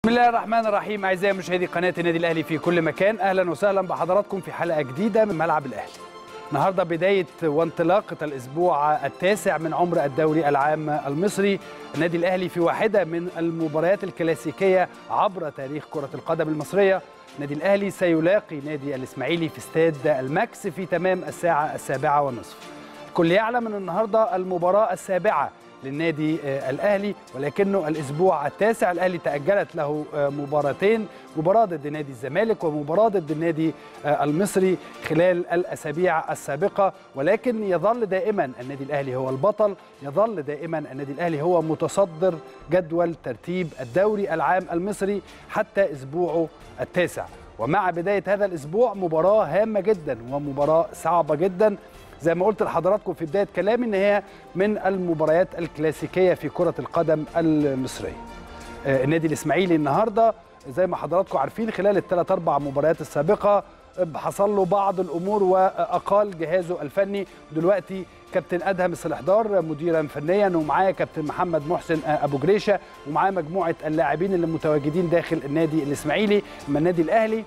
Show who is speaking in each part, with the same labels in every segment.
Speaker 1: بسم الله الرحمن الرحيم اعزائي مشاهدي قناه النادي الاهلي في كل مكان اهلا وسهلا بحضراتكم في حلقه جديده من ملعب الاهلي النهارده بدايه وانطلاقه الاسبوع التاسع من عمر الدوري العام المصري النادي الاهلي في واحده من المباريات الكلاسيكيه عبر تاريخ كره القدم المصريه النادي الاهلي سيلاقي نادي الاسماعيلي في استاد الماكس في تمام الساعه السابعه والنصف الكل يعلم ان النهارده المباراه السابعه للنادي الاهلي ولكنه الاسبوع التاسع الاهلي تاجلت له مباراتين مباراه ضد نادي الزمالك ومباراه ضد النادي المصري خلال الاسابيع السابقه ولكن يظل دائما النادي الاهلي هو البطل يظل دائما النادي الاهلي هو متصدر جدول ترتيب الدوري العام المصري حتى اسبوعه التاسع ومع بدايه هذا الاسبوع مباراه هامه جدا ومباراه صعبه جدا زي ما قلت لحضراتكم في بدايه كلامي ان هي من المباريات الكلاسيكيه في كره القدم المصريه. النادي الاسماعيلي النهارده زي ما حضراتكم عارفين خلال الثلاث اربع مباريات السابقه حصل له بعض الامور واقال جهازه الفني دلوقتي كابتن ادهم السلحدار مديرا فنيا ومعايا كابتن محمد محسن ابو جريشه ومعايا مجموعه اللاعبين اللي متواجدين داخل النادي الاسماعيلي من النادي الاهلي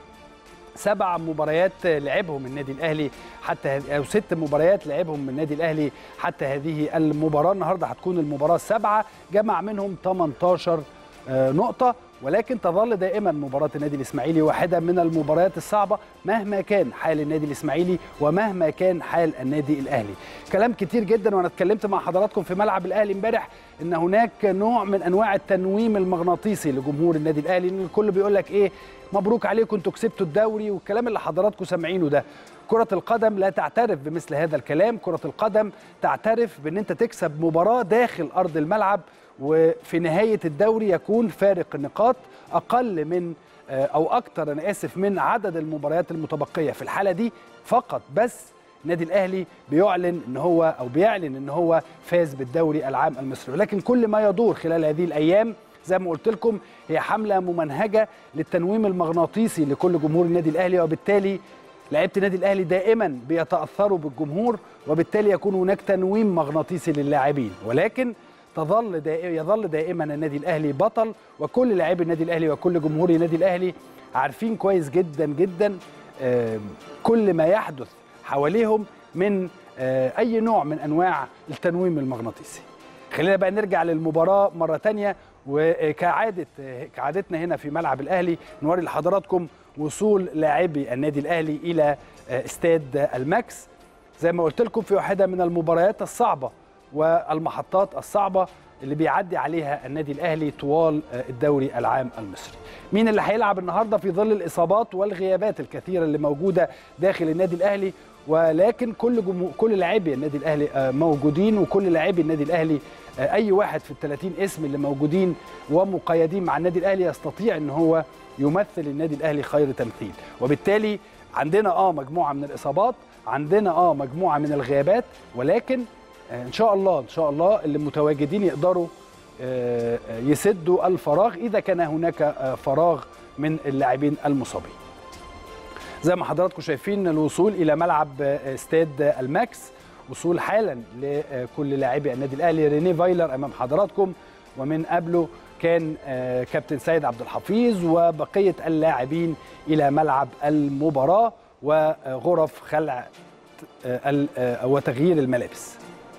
Speaker 1: سبع مباريات لعبهم النادي الاهلي حتى او ست مباريات لعبهم من النادي الاهلي حتى هذه المباراه النهارده هتكون المباراه السابعه جمع منهم 18 نقطه ولكن تظل دائما مباراه النادي الاسماعيلي واحده من المباريات الصعبه مهما كان حال النادي الاسماعيلي ومهما كان حال النادي الاهلي كلام كتير جدا وانا اتكلمت مع حضراتكم في ملعب الاهلي امبارح ان هناك نوع من انواع التنويم المغناطيسي لجمهور النادي الاهلي ان الكل بيقول لك ايه مبروك عليكم انتوا كسبتوا الدوري والكلام اللي حضراتكم سامعينه ده كرة القدم لا تعترف بمثل هذا الكلام كرة القدم تعترف بان انت تكسب مباراة داخل ارض الملعب وفي نهاية الدوري يكون فارق النقاط أقل من أو أكثر أنا آسف من عدد المباريات المتبقية في الحالة دي فقط بس النادي الأهلي بيعلن أن هو أو بيعلن أن هو فاز بالدوري العام المصري ولكن كل ما يدور خلال هذه الأيام زي ما قلت لكم هي حملة ممنهجة للتنويم المغناطيسي لكل جمهور النادي الأهلي وبالتالي لعيبه النادي الاهلي دائما بيتاثروا بالجمهور وبالتالي يكون هناك تنويم مغناطيسي للاعبين ولكن تظل دائما يظل دائما النادي الاهلي بطل وكل لاعبي النادي الاهلي وكل جمهور النادي الاهلي عارفين كويس جدا جدا كل ما يحدث حواليهم من اي نوع من انواع التنويم المغناطيسي خلينا بقى نرجع للمباراه مره ثانيه وكعاده كعادتنا هنا في ملعب الاهلي نوري لحضراتكم وصول لاعبي النادي الاهلي الى استاد الماكس زي ما قلت لكم في واحده من المباريات الصعبه والمحطات الصعبه اللي بيعدي عليها النادي الاهلي طوال الدوري العام المصري. مين اللي هيلعب النهارده في ظل الاصابات والغيابات الكثيره اللي موجوده داخل النادي الاهلي ولكن كل جمهور كل لاعبي النادي الاهلي موجودين وكل لاعبي النادي الاهلي اي واحد في ال 30 اسم اللي موجودين ومقيدين مع النادي الاهلي يستطيع ان هو يمثل النادي الاهلي خير تمثيل وبالتالي عندنا اه مجموعه من الاصابات عندنا اه مجموعه من الغيابات ولكن ان شاء الله ان شاء الله اللي متواجدين يقدروا يسدوا الفراغ اذا كان هناك فراغ من اللاعبين المصابين زي ما حضراتكم شايفين الوصول الى ملعب استاد الماكس وصول حالا لكل لاعبي النادي الاهلي ريني فايلر امام حضراتكم ومن قبله كان كابتن سيد عبد الحفيظ وبقيه اللاعبين الى ملعب المباراه وغرف خلع وتغيير الملابس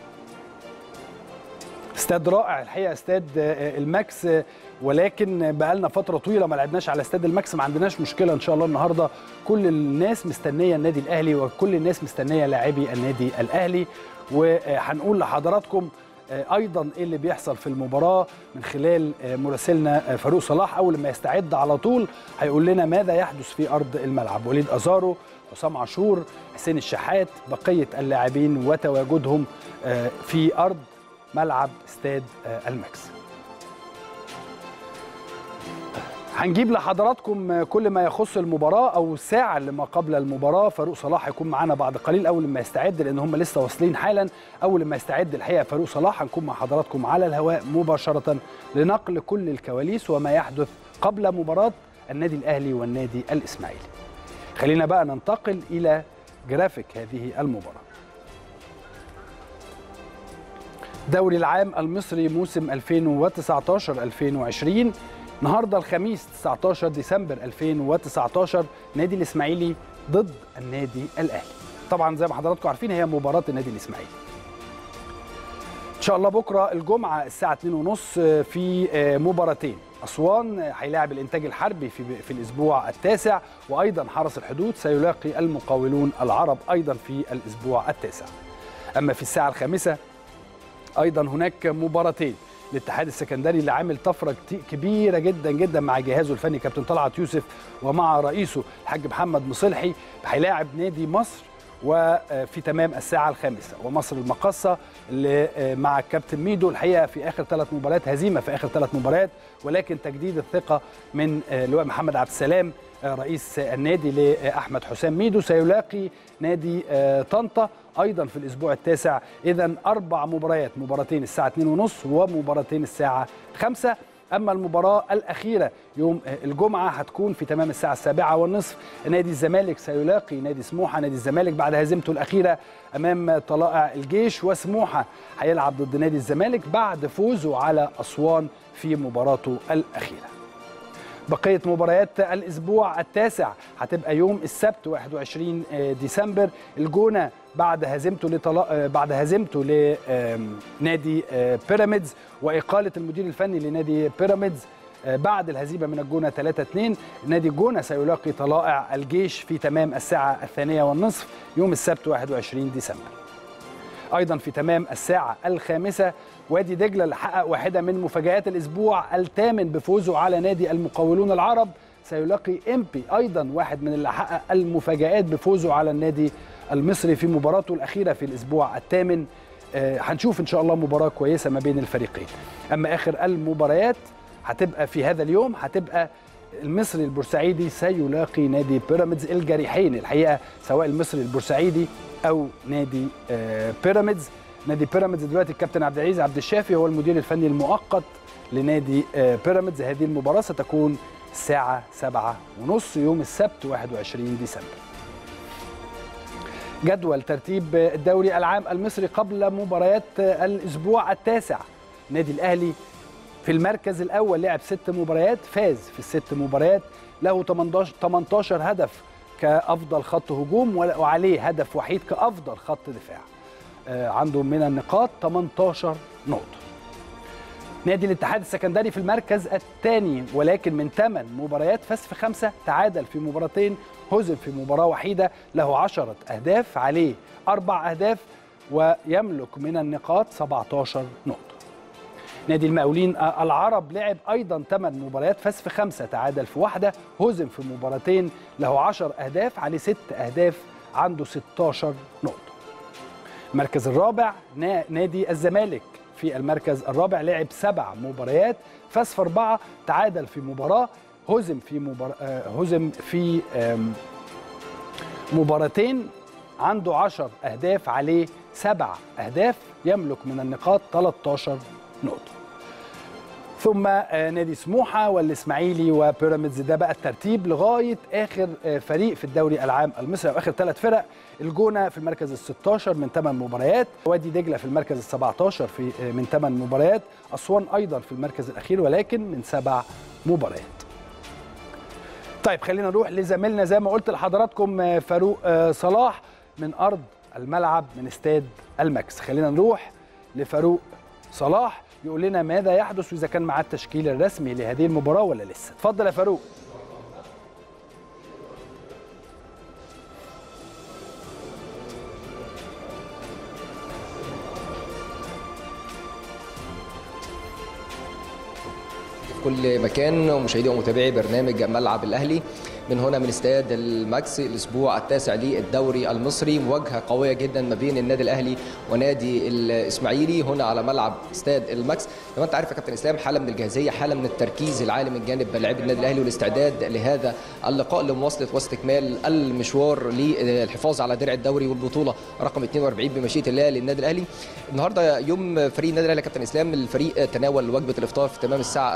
Speaker 1: استاد رائع الحقيقه استاد الماكس ولكن بقى لنا فتره طويله ما لعبناش على استاد الماكس ما عندناش مشكله ان شاء الله النهارده كل الناس مستنيه النادي الاهلي وكل الناس مستنيه لاعبي النادي الاهلي وهنقول لحضراتكم ايضا ايه اللي بيحصل في المباراه من خلال مراسلنا فاروق صلاح اول ما يستعد على طول هيقول لنا ماذا يحدث في ارض الملعب وليد ازارو حسام عاشور حسين الشحات بقيه اللاعبين وتواجدهم في ارض ملعب استاد الماكس هنجيب لحضراتكم كل ما يخص المباراه او الساعه اللي ما قبل المباراه فاروق صلاح هيكون معانا بعد قليل اول ما يستعد لان هم لسه واصلين حالا اول ما يستعد الحقيقه فاروق صلاح هنكون مع حضراتكم على الهواء مباشره لنقل كل الكواليس وما يحدث قبل مباراه النادي الاهلي والنادي الاسماعيلي خلينا بقى ننتقل الى جرافيك هذه المباراه دوري العام المصري موسم 2019 2020 النهارده الخميس 19 ديسمبر 2019 نادي الاسماعيلي ضد النادي الاهلي طبعا زي ما حضراتكم عارفين هي مباراه النادي الاسماعيلي ان شاء الله بكره الجمعه الساعه 2:30 في مباراتين اسوان هيلاعب الانتاج الحربي في في الاسبوع التاسع وايضا حرس الحدود سيلاقي المقاولون العرب ايضا في الاسبوع التاسع اما في الساعه الخامسه ايضا هناك مباراتين الاتحاد السكندري اللي عامل طفره كبيره جدا جدا مع جهازه الفني كابتن طلعت يوسف ومع رئيسه الحاج محمد مصلحي هيلاعب نادي مصر وفي تمام الساعة الخامسة ومصر المقصة اللي مع الكابتن ميدو الحقيقة في آخر ثلاث مباريات هزيمة في آخر ثلاث مباريات ولكن تجديد الثقة من لواء محمد عبد السلام رئيس النادي لأحمد حسام ميدو سيلاقي نادي طنطا أيضا في الأسبوع التاسع إذا أربع مباريات مباراتين الساعة 2:30 ومباراتين الساعة 5 اما المباراه الاخيره يوم الجمعه هتكون في تمام الساعه السابعة والنصف نادي الزمالك سيلاقي نادي سموحه نادي الزمالك بعد هزيمته الاخيره امام طلائع الجيش وسموحه هيلعب ضد نادي الزمالك بعد فوزه على اسوان في مباراته الاخيره بقية مباريات الأسبوع التاسع هتبقى يوم السبت 21 ديسمبر الجونة بعد هزيمته لطلا... بعد هزيمته لنادي بيراميدز وإقالة المدير الفني لنادي بيراميدز بعد الهزيمة من الجونة 3-2 نادي الجونة سيلاقي طلائع الجيش في تمام الساعة الثانية والنصف يوم السبت 21 ديسمبر ايضا في تمام الساعه الخامسه وادي دجله اللي حقق واحده من مفاجات الاسبوع الثامن بفوزه على نادي المقاولون العرب سيلاقي امبي ايضا واحد من اللي حقق المفاجات بفوزه على النادي المصري في مباراته الاخيره في الاسبوع الثامن آه هنشوف ان شاء الله مباراه كويسه ما بين الفريقين اما اخر المباريات هتبقى في هذا اليوم هتبقى المصري البورسعيدي سيلاقي نادي بيراميدز الجريحين الحقيقه سواء المصري البورسعيدي او نادي بيراميدز نادي بيراميدز دلوقتي الكابتن عبد العزيز عبد الشافي هو المدير الفني المؤقت لنادي بيراميدز هذه المباراه ستكون الساعه 7 ونص يوم السبت 21 ديسمبر جدول ترتيب الدوري العام المصري قبل مباريات الاسبوع التاسع نادي الاهلي في المركز الاول لعب ست مباريات فاز في الست مباريات له 18 18 هدف كافضل خط هجوم وعليه هدف وحيد كافضل خط دفاع عنده من النقاط 18 نقطه نادي الاتحاد السكندري في المركز الثاني ولكن من 8 مباريات فاز في خمسه تعادل في مباراتين هزم في مباراه وحيده له 10 اهداف عليه اربع اهداف ويملك من النقاط 17 نقطه نادي المقاولين العرب لعب ايضا 8 مباريات فاز في خمسه تعادل في واحده هزم في مباراتين له 10 اهداف عليه 6 اهداف عنده 16 نقطه المركز الرابع نادي الزمالك في المركز الرابع لعب سبع مباريات فاز في اربعه تعادل في مباراه هزم في مبار... هزم في مباراتين عنده 10 اهداف عليه سبع اهداف يملك من النقاط 13 نقطه ثم نادي سموحه والاسماعيلي وبيراميدز ده بقى الترتيب لغايه اخر فريق في الدوري العام المصري او اخر ثلاث فرق الجونه في المركز ال 16 من 8 مباريات وادي دجله في المركز ال 17 في من 8 مباريات اسوان ايضا في المركز الاخير ولكن من سبع مباريات طيب خلينا نروح لزميلنا زي ما قلت لحضراتكم فاروق صلاح من ارض الملعب من استاد الماكس خلينا نروح لفاروق صلاح يقول لنا ماذا يحدث واذا كان معاه التشكيل الرسمي لهذه المباراه ولا لسه اتفضل يا فاروق
Speaker 2: في كل مكان ومشاهدي ومتابعي برنامج ملعب الاهلي من هنا من استاد الماكس الاسبوع التاسع للدوري المصري مواجهه قويه جدا ما بين النادي الاهلي ونادي الاسماعيلي هنا على ملعب استاد الماكس زي ما انت عارف يا كابتن اسلام حاله من الجاهزيه حاله من التركيز العالي من جانب لاعبي النادي الاهلي والاستعداد لهذا اللقاء لمواصله واستكمال المشوار للحفاظ على درع الدوري والبطوله رقم 42 بمشيئه الله للنادي الاهلي النهارده يوم فريق النادي الاهلي يا كابتن اسلام الفريق تناول وجبه الافطار في تمام الساعه الثامنه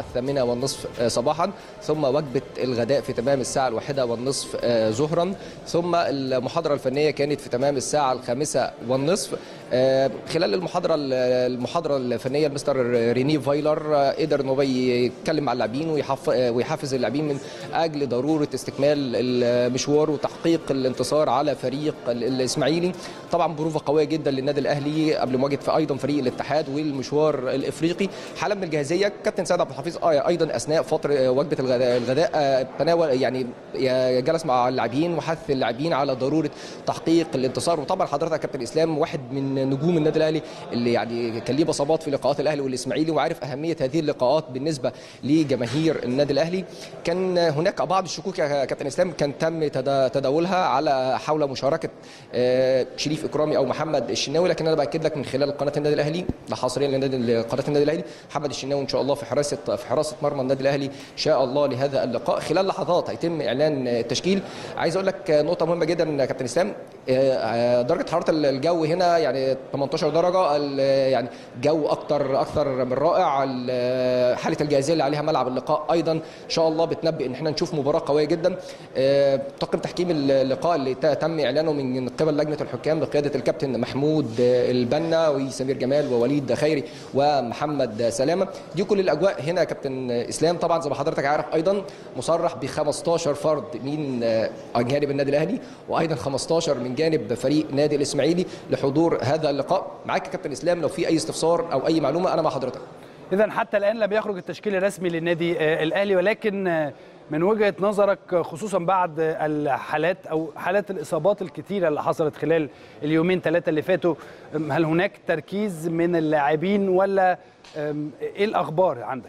Speaker 2: الثامنة والنصف صباحا ثم وجبة الغداء في تمام الساعة الواحدة والنصف ظهرا ثم المحاضرة الفنية كانت في تمام الساعة الخامسة والنصف خلال المحاضرة المحاضرة الفنية المستر ريني فايلر قدر انه يتكلم مع اللاعبين ويحفز اللاعبين من اجل ضروره استكمال المشوار وتحقيق الانتصار على فريق الاسماعيلي طبعا بروفه قويه جدا للنادي الاهلي قبل مواجهه في ايضا فريق الاتحاد والمشوار الافريقي حاله من الجاهزيه كابتن سيد عبد الحفيظ ايضا اثناء فتره وجبه الغداء, الغداء تناول يعني جلس مع اللاعبين وحث اللاعبين على ضروره تحقيق الانتصار وطبعا حضرتك كابتن اسلام واحد من نجوم النادي الاهلي اللي يعني كان ليه بصمات في لقاءات الاهلي والاسماعيلي وعارف اهميه هذه اللقاءات بالنسبه لجماهير النادي الاهلي كان هناك بعض الشكوك يا كابتن اسلام كان تم تداولها على حول مشاركه شريف اكرامي او محمد الشناوي لكن انا باكد لك من خلال قناه النادي الاهلي ده حصريا لنادي قناه النادي الاهلي محمد الشناوي ان شاء الله في حراسه في حراسه مرمى النادي الاهلي ان شاء الله لهذا اللقاء خلال لحظات هيتم اعلان التشكيل عايز اقول لك نقطه مهمه جدا يا كابتن اسلام درجه حراره الجو هنا يعني 18 درجه يعني جو اكتر اكثر من رائع حاله الجاهزيه اللي عليها ملعب اللقاء ايضا ان شاء الله بتنبئ ان احنا نشوف مباراه قويه جدا طاقم تحكيم اللقاء اللي تم اعلانه من قبل لجنه الحكام بقياده الكابتن محمود البنا وسمير جمال ووليد خيري ومحمد سلامه دي كل الاجواء هنا يا كابتن اسلام طبعا زي ما حضرتك عارف ايضا مصرح ب 15 فرد من جانب النادي الاهلي وايضا 15 من جانب فريق نادي الاسماعيلي لحضور هذا اللقاء معاك يا كابتن اسلام لو في اي استفسار او اي معلومه انا مع حضرتك
Speaker 1: اذا حتى الان لم يخرج التشكيل الرسمي للنادي الاهلي ولكن من وجهه نظرك خصوصا بعد الحالات او حالات الاصابات الكثيره اللي حصلت خلال اليومين ثلاثه اللي فاتوا هل هناك تركيز من اللاعبين ولا ايه الاخبار عندك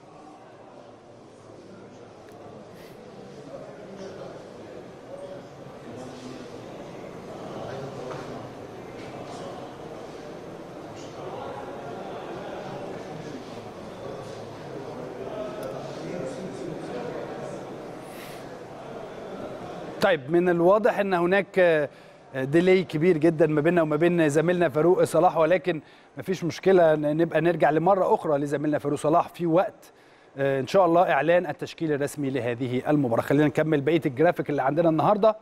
Speaker 1: طيب من الواضح ان هناك ديلي كبير جدا ما بيننا وما بين زميلنا فاروق صلاح ولكن ما فيش مشكله نبقى نرجع لمره اخرى لزميلنا فاروق صلاح في وقت ان شاء الله اعلان التشكيل الرسمي لهذه المباراه خلينا نكمل بقيه الجرافيك اللي عندنا النهارده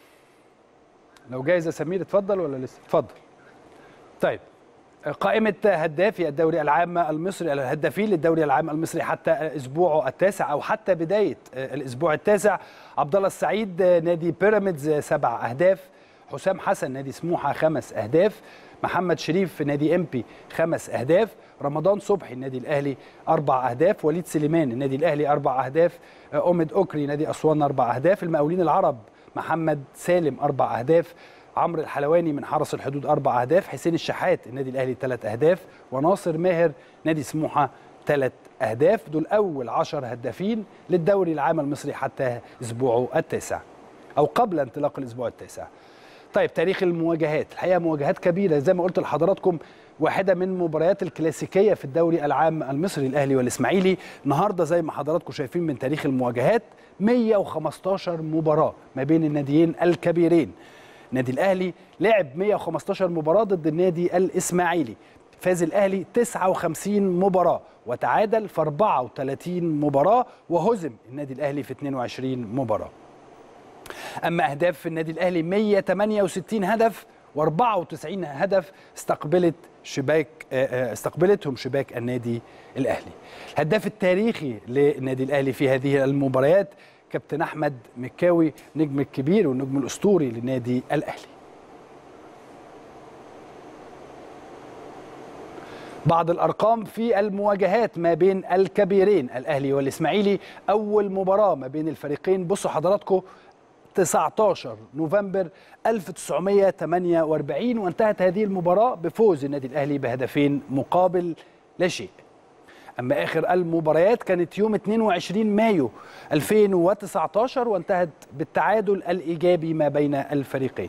Speaker 1: لو جاهز يا سمير اتفضل ولا لسه اتفضل طيب قائمة هدافي الدوري العام المصري الهدافين للدوري العام المصري حتى اسبوعه التاسع او حتى بداية الاسبوع التاسع عبد الله السعيد نادي بيراميدز سبع اهداف حسام حسن نادي سموحة خمس اهداف محمد شريف نادي امبي خمس اهداف رمضان صبحي النادي الاهلي اربع اهداف وليد سليمان النادي الاهلي اربع اهداف اومد اوكري نادي اسوان اربع اهداف المقاولين العرب محمد سالم اربع اهداف عمرو الحلواني من حرس الحدود اربع اهداف حسين الشحات النادي الاهلي ثلاث اهداف وناصر ماهر نادي سموحه ثلاث اهداف دول اول عشر هدافين للدوري العام المصري حتى اسبوعه التاسع او قبل انطلاق الاسبوع التاسع طيب تاريخ المواجهات الحقيقه مواجهات كبيره زي ما قلت لحضراتكم واحده من مباريات الكلاسيكيه في الدوري العام المصري الاهلي والاسماعيلي النهارده زي ما حضراتكم شايفين من تاريخ المواجهات 115 مباراه ما بين الناديين الكبيرين النادي الاهلي لعب 115 مباراه ضد النادي الاسماعيلي فاز الاهلي 59 مباراه وتعادل في 34 مباراه وهزم النادي الاهلي في 22 مباراه اما اهداف النادي الاهلي 168 هدف و94 هدف استقبلت شباك استقبلتهم شباك النادي الاهلي الهداف التاريخي للنادي الاهلي في هذه المباريات كابتن احمد مكاوي نجم الكبير والنجم الاسطوري للنادي الاهلي بعض الارقام في المواجهات ما بين الكبيرين الاهلي والاسماعيلي اول مباراه ما بين الفريقين بصوا حضراتكم 19 نوفمبر 1948 وانتهت هذه المباراه بفوز النادي الاهلي بهدفين مقابل لا شيء اما اخر المباريات كانت يوم 22 مايو 2019 وانتهت بالتعادل الايجابي ما بين الفريقين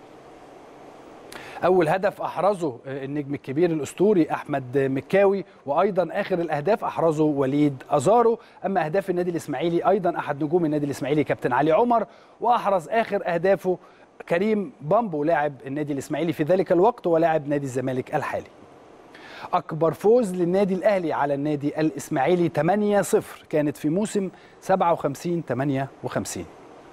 Speaker 1: اول هدف احرزه النجم الكبير الاسطوري احمد مكاوي وايضا اخر الاهداف احرزه وليد ازارو اما اهداف النادي الاسماعيلي ايضا احد نجوم النادي الاسماعيلي كابتن علي عمر واحرز اخر اهدافه كريم بامبو لاعب النادي الاسماعيلي في ذلك الوقت ولاعب نادي الزمالك الحالي اكبر فوز للنادي الاهلي على النادي الاسماعيلي 8-0 كانت في موسم 57 58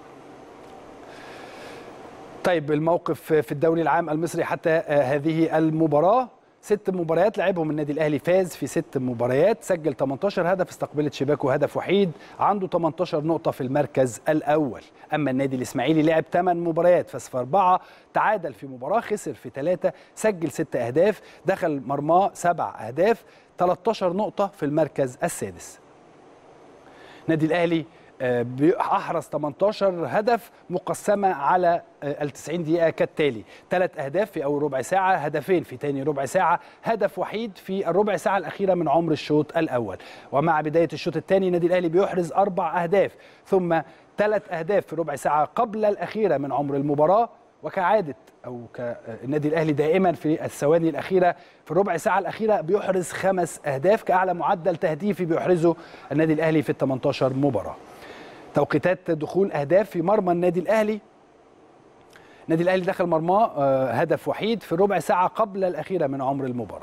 Speaker 1: طيب الموقف في الدوري العام المصري حتى هذه المباراه ست مباريات لعبهم النادي الاهلي فاز في ست مباريات سجل 18 هدف استقبلت شباكه هدف وحيد عنده 18 نقطه في المركز الاول اما النادي الاسماعيلي لعب 8 مباريات فاز في اربعه تعادل في مباراه خسر في ثلاثه سجل ست اهداف دخل مرماه سبع اهداف 13 نقطه في المركز السادس النادي الاهلي احرز 18 هدف مقسمه على ال 90 دقيقه كالتالي ثلاث اهداف في اول ربع ساعه هدفين في ثاني ربع ساعه هدف وحيد في الربع ساعه الاخيره من عمر الشوط الاول ومع بدايه الشوط الثاني النادي الاهلي بيحرز اربع اهداف ثم ثلاث اهداف في ربع ساعه قبل الاخيره من عمر المباراه وكعاده او كالنادي الاهلي دائما في الثواني الاخيره في الربع ساعه الاخيره بيحرز خمس اهداف كاعلى معدل تهديفي بيحرزه النادي الاهلي في ال 18 مباراه توقيتات دخول اهداف في مرمى النادي الاهلي النادي الاهلي دخل مرماه هدف وحيد في ربع ساعه قبل الاخيره من عمر المباراه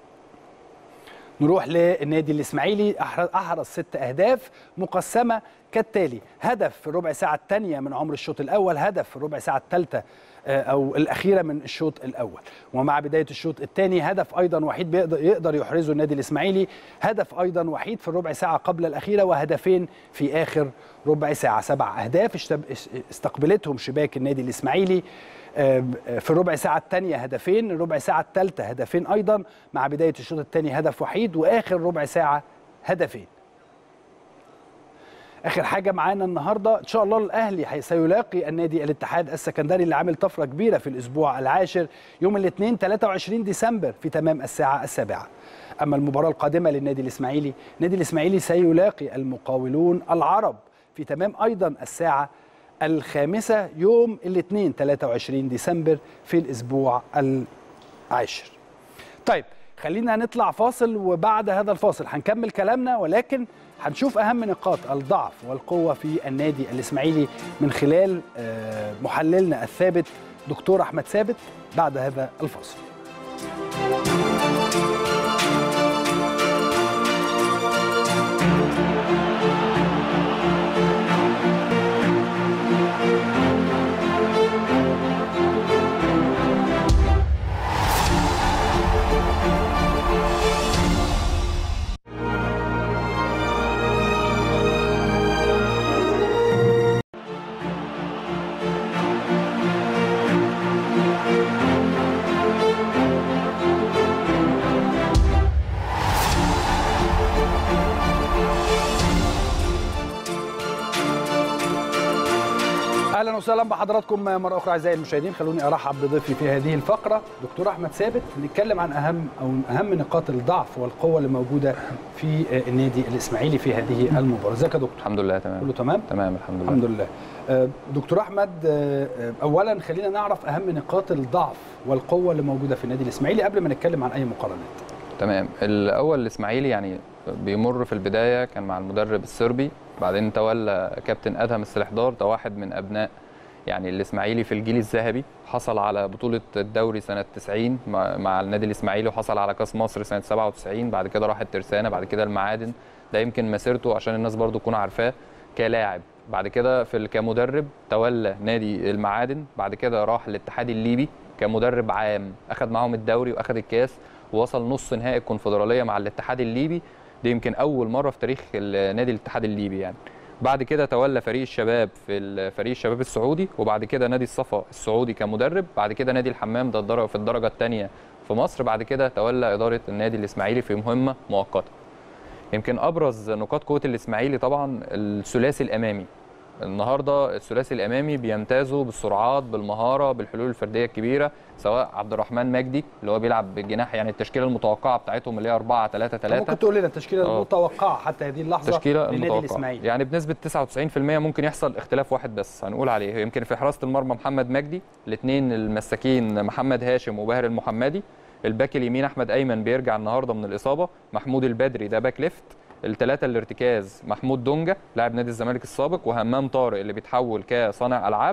Speaker 1: نروح للنادي الاسماعيلي احرز ست اهداف مقسمه كالتالي هدف في الربع ساعه الثانيه من عمر الشوط الاول هدف في الربع ساعه الثالثه او الاخيره من الشوط الاول ومع بدايه الشوط الثاني هدف ايضا وحيد بيقدر يقدر يحرزه النادي الاسماعيلي هدف ايضا وحيد في الربع ساعه قبل الاخيره وهدفين في اخر ربع ساعه سبع اهداف استقبلتهم شباك النادي الاسماعيلي في الربع ساعة الثانية هدفين الربع ساعة الثالثة هدفين أيضا مع بداية الشوط الثاني هدف وحيد وآخر ربع ساعة هدفين اخر حاجه معانا النهارده ان شاء الله الاهلي سيلاقي النادي الاتحاد السكندري اللي عامل طفره كبيره في الاسبوع العاشر يوم الاثنين 23 ديسمبر في تمام الساعه السابعه اما المباراه القادمه للنادي الاسماعيلي النادي الاسماعيلي سيلاقي المقاولون العرب في تمام ايضا الساعه الخامسه يوم الاثنين 23 ديسمبر في الاسبوع العاشر طيب خلينا نطلع فاصل وبعد هذا الفاصل هنكمل كلامنا ولكن هنشوف اهم نقاط الضعف والقوه في النادي الاسماعيلي من خلال محللنا الثابت دكتور احمد ثابت بعد هذا الفاصل اهلا وسهلا بحضراتكم مره اخرى اعزائي المشاهدين خلوني ارحب بضيفي في هذه الفقره دكتور احمد ثابت نتكلم عن اهم او اهم نقاط الضعف والقوه اللي موجوده في النادي الاسماعيلي في هذه المباراه ازيك يا دكتور
Speaker 3: الحمد لله تمام
Speaker 1: كله تمام
Speaker 3: تمام الحمد لله
Speaker 1: الحمد لله دكتور احمد اولا خلينا نعرف اهم نقاط الضعف والقوه اللي موجوده في النادي الاسماعيلي قبل ما نتكلم عن اي مقارنات
Speaker 3: تمام الاول الاسماعيلي يعني بيمر في البدايه كان مع المدرب الصربي بعدين تولى كابتن ادهم السلحدار ده واحد من ابناء يعني الاسماعيلي في الجيل الذهبي حصل على بطوله الدوري سنه 90 مع النادي الاسماعيلي وحصل على كاس مصر سنه 97 بعد كده راح الترسانه بعد كده المعادن ده يمكن مسيرته عشان الناس برضو تكون عارفاه كلاعب بعد كده في كمدرب تولى نادي المعادن بعد كده راح الاتحاد الليبي كمدرب عام اخذ معاهم الدوري واخذ الكاس ووصل نص نهائي الكونفدراليه مع الاتحاد الليبي دي يمكن اول مره في تاريخ نادي الاتحاد الليبي يعني بعد كده تولى فريق الشباب في فريق الشباب السعودي وبعد كده نادي الصفا السعودي كمدرب بعد كده نادي الحمام ده في الدرجه الثانيه في مصر بعد كده تولى اداره النادي الاسماعيلي في مهمه مؤقته يمكن ابرز نقاط قوه الاسماعيلي طبعا الثلاثي الامامي النهارده الثلاثي الامامي بيمتازوا بالسرعات بالمهاره بالحلول الفرديه الكبيره سواء عبد الرحمن مجدي اللي هو بيلعب بالجناح يعني التشكيله المتوقعه بتاعتهم اللي هي 4 3 3
Speaker 1: ممكن تقول لنا التشكيله
Speaker 3: آه.
Speaker 1: المتوقعه حتى هذه اللحظه
Speaker 3: التشكيله
Speaker 1: للنادي
Speaker 3: المتوقعه
Speaker 1: الاسماعيلي
Speaker 3: يعني بنسبه 99% ممكن يحصل اختلاف واحد بس هنقول عليه يمكن في حراسه المرمى محمد مجدي الاثنين المساكين محمد هاشم وباهر المحمدي الباك اليمين احمد ايمن بيرجع النهارده من الاصابه محمود البدري ده باك ليفت الثلاثه الارتكاز محمود دونجا لاعب نادي الزمالك السابق وهمام طارق اللي بيتحول كصانع العاب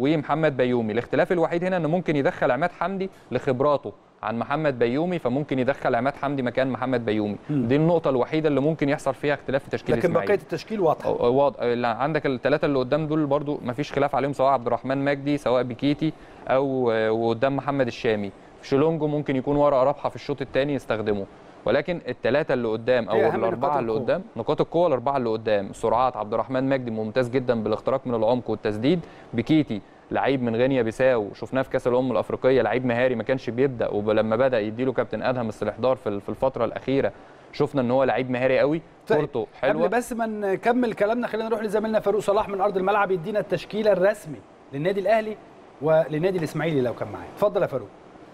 Speaker 3: ومحمد بيومي الاختلاف الوحيد هنا انه ممكن يدخل عماد حمدي لخبراته عن محمد بيومي فممكن يدخل عماد حمدي مكان محمد بيومي دي النقطه الوحيده اللي ممكن يحصل فيها اختلاف في تشكيل
Speaker 1: لكن
Speaker 3: الإسماعيلي.
Speaker 1: بقيه التشكيل واضحه
Speaker 3: واضح لا، عندك الثلاثه اللي قدام دول برضو ما فيش خلاف عليهم سواء عبد الرحمن مجدي سواء بيكيتي او آه، وقدام محمد الشامي شيلونجو ممكن يكون ورقه رابحه في الشوط الثاني يستخدمه ولكن الثلاثه اللي قدام او
Speaker 1: هي أهم نقاط
Speaker 3: الاربعه اللي
Speaker 1: القوة.
Speaker 3: قدام نقاط القوه الاربعه اللي قدام سرعات عبد الرحمن مجدي ممتاز جدا بالاختراق من العمق والتسديد بيكيتي لعيب من غينيا بيساو شفناه في كاس الامم الافريقيه لعيب مهاري ما كانش بيبدا ولما بدا يديله كابتن ادهم الاستحضار في في الفتره الاخيره شفنا ان هو لعيب مهاري قوي
Speaker 1: طيب،
Speaker 3: كورته حلوه
Speaker 1: قبل بس ما نكمل كلامنا خلينا نروح لزميلنا فاروق صلاح من ارض الملعب يدينا التشكيله الرسمي للنادي الاهلي وللنادي الاسماعيلي لو كان معايا اتفضل يا فاروق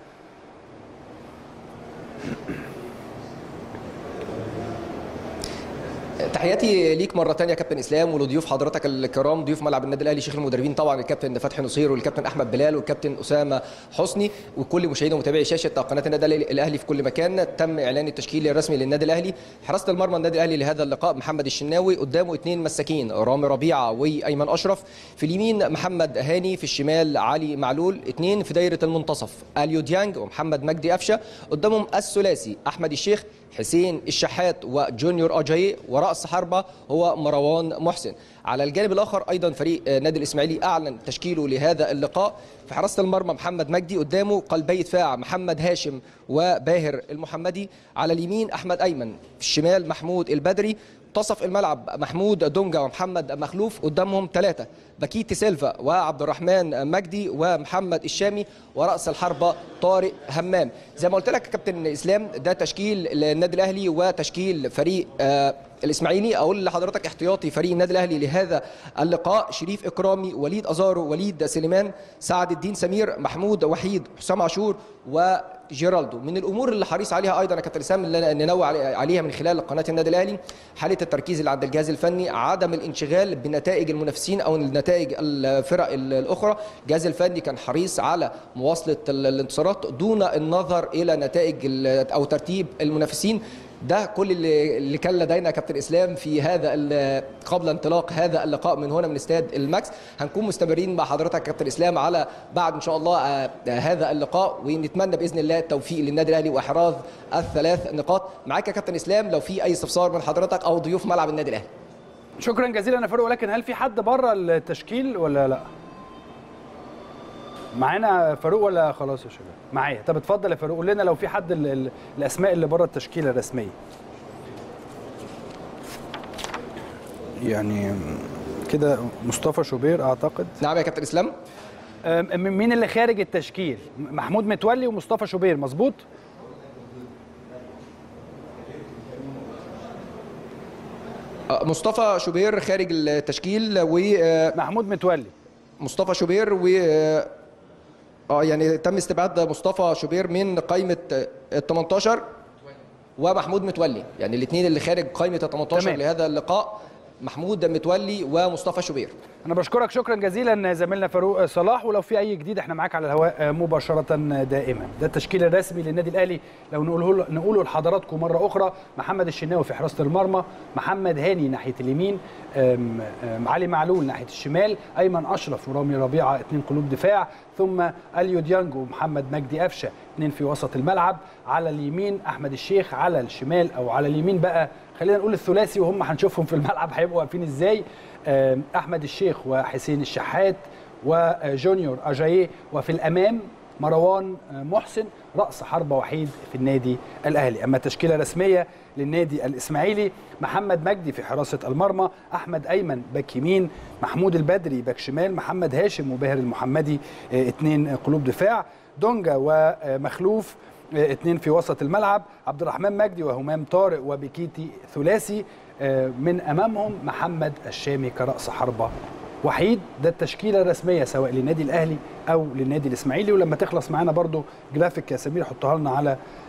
Speaker 2: تحياتي ليك مره تانية يا كابتن اسلام ولضيوف حضرتك الكرام ضيوف ملعب النادي الاهلي شيخ المدربين طبعا الكابتن فتحي نصير والكابتن احمد بلال والكابتن اسامه حسني وكل مشاهدي ومتابعي شاشه قناه النادي الاهلي في كل مكان تم اعلان التشكيل الرسمي للنادي الاهلي حراسه المرمى النادي الاهلي لهذا اللقاء محمد الشناوي قدامه اثنين مساكين رامي ربيعه وايمن اشرف في اليمين محمد هاني في الشمال علي معلول اثنين في دايره المنتصف اليو ديانج ومحمد مجدي قفشه قدامهم الثلاثي احمد الشيخ حسين الشحات وجونيور اجاي ورأس حربة هو مروان محسن على الجانب الآخر أيضا فريق نادي الإسماعيلي أعلن تشكيله لهذا اللقاء في حراسة المرمى محمد مجدي قدامه قلبي دفاع محمد هاشم وباهر المحمدي على اليمين أحمد أيمن في الشمال محمود البدري منتصف الملعب محمود دونجا ومحمد مخلوف قدامهم ثلاثة بكيتي سيلفا وعبد الرحمن مجدي ومحمد الشامي ورأس الحربة طارق همام زي ما قلت لك يا كابتن إسلام ده تشكيل للنادي الأهلي وتشكيل فريق آه الاسماعيلي اقول لحضرتك احتياطي فريق النادي الاهلي لهذا اللقاء شريف اكرامي وليد ازارو وليد سليمان سعد الدين سمير محمود وحيد حسام عاشور وجيرالدو من الامور اللي حريص عليها ايضا يا كابتن اسلام اللي ننوع عليها من خلال قناه النادي الاهلي حاله التركيز اللي عند الجهاز الفني عدم الانشغال بنتائج المنافسين او النتائج الفرق الاخرى الجهاز الفني كان حريص على مواصله الانتصارات دون النظر الى نتائج او ترتيب المنافسين ده كل اللي, اللي كان لدينا يا كابتن اسلام في هذا قبل انطلاق هذا اللقاء من هنا من استاد الماكس هنكون مستمرين مع حضرتك يا كابتن اسلام على بعد ان شاء الله هذا اللقاء ونتمنى باذن الله التوفيق للنادي الاهلي واحراز الثلاث نقاط معاك يا كابتن اسلام لو في اي استفسار من حضرتك او ضيوف ملعب النادي الاهلي
Speaker 1: شكرا جزيلا يا فاروق ولكن هل في حد بره التشكيل ولا لا معانا فاروق ولا خلاص يا شباب معايا طب اتفضل يا فاروق قول لنا لو في حد ال ال الاسماء اللي بره التشكيله الرسميه يعني كده مصطفى شوبير اعتقد
Speaker 2: نعم يا كابتن اسلام
Speaker 1: مين اللي خارج التشكيل محمود متولي ومصطفى شوبير مظبوط
Speaker 2: مصطفى شوبير خارج التشكيل و
Speaker 1: محمود متولي
Speaker 2: مصطفى شوبير و اه يعني تم استبعاد مصطفى شوبير من قائمه ال 18 ومحمود متولي يعني الاثنين اللي خارج قائمه ال 18 تمام. لهذا اللقاء محمود متولي ومصطفى شوبير
Speaker 1: انا بشكرك شكرا جزيلا زميلنا فاروق صلاح ولو في اي جديد احنا معاك على الهواء مباشره دائما ده التشكيل الرسمي للنادي الاهلي لو نقوله نقوله لحضراتكم مره اخرى محمد الشناوي في حراسه المرمى محمد هاني ناحيه اليمين أم أم علي معلول ناحيه الشمال ايمن اشرف ورامي ربيعه اثنين قلوب دفاع ثم اليو ديانج ومحمد مجدي قفشه اثنين في وسط الملعب على اليمين احمد الشيخ على الشمال او على اليمين بقى خلينا نقول الثلاثي وهم هنشوفهم في الملعب هيبقوا واقفين ازاي احمد الشيخ وحسين الشحات وجونيور اجاييه وفي الامام مروان محسن راس حربه وحيد في النادي الاهلي اما تشكيله رسميه للنادي الاسماعيلي محمد مجدي في حراسه المرمى احمد ايمن باك يمين محمود البدري باك شمال محمد هاشم وباهر المحمدي اثنين قلوب دفاع دونجا ومخلوف اثنين في وسط الملعب عبد الرحمن مجدي وهمام طارق وبكيتي ثلاثي من امامهم محمد الشامي كراس حربه وحيد ده التشكيله الرسميه سواء للنادي الاهلي او للنادي الاسماعيلي ولما تخلص معانا برضو جرافيك يا سمير حطها لنا على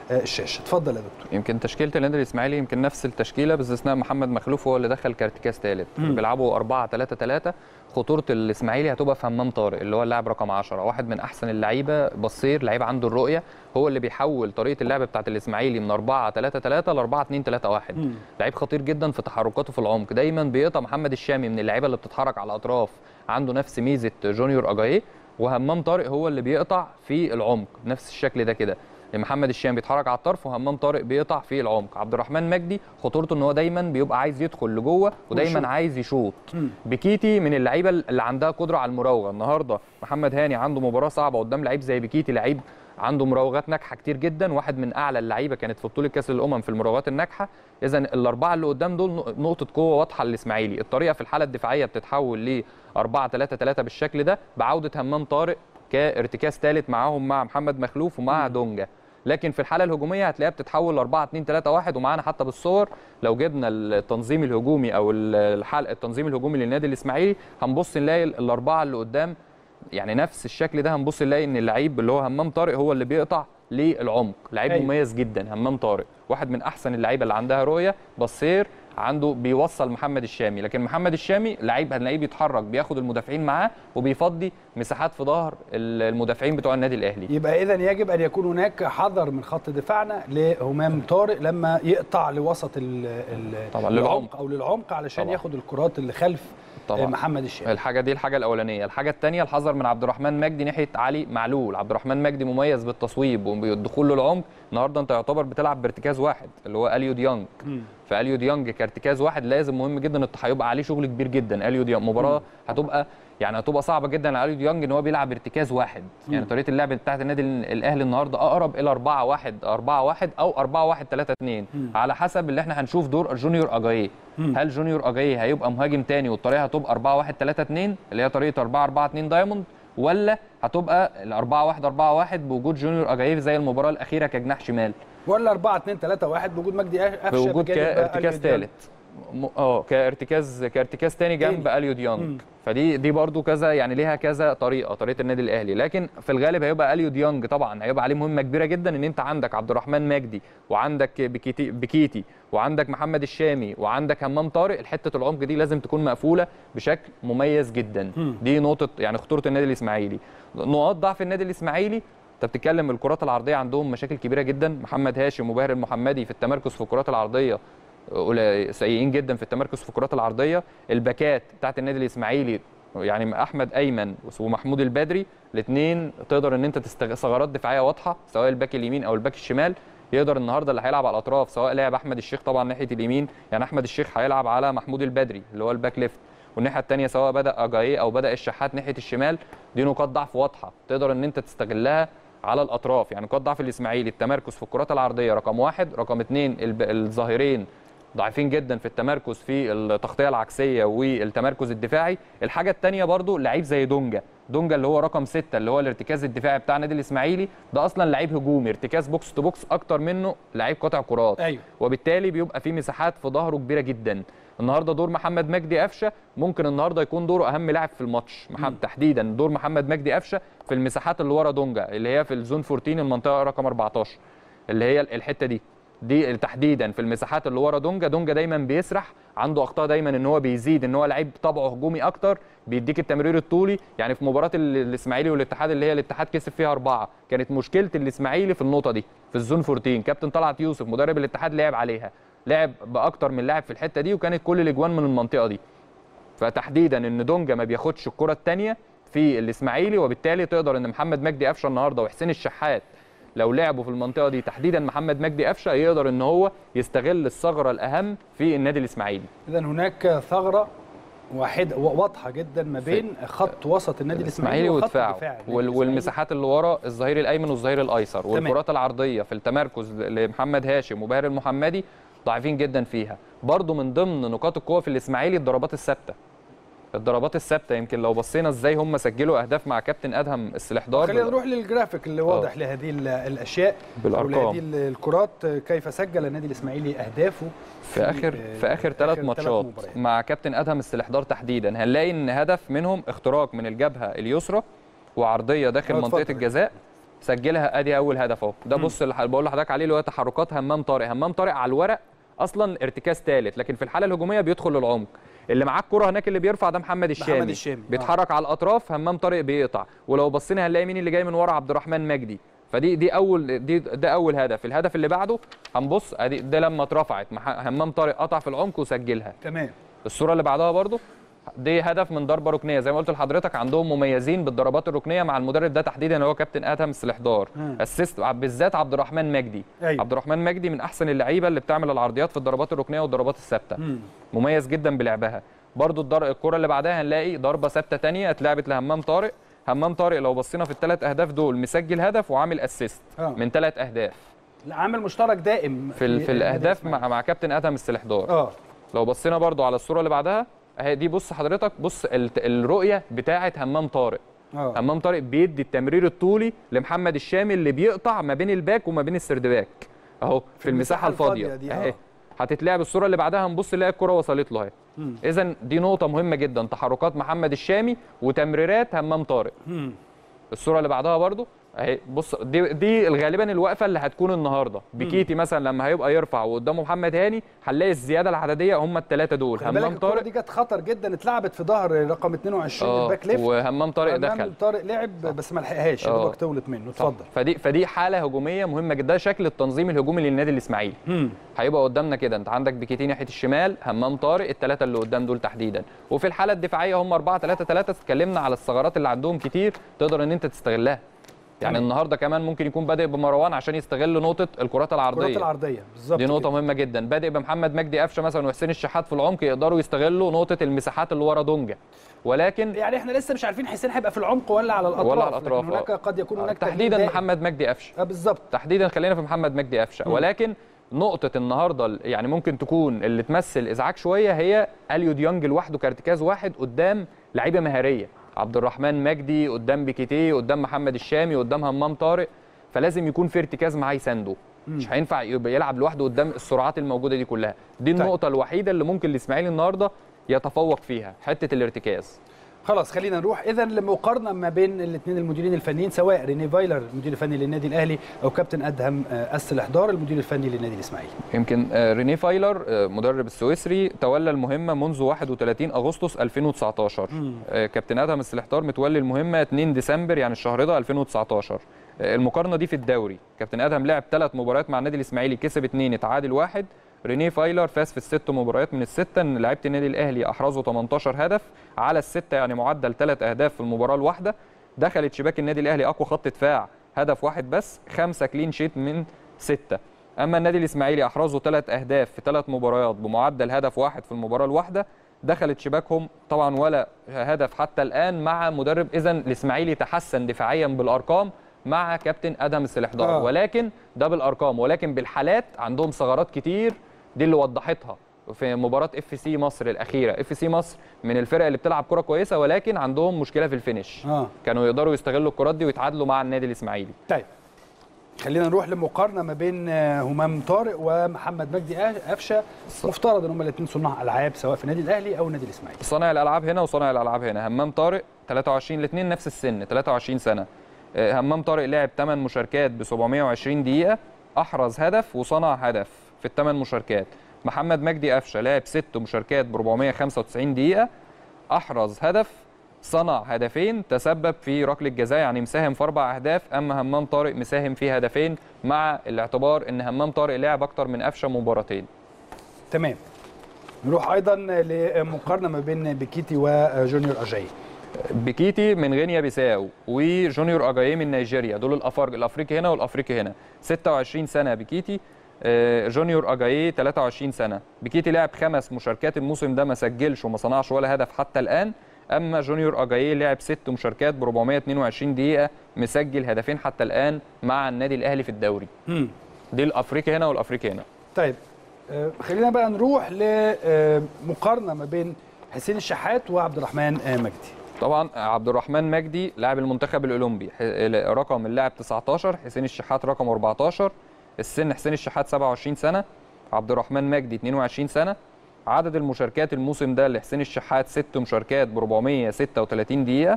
Speaker 1: آه، الشاشه اتفضل يا دكتور
Speaker 3: يمكن تشكيله النادي الاسماعيلي يمكن نفس التشكيله باستثناء محمد مخلوف هو اللي دخل كارتكاز ثالث
Speaker 1: مم.
Speaker 3: بيلعبوا 4 3 3 خطوره الاسماعيلي هتبقى في همام طارق اللي هو اللاعب رقم 10 واحد من احسن اللعيبه بصير لعيب عنده الرؤيه هو اللي بيحول طريقه اللعب بتاعت الاسماعيلي من 4 3 3 ل 4 2 3 1
Speaker 1: مم.
Speaker 3: لعيب خطير جدا في تحركاته في العمق دايما بيقطع محمد الشامي من اللعيبه اللي بتتحرك على الاطراف عنده نفس ميزه جونيور اجاييه وهمام طارق هو اللي بيقطع في العمق بنفس الشكل ده كده محمد الشام بيتحرك على الطرف وهمام طارق بيقطع في العمق عبد الرحمن مجدي خطورته ان هو دايما بيبقى عايز يدخل لجوه
Speaker 1: ويشوط.
Speaker 3: ودايما عايز يشوط
Speaker 1: مم.
Speaker 3: بكيتي من اللعيبه اللي عندها قدره على المراوغه النهارده محمد هاني عنده مباراه صعبه قدام لعيب زي بكيتي لعيب عنده مراوغات ناجحه كتير جدا واحد من اعلى اللعيبه كانت في بطوله كاس الامم في المراوغات الناجحه اذا الاربعه اللي قدام دول نقطه قوه واضحه للاسماعيلي الطريقه في الحاله الدفاعيه بتتحول ل 4 3 3 بالشكل ده بعوده همام طارق كارتكاز ثالث معاهم مع محمد مخلوف ومع دونجا لكن في الحاله الهجوميه هتلاقيها بتتحول ل 4 2 3 1 ومعانا حتى بالصور لو جبنا التنظيم الهجومي او الحلقه التنظيم الهجومي للنادي الاسماعيلي هنبص نلاقي الاربعه اللي قدام يعني نفس الشكل ده هنبص نلاقي ان اللعيب اللي هو همام طارق هو اللي بيقطع للعمق لعيب
Speaker 1: أيوة.
Speaker 3: مميز جدا همام طارق واحد من احسن اللعيبه اللي عندها رؤيه بصير عنده بيوصل محمد الشامي لكن محمد الشامي لعيب هنلاقيه بيتحرك بياخد المدافعين معاه وبيفضي مساحات في ظهر المدافعين بتوع النادي الاهلي
Speaker 1: يبقى اذا يجب ان يكون هناك حذر من خط دفاعنا لهمام طارق لما يقطع لوسط ال ال
Speaker 3: طبعاً،
Speaker 1: العمق
Speaker 3: للعمق.
Speaker 1: او للعمق علشان
Speaker 3: طبعاً.
Speaker 1: ياخد الكرات اللي خلف
Speaker 3: طبعاً.
Speaker 1: آه، محمد الشامي
Speaker 3: الحاجه دي الحاجه الاولانيه الحاجه الثانيه الحذر من عبد الرحمن مجدي ناحيه علي معلول عبد الرحمن مجدي مميز بالتصويب والدخول للعمق النهارده انت يعتبر بتلعب بارتكاز واحد اللي هو اليو ديانج
Speaker 1: مم.
Speaker 3: فاليو ديانج كارتكاز واحد لازم مهم جدا الت- هيبقى عليه شغل كبير جدا اليو ديانج مباراه هتبقى يعني هتبقى صعبه جدا على اليو ديانج ان هو بيلعب ارتكاز واحد يعني
Speaker 1: مم.
Speaker 3: طريقه اللعب بتاعت النادي ال- الاهلي النهارده اقرب الى 4 1 4 1 او 4 1 3 2
Speaker 1: مم.
Speaker 3: على حسب اللي احنا هنشوف دور جونيور اجاييه
Speaker 1: مم.
Speaker 3: هل جونيور اجاييه هيبقى مهاجم تاني والطريقه هتبقى 4 1 3 2 اللي هي طريقه 4 4 2 دايموند ولا هتبقى ال 4 1 4 1 بوجود جونيور اجاييه زي المباراه الاخيره كجناح شمال
Speaker 1: ولا 4 2 3 1 بوجود مجدي قفشه
Speaker 3: بوجود
Speaker 1: بجانب
Speaker 3: كارتكاز
Speaker 1: أليو ديانج.
Speaker 3: ثالث م- اه كارتكاز كارتكاز تاني جنب
Speaker 1: تاني.
Speaker 3: اليو
Speaker 1: مم.
Speaker 3: ديانج فدي دي برضو كذا يعني ليها كذا طريقه طريقه النادي الاهلي لكن في الغالب هيبقى اليو ديانج طبعا هيبقى عليه مهمه كبيره جدا ان انت عندك عبد الرحمن مجدي وعندك بكيتي بكيتي وعندك محمد الشامي وعندك همام طارق الحته العمق دي لازم تكون مقفوله بشكل مميز جدا
Speaker 1: مم.
Speaker 3: دي نقطه يعني خطوره النادي الاسماعيلي نقاط ضعف النادي الاسماعيلي انت بتتكلم الكرات العرضيه عندهم مشاكل كبيره جدا محمد هاشم وباهر المحمدي في التمركز في الكرات العرضيه قليل- سيئين جدا في التمركز في الكرات العرضيه الباكات بتاعت النادي الاسماعيلي يعني احمد ايمن ومحمود البدري الاثنين تقدر ان انت تستغل ثغرات دفاعيه واضحه سواء الباك اليمين او الباك الشمال يقدر النهارده اللي هيلعب على الاطراف سواء لاعب احمد الشيخ طبعا ناحيه اليمين يعني احمد الشيخ هيلعب على محمود البدري اللي هو الباك ليفت والناحيه الثانيه سواء بدا اجاييه او بدا الشحات ناحيه الشمال دي نقاط ضعف واضحه تقدر ان انت تستغلها على الاطراف يعني نقاط ضعف الاسماعيلي التمركز في الكرات العرضيه رقم واحد رقم اثنين الب- الظاهرين ضعيفين جدا في التمركز في التغطيه العكسيه والتمركز الدفاعي الحاجه الثانيه برضو لعيب زي دونجا دونجا اللي هو رقم ستة اللي هو الارتكاز الدفاعي بتاع النادي الاسماعيلي ده اصلا لعيب هجومي ارتكاز بوكس تو بوكس اكتر منه لعيب قاطع كرات
Speaker 1: ايوه
Speaker 3: وبالتالي بيبقى في مساحات في ظهره كبيره جدا النهارده دور محمد مجدي قفشه ممكن النهارده يكون دوره اهم لاعب في الماتش محمد تحديدا دور محمد مجدي قفشه في المساحات اللي ورا دونجا اللي هي في الزون 14 المنطقه رقم 14 اللي هي الحته دي دي تحديدا في المساحات اللي ورا دونجا دونجا دايما بيسرح عنده اخطاء دايما ان هو بيزيد ان هو لعيب طبعه هجومي اكتر بيديك التمرير الطولي يعني في مباراه ال- الاسماعيلي والاتحاد اللي هي الاتحاد كسب فيها اربعه كانت مشكله الاسماعيلي في النقطه دي في الزون 14 كابتن طلعت يوسف مدرب الاتحاد لعب عليها لعب باكتر من لاعب في الحته دي وكانت كل الاجوان من المنطقه دي فتحديدا ان دونجا ما بياخدش الكره الثانيه في الاسماعيلي وبالتالي تقدر ان محمد مجدي قفشه النهارده وحسين الشحات لو لعبوا في المنطقه دي تحديدا محمد مجدي قفشه يقدر ان هو يستغل الثغره الاهم في النادي الاسماعيلي
Speaker 1: اذا هناك ثغره واحده واضحه جدا ما بين خط وسط النادي الاسماعيلي
Speaker 3: الاسماعيلي
Speaker 1: وخط
Speaker 3: ودفاعه
Speaker 1: دفاع النادي
Speaker 3: وال-
Speaker 1: الإسماعيلي.
Speaker 3: والمساحات اللي ورا الظهير الايمن والظهير الايسر
Speaker 1: تمام.
Speaker 3: والكرات العرضيه في التمركز لمحمد هاشم وباهر المحمدي ضعيفين جدا فيها برضو من ضمن نقاط القوه في الاسماعيلي الضربات الثابته الضربات الثابته يمكن لو بصينا ازاي هم سجلوا اهداف مع كابتن ادهم السلحدار
Speaker 1: خلينا نروح للجرافيك اللي واضح لهذه ال- الاشياء
Speaker 3: بالأرقام.
Speaker 1: ولهذه ال- الكرات كيف سجل النادي الاسماعيلي اهدافه
Speaker 3: في اخر في اخر ثلاث ماتشات
Speaker 1: مباريات.
Speaker 3: مع كابتن ادهم السلحدار تحديدا هنلاقي ان هدف منهم اختراق من الجبهه اليسرى وعرضيه داخل
Speaker 1: آه،
Speaker 3: منطقه
Speaker 1: اتفضل.
Speaker 3: الجزاء سجلها ادي اول هدف اهو ده بص اللي بقول لحضرتك عليه اللي هو تحركات همام طارق همام طارق على الورق اصلا ارتكاز ثالث لكن في الحاله الهجوميه بيدخل للعمق اللي معاه الكره هناك اللي بيرفع ده محمد الشامي,
Speaker 1: محمد الشامي. آه.
Speaker 3: بيتحرك على الاطراف همام طارق بيقطع ولو بصينا هنلاقي مين اللي جاي من ورا عبد الرحمن مجدي فدي دي اول دي ده اول هدف الهدف اللي بعده هنبص ادي ده لما اترفعت مح- همام طارق قطع في العمق وسجلها
Speaker 1: تمام
Speaker 3: الصوره اللي بعدها برضو دي هدف من ضربه ركنيه زي ما قلت لحضرتك عندهم مميزين بالضربات الركنيه مع المدرب ده تحديدا اللي هو كابتن ادهم السلحدار
Speaker 1: مم.
Speaker 3: اسيست بالذات عبد الرحمن مجدي
Speaker 1: أيوة.
Speaker 3: عبد الرحمن مجدي من احسن اللعيبه اللي بتعمل العرضيات في الضربات الركنيه والضربات الثابته
Speaker 1: مم.
Speaker 3: مميز جدا بلعبها برضو الدر... الكره اللي بعدها هنلاقي ضربه ثابته ثانيه اتلعبت لهمام طارق همام طارق لو بصينا في الثلاث اهداف دول مسجل هدف وعامل اسيست
Speaker 1: آه.
Speaker 3: من ثلاث اهداف
Speaker 1: لا، عامل مشترك دائم
Speaker 3: في, ال... في الاهداف مع, مع كابتن ادهم السلحدار
Speaker 1: اه
Speaker 3: لو بصينا برضو على الصوره اللي بعدها اهي دي بص حضرتك بص ال- الرؤيه بتاعه همام طارق
Speaker 1: اه
Speaker 3: همام طارق بيدي التمرير الطولي لمحمد الشامي اللي بيقطع ما بين الباك وما بين السردباك اهو في, المساحه الفاضيه
Speaker 1: دي،
Speaker 3: اهي
Speaker 1: آه.
Speaker 3: هتتلعب الصوره اللي بعدها هنبص نلاقي الكره وصلت له اهي
Speaker 1: مم.
Speaker 3: اذا دي نقطه مهمه جدا تحركات محمد الشامي وتمريرات همام طارق
Speaker 1: مم.
Speaker 3: الصوره اللي بعدها برضو اهي بص دي دي غالبا الوقفه اللي هتكون النهارده بكيتي مثلا لما هيبقى يرفع وقدامه محمد هاني هنلاقي الزياده العدديه هم الثلاثه دول
Speaker 1: خلي بالك
Speaker 3: همام
Speaker 1: الكرة
Speaker 3: طارق
Speaker 1: دي كانت خطر جدا اتلعبت في ظهر رقم 22
Speaker 3: اه
Speaker 1: الباك ليفت
Speaker 3: وهمام طارق
Speaker 1: أمام
Speaker 3: دخل
Speaker 1: طارق لعب بس ما لحقهاش يا
Speaker 3: آه.
Speaker 1: دوبك طولت منه اتفضل
Speaker 3: فدي فدي حاله هجوميه مهمه جدا ده شكل التنظيم الهجومي للنادي الاسماعيلي
Speaker 1: مم.
Speaker 3: هيبقى قدامنا كده انت عندك بكيتي ناحيه الشمال همام طارق الثلاثه اللي قدام دول تحديدا وفي الحاله الدفاعيه هم 4 3 3 اتكلمنا على الثغرات اللي عندهم كتير تقدر ان انت تستغلها يعني
Speaker 1: تمام.
Speaker 3: النهارده كمان ممكن يكون بادئ بمروان عشان يستغل نقطه الكرات العرضيه
Speaker 1: الكرات العرضيه بالظبط
Speaker 3: دي نقطة
Speaker 1: كده.
Speaker 3: مهمة جدا، بادئ بمحمد مجدي قفشة مثلا وحسين الشحات في العمق يقدروا يستغلوا نقطة المساحات اللي ورا دونجا، ولكن
Speaker 1: يعني احنا لسه مش عارفين حسين هيبقى في العمق ولا على الاطراف
Speaker 3: ولا على الأطراف،
Speaker 1: لكن هناك
Speaker 3: آه.
Speaker 1: قد يكون هناك تغيير
Speaker 3: تحديدا
Speaker 1: دائم.
Speaker 3: محمد مجدي قفشة
Speaker 1: اه بالظبط
Speaker 3: تحديدا خلينا في محمد مجدي قفشه
Speaker 1: مم.
Speaker 3: ولكن نقطة النهارده يعني ممكن تكون اللي تمثل ازعاج شوية هي اليو ديانج لوحده كارتكاز واحد قدام لعيبة مهارية عبد الرحمن مجدي قدام بيكيتي قدام محمد الشامي قدام همام طارق فلازم يكون في ارتكاز معاه يسانده مش هينفع يبقى يلعب لوحده قدام السرعات الموجودة دي كلها دي
Speaker 1: طيب.
Speaker 3: النقطة الوحيدة اللي ممكن الاسماعيلي النهارده يتفوق فيها حتة الارتكاز
Speaker 1: خلاص خلينا نروح اذا لمقارنه ما بين الاثنين المديرين الفنيين سواء ريني فايلر المدير الفني للنادي الاهلي او كابتن ادهم آه، السلحدار المدير الفني للنادي الاسماعيلي
Speaker 3: يمكن آه، ريني فايلر آه، مدرب السويسري تولى المهمه منذ 31 اغسطس 2019 آه، كابتن ادهم السلحدار متولي المهمه 2 ديسمبر يعني الشهر ده 2019 آه، المقارنه دي في الدوري كابتن ادهم لعب ثلاث مباريات مع النادي الاسماعيلي كسب اثنين اتعادل واحد ريني فايلر فاز في الست مباريات من السته ان لعيبه النادي الاهلي احرزوا 18 هدف على السته يعني معدل ثلاث اهداف في المباراه الواحده دخلت شباك النادي الاهلي اقوى خط دفاع هدف واحد بس خمسه كلين شيت من سته اما النادي الاسماعيلي احرزوا ثلاث اهداف في ثلاث مباريات بمعدل هدف واحد في المباراه الواحده دخلت شباكهم طبعا ولا هدف حتى الان مع مدرب اذا الاسماعيلي تحسن دفاعيا بالارقام مع كابتن ادهم السلحدار
Speaker 1: آه.
Speaker 3: ولكن ده بالارقام ولكن بالحالات عندهم ثغرات كتير دي اللي وضحتها في مباراه اف سي مصر الاخيره اف سي مصر من الفرق اللي بتلعب كره كويسه ولكن عندهم مشكله في الفينش
Speaker 1: اه
Speaker 3: كانوا يقدروا يستغلوا الكرات دي ويتعادلوا مع النادي الاسماعيلي
Speaker 1: طيب خلينا نروح لمقارنه ما بين آه، همام طارق ومحمد مجدي آ- قفشه مفترض ان هم الاثنين صناع العاب سواء في النادي الاهلي او النادي الاسماعيلي
Speaker 3: صانع الالعاب هنا وصانع الالعاب هنا همام طارق 23 الاثنين نفس السن 23 سنه آه، همام طارق لعب 8 مشاركات ب 720 دقيقه احرز هدف وصنع هدف في الثمان مشاركات محمد مجدي قفشه لعب 6 مشاركات ب 495 دقيقه احرز هدف صنع هدفين تسبب في ركله جزاء يعني مساهم في اربع اهداف اما همام طارق مساهم في هدفين مع الاعتبار ان همام طارق لعب اكتر من قفشه مباراتين
Speaker 1: تمام نروح ايضا لمقارنه ما بين بيكيتي وجونيور اجاي
Speaker 3: بكيتي من غينيا بيساو وجونيور اجاييه من نيجيريا دول الافارق الافريقي هنا والافريقي هنا 26 سنه بكيتي آه، جونيور اجاييه 23 سنه بكيتي لعب خمس مشاركات الموسم ده ما سجلش وما صنعش ولا هدف حتى الان اما جونيور اجاييه لعب ست مشاركات ب 422 دقيقه مسجل هدفين حتى الان مع النادي الاهلي في الدوري
Speaker 1: مم.
Speaker 3: دي الافريقي هنا والافريقي هنا
Speaker 1: طيب آه، خلينا بقى نروح لمقارنه ما بين حسين الشحات وعبد الرحمن آه، مجدي
Speaker 3: طبعا عبد الرحمن مجدي لاعب المنتخب الاولمبي ح- رقم اللاعب 19 حسين الشحات رقم 14 السن حسين الشحات 27 سنه عبد الرحمن مجدي 22 سنه عدد المشاركات الموسم ده لحسين الشحات ست مشاركات ب 436 دقيقه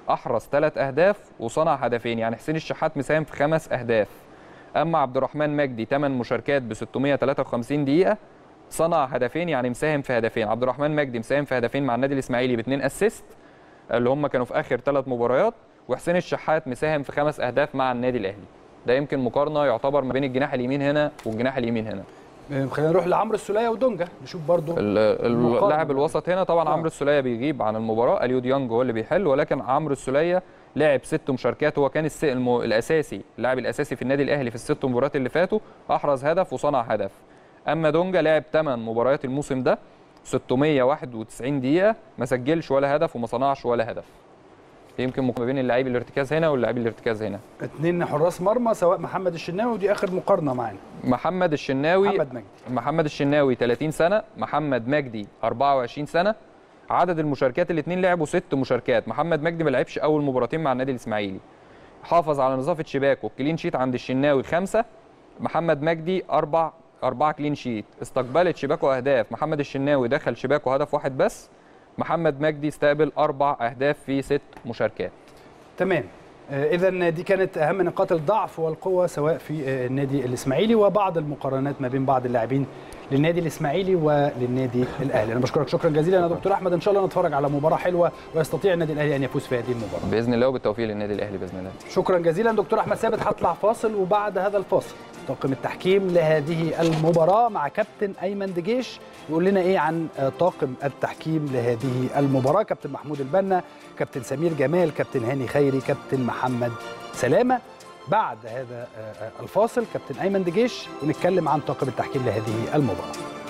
Speaker 3: احرز ثلاث اهداف وصنع هدفين يعني حسين الشحات مساهم في خمس اهداف اما عبد الرحمن مجدي 8 مشاركات ب 653 دقيقه صنع هدفين يعني مساهم في هدفين عبد الرحمن مجدي مساهم في هدفين مع النادي الاسماعيلي باثنين اسيست اللي هم كانوا في اخر ثلاث مباريات وحسين الشحات مساهم في خمس اهداف مع النادي الاهلي ده يمكن مقارنه يعتبر ما بين الجناح اليمين هنا والجناح اليمين هنا
Speaker 1: آه، خلينا نروح لعمرو السوليه ودونجا نشوف برضو
Speaker 3: ال-
Speaker 1: المقارنة.
Speaker 3: اللاعب الوسط هنا طبعا
Speaker 1: آه.
Speaker 3: عمرو السوليه بيغيب عن المباراه اليو ديانج هو اللي بيحل ولكن عمرو السوليه لعب ست مشاركات هو كان الس- الم- الاساسي اللاعب الاساسي في النادي الاهلي في الست مباريات اللي فاتوا احرز هدف وصنع هدف اما دونجا لعب 8 مباريات الموسم ده 691 دقيقه ما سجلش ولا هدف وما صنعش ولا هدف يمكن مقارنة ما بين اللاعب الارتكاز هنا واللاعب الارتكاز هنا
Speaker 1: اتنين حراس مرمى سواء محمد الشناوي ودي اخر مقارنه معانا
Speaker 3: محمد الشناوي
Speaker 1: محمد مجدي
Speaker 3: محمد الشناوي 30 سنه محمد مجدي 24 سنه عدد المشاركات الاثنين لعبوا ست مشاركات محمد مجدي ما لعبش اول مباراتين مع النادي الاسماعيلي حافظ على نظافه شباكه كلين شيت عند الشناوي خمسه محمد مجدي اربع اربعه كلين شيت استقبلت شباكه اهداف محمد الشناوي دخل شباكه هدف واحد بس محمد مجدي استقبل اربع اهداف في ست مشاركات
Speaker 1: تمام اذا دي كانت اهم نقاط الضعف والقوه سواء في آه، النادي الاسماعيلي وبعض المقارنات ما بين بعض اللاعبين للنادي الاسماعيلي وللنادي الاهلي انا بشكرك شكرا جزيلا يا دكتور احمد ان شاء الله نتفرج على مباراه حلوه ويستطيع النادي الاهلي ان يفوز في هذه المباراه
Speaker 3: باذن الله وبالتوفيق للنادي الاهلي باذن الله
Speaker 1: شكرا جزيلا دكتور احمد ثابت هطلع فاصل وبعد هذا الفاصل طاقم التحكيم لهذه المباراه مع كابتن ايمن دجيش يقول لنا ايه عن آه، طاقم التحكيم لهذه المباراه كابتن محمود البنا كابتن سمير جمال كابتن هاني خيري كابتن محمد سلامه بعد هذا آه، آه، الفاصل كابتن ايمن دجيش ونتكلم عن طاقم التحكيم لهذه المباراه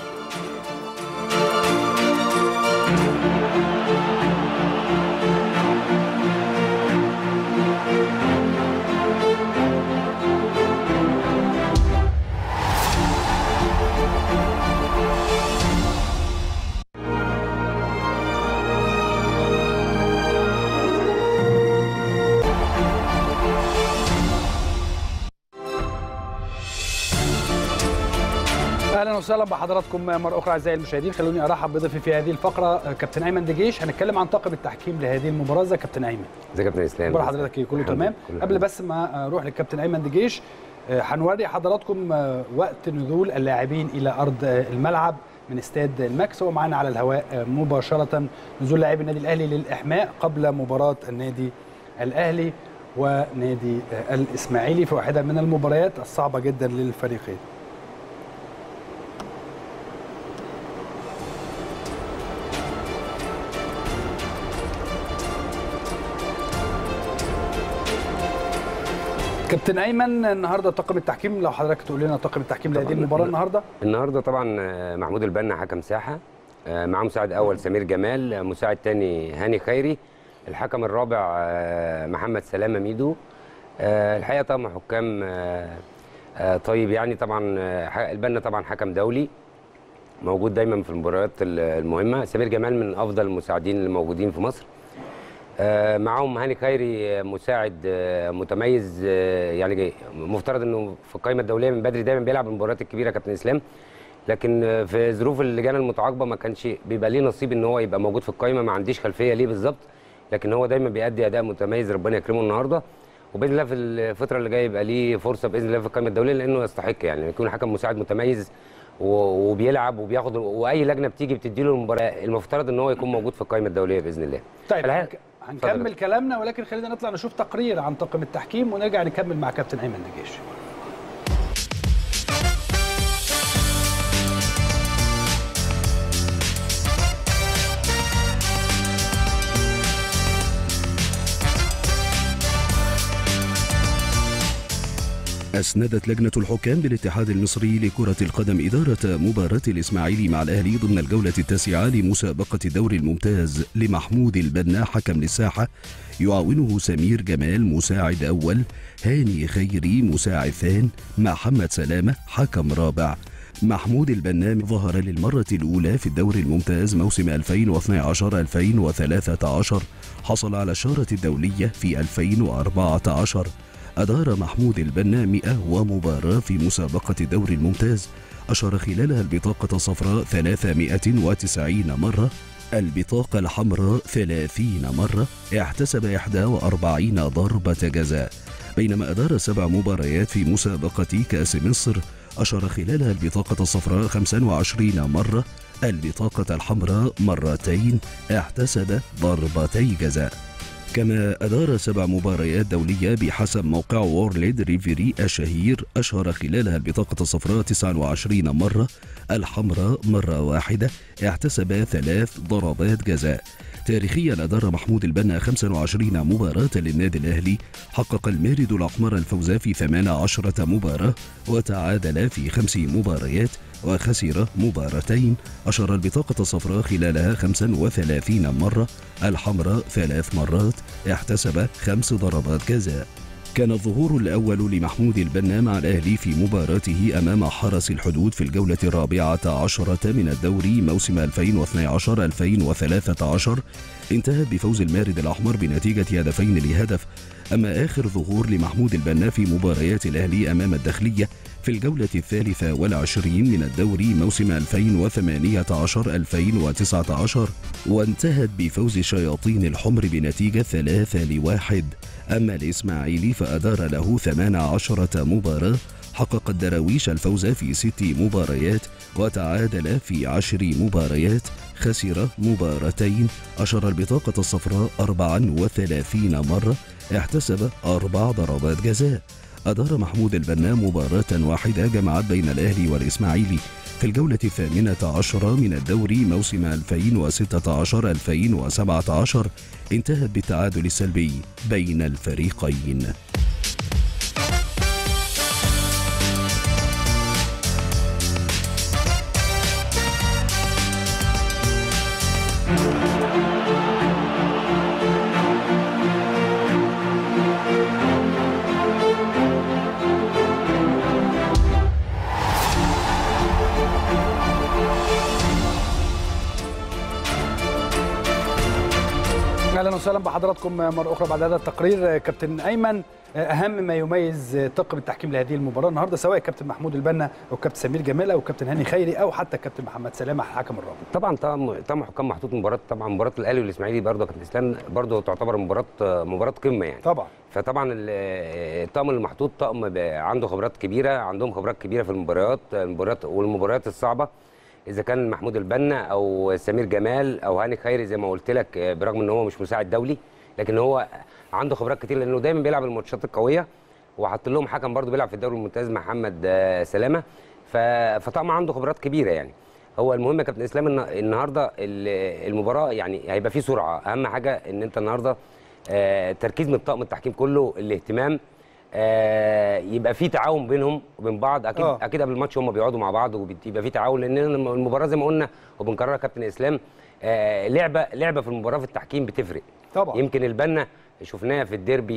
Speaker 1: اهلا وسهلا بحضراتكم مره اخرى اعزائي المشاهدين خلوني ارحب بضيفي في هذه الفقره آه، كابتن ايمن دجيش هنتكلم عن طاقم التحكيم لهذه المباراه ازيك يا كابتن ايمن
Speaker 4: ازيك يا كابتن اسلام
Speaker 1: اخبار حضرتك ايه كله
Speaker 4: الحمد
Speaker 1: تمام
Speaker 4: لله، كله
Speaker 1: قبل
Speaker 4: تمام.
Speaker 1: بس ما اروح للكابتن ايمن دجيش آه، هنوري حضراتكم آه، وقت نزول اللاعبين الى ارض آه، الملعب من استاد الماكس هو معانا على الهواء آه، مباشره نزول لاعبي النادي الاهلي للاحماء قبل مباراه النادي الاهلي ونادي آه، الاسماعيلي في واحده من المباريات الصعبه جدا للفريقين كابتن ايمن النهارده طاقم التحكيم لو حضرتك تقول لنا طاقم التحكيم لهذه
Speaker 4: طبعاً.
Speaker 1: المباراه النهارده
Speaker 4: النهارده طبعا آه، محمود البنا حكم ساحه آه، معاه مساعد اول سمير جمال آه، مساعد تاني هاني خيري الحكم الرابع آه، محمد سلامه ميدو آه، الحقيقه طبعا حكام آه، آه، طيب يعني طبعا آه، ح- البنا طبعا حكم دولي موجود دايما في المباريات ال- المهمه سمير جمال من افضل المساعدين اللي موجودين في مصر آه، معاهم هاني خيري آه، مساعد آه، متميز آه، يعني جاي- مفترض انه في القائمه الدوليه من بدري دايما بيلعب المباريات الكبيره كابتن اسلام لكن آه، في ظروف اللجان المتعاقبه ما كانش بيبقى ليه نصيب ان هو يبقى موجود في القائمه ما عنديش خلفيه ليه بالظبط لكن هو دايما بيأدي اداء متميز ربنا يكرمه النهارده وباذن الله في الفتره اللي جايه يبقى ليه فرصه باذن الله في القائمه الدوليه لانه يستحق يعني يكون حكم مساعد متميز و- وبيلعب وبياخد واي لجنه بتيجي بتدي له المباراه المفترض ان هو يكون موجود في القائمه الدوليه باذن الله
Speaker 1: طيب
Speaker 4: الحقيقة-
Speaker 1: هنك- هنكمل
Speaker 4: اتفضل.
Speaker 1: كلامنا ولكن خلينا نطلع نشوف تقرير عن طاقم التحكيم ونرجع نكمل مع كابتن ايمن دجيش
Speaker 5: أسندت لجنة الحكام بالاتحاد المصري لكرة القدم إدارة مباراة الإسماعيلي مع الأهلي ضمن الجولة التاسعة لمسابقة الدوري الممتاز لمحمود البنا حكم للساحة يعاونه سمير جمال مساعد أول هاني خيري مساعد ثان محمد سلامة حكم رابع محمود البنا ظهر للمرة الأولى في الدوري الممتاز موسم 2012-2013 حصل على الشارة الدولية في 2014 أدار محمود البنا 100 ومباراة في مسابقة الدوري الممتاز أشر خلالها البطاقة الصفراء 390 مرة البطاقة الحمراء 30 مرة احتسب 41 ضربة جزاء بينما أدار سبع مباريات في مسابقة كأس مصر أشر خلالها البطاقة الصفراء 25 مرة البطاقة الحمراء مرتين احتسب ضربتي جزاء كما أدار سبع مباريات دولية بحسب موقع وورلد ريفيري الشهير أشهر خلالها البطاقة الصفراء 29 مرة الحمراء مرة واحدة احتسب ثلاث ضربات جزاء تاريخيا أدار محمود البنا 25 مباراة للنادي الأهلي حقق المارد الأحمر الفوز في 18 مباراة وتعادل في خمس مباريات وخسر مباراتين أشر البطاقة الصفراء خلالها 35 مرة الحمراء ثلاث مرات احتسب خمس ضربات جزاء كان الظهور الأول لمحمود البنا مع الأهلي في مباراته أمام حرس الحدود في الجولة الرابعة عشرة من الدوري موسم 2012-2013 انتهت بفوز المارد الأحمر بنتيجة هدفين لهدف أما آخر ظهور لمحمود البنا في مباريات الأهلي أمام الداخلية في الجولة الثالثة والعشرين من الدوري موسم 2018-2019 وانتهت بفوز شياطين الحمر بنتيجة ثلاثة لواحد أما الإسماعيلي فأدار له 18 مباراة حقق الدراويش الفوز في ست مباريات وتعادل في عشر مباريات خسر مباراتين أشر البطاقة الصفراء 34 مرة احتسب أربع ضربات جزاء أدار محمود البنا مباراة واحدة جمعت بين الأهلي والإسماعيلي في الجولة الثامنة عشرة من الدوري موسم 2016-2017 انتهت بالتعادل السلبي بين الفريقين
Speaker 1: اهلا وسهلا بحضراتكم مره اخرى بعد هذا التقرير كابتن ايمن اهم ما يميز طاقم التحكيم لهذه المباراه النهارده سواء كابتن محمود البنا او كابتن سمير جمال او كابتن هاني خيري او حتى كابتن محمد سلامه الحكم الرابع
Speaker 4: طبعا طبعا طبعا حكام محطوط مباراه طبعا مباراه الاهلي والاسماعيلي برضه كابتن اسلام برضه تعتبر مباراه مباراه قمه يعني
Speaker 1: طبعا
Speaker 4: فطبعا ال- الطقم المحطوط طقم ب- عنده خبرات كبيره عندهم خبرات كبيره في المباريات المباريات والمباريات الصعبه اذا كان محمود البنا او سمير جمال او هاني خيري زي ما قلت لك آه، برغم ان هو مش مساعد دولي لكن هو عنده خبرات كتير لانه دايما بيلعب الماتشات القويه وحط لهم حكم برضه بيلعب في الدوري الممتاز محمد آه، سلامه ف- فطبعا عنده خبرات كبيره يعني هو المهم يا كابتن اسلام إن النهارده ال- المباراه يعني هيبقى فيه سرعه اهم حاجه ان انت النهارده آه، تركيز من طاقم التحكيم كله الاهتمام آه، يبقى في تعاون بينهم وبين بعض اكيد
Speaker 1: آه.
Speaker 4: أوه. اكيد قبل الماتش هم بيقعدوا مع بعض وبيبقى في تعاون لان المباراه زي ما قلنا وبنكررها يا كابتن اسلام آه، لعبه لعبه في المباراه في التحكيم بتفرق
Speaker 1: طبعا
Speaker 4: يمكن البنا شفناها في الديربي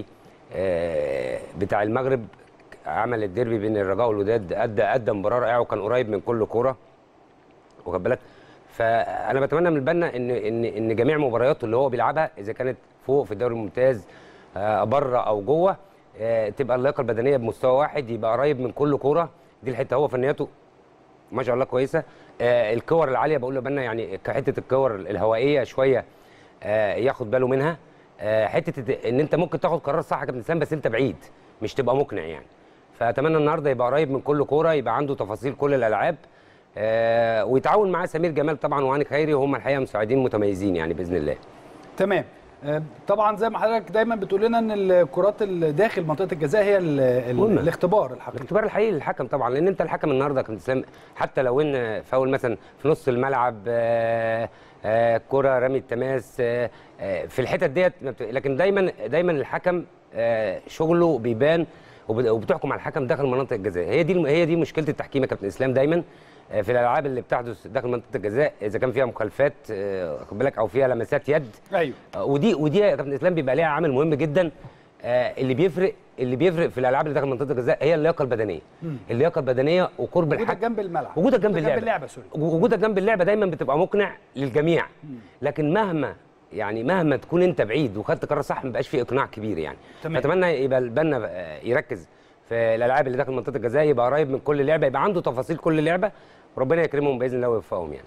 Speaker 4: آه، بتاع المغرب عمل الديربي بين الرجاء والوداد ادى ادى مباراه رائعه وكان قريب من كل كوره واخد بالك فانا بتمنى من البنا ان ان ان جميع مبارياته اللي هو بيلعبها اذا كانت فوق في الدوري الممتاز آه، بره او جوه آه، تبقى اللياقه البدنيه بمستوى واحد يبقى قريب من كل كوره دي الحته هو فنياته ما شاء الله كويسه آه، الكور العاليه بقول لبنا يعني كحته الكور الهوائيه شويه آه، ياخد باله منها آه، حته ان انت ممكن تاخد قرار صح يا كابتن اسلام بس انت بعيد مش تبقى مقنع يعني فاتمنى النهارده يبقى قريب من كل كوره يبقى عنده تفاصيل كل الالعاب آه، ويتعاون معاه سمير جمال طبعا وهاني خيري وهم الحقيقه مساعدين متميزين يعني باذن الله
Speaker 1: تمام آه، طبعا زي ما حضرتك دايما بتقول لنا ان الكرات اللي داخل منطقه الجزاء هي ال- ال-
Speaker 4: مهمة.
Speaker 1: الاختبار الحقيقي
Speaker 4: الاختبار الحقيقي للحكم طبعا لان انت الحكم النهارده يا كابتن اسلام حتى لو ان فاول مثلا في نص الملعب آه، آه، كره رمي التماس آه، آه، في الحتت ديت ما بت- لكن دايما دايما الحكم آه، شغله بيبان وب- وبتحكم على الحكم داخل مناطق الجزاء هي دي الم- هي دي مشكله التحكيم يا كابتن اسلام دايما آه، في الالعاب اللي بتحدث داخل منطقه الجزاء اذا كان فيها مخالفات آه، خد بالك او فيها لمسات يد
Speaker 1: ايوه
Speaker 4: آه، ودي ودي يا كابتن اسلام بيبقى ليها عامل مهم جدا آه، اللي بيفرق اللي بيفرق في الالعاب اللي داخل منطقه الجزاء هي اللياقه البدنيه اللياقه البدنيه وقرب
Speaker 1: وجودك
Speaker 4: الحكم
Speaker 1: جنب الملعب
Speaker 4: وجودك جنب اللعبه
Speaker 1: اللعبه سوري
Speaker 4: وجودك جنب اللعبه دايما بتبقى مقنع للجميع لكن مهما يعني مهما تكون انت بعيد وخدت قرار صح ما بقاش فيه اقناع كبير يعني
Speaker 1: تمام.
Speaker 4: فاتمنى يبقى البنا آه، يركز في الالعاب اللي داخل منطقه الجزاء يبقى قريب من كل لعبه يبقى عنده تفاصيل كل لعبه وربنا يكرمهم باذن الله ويوفقهم يعني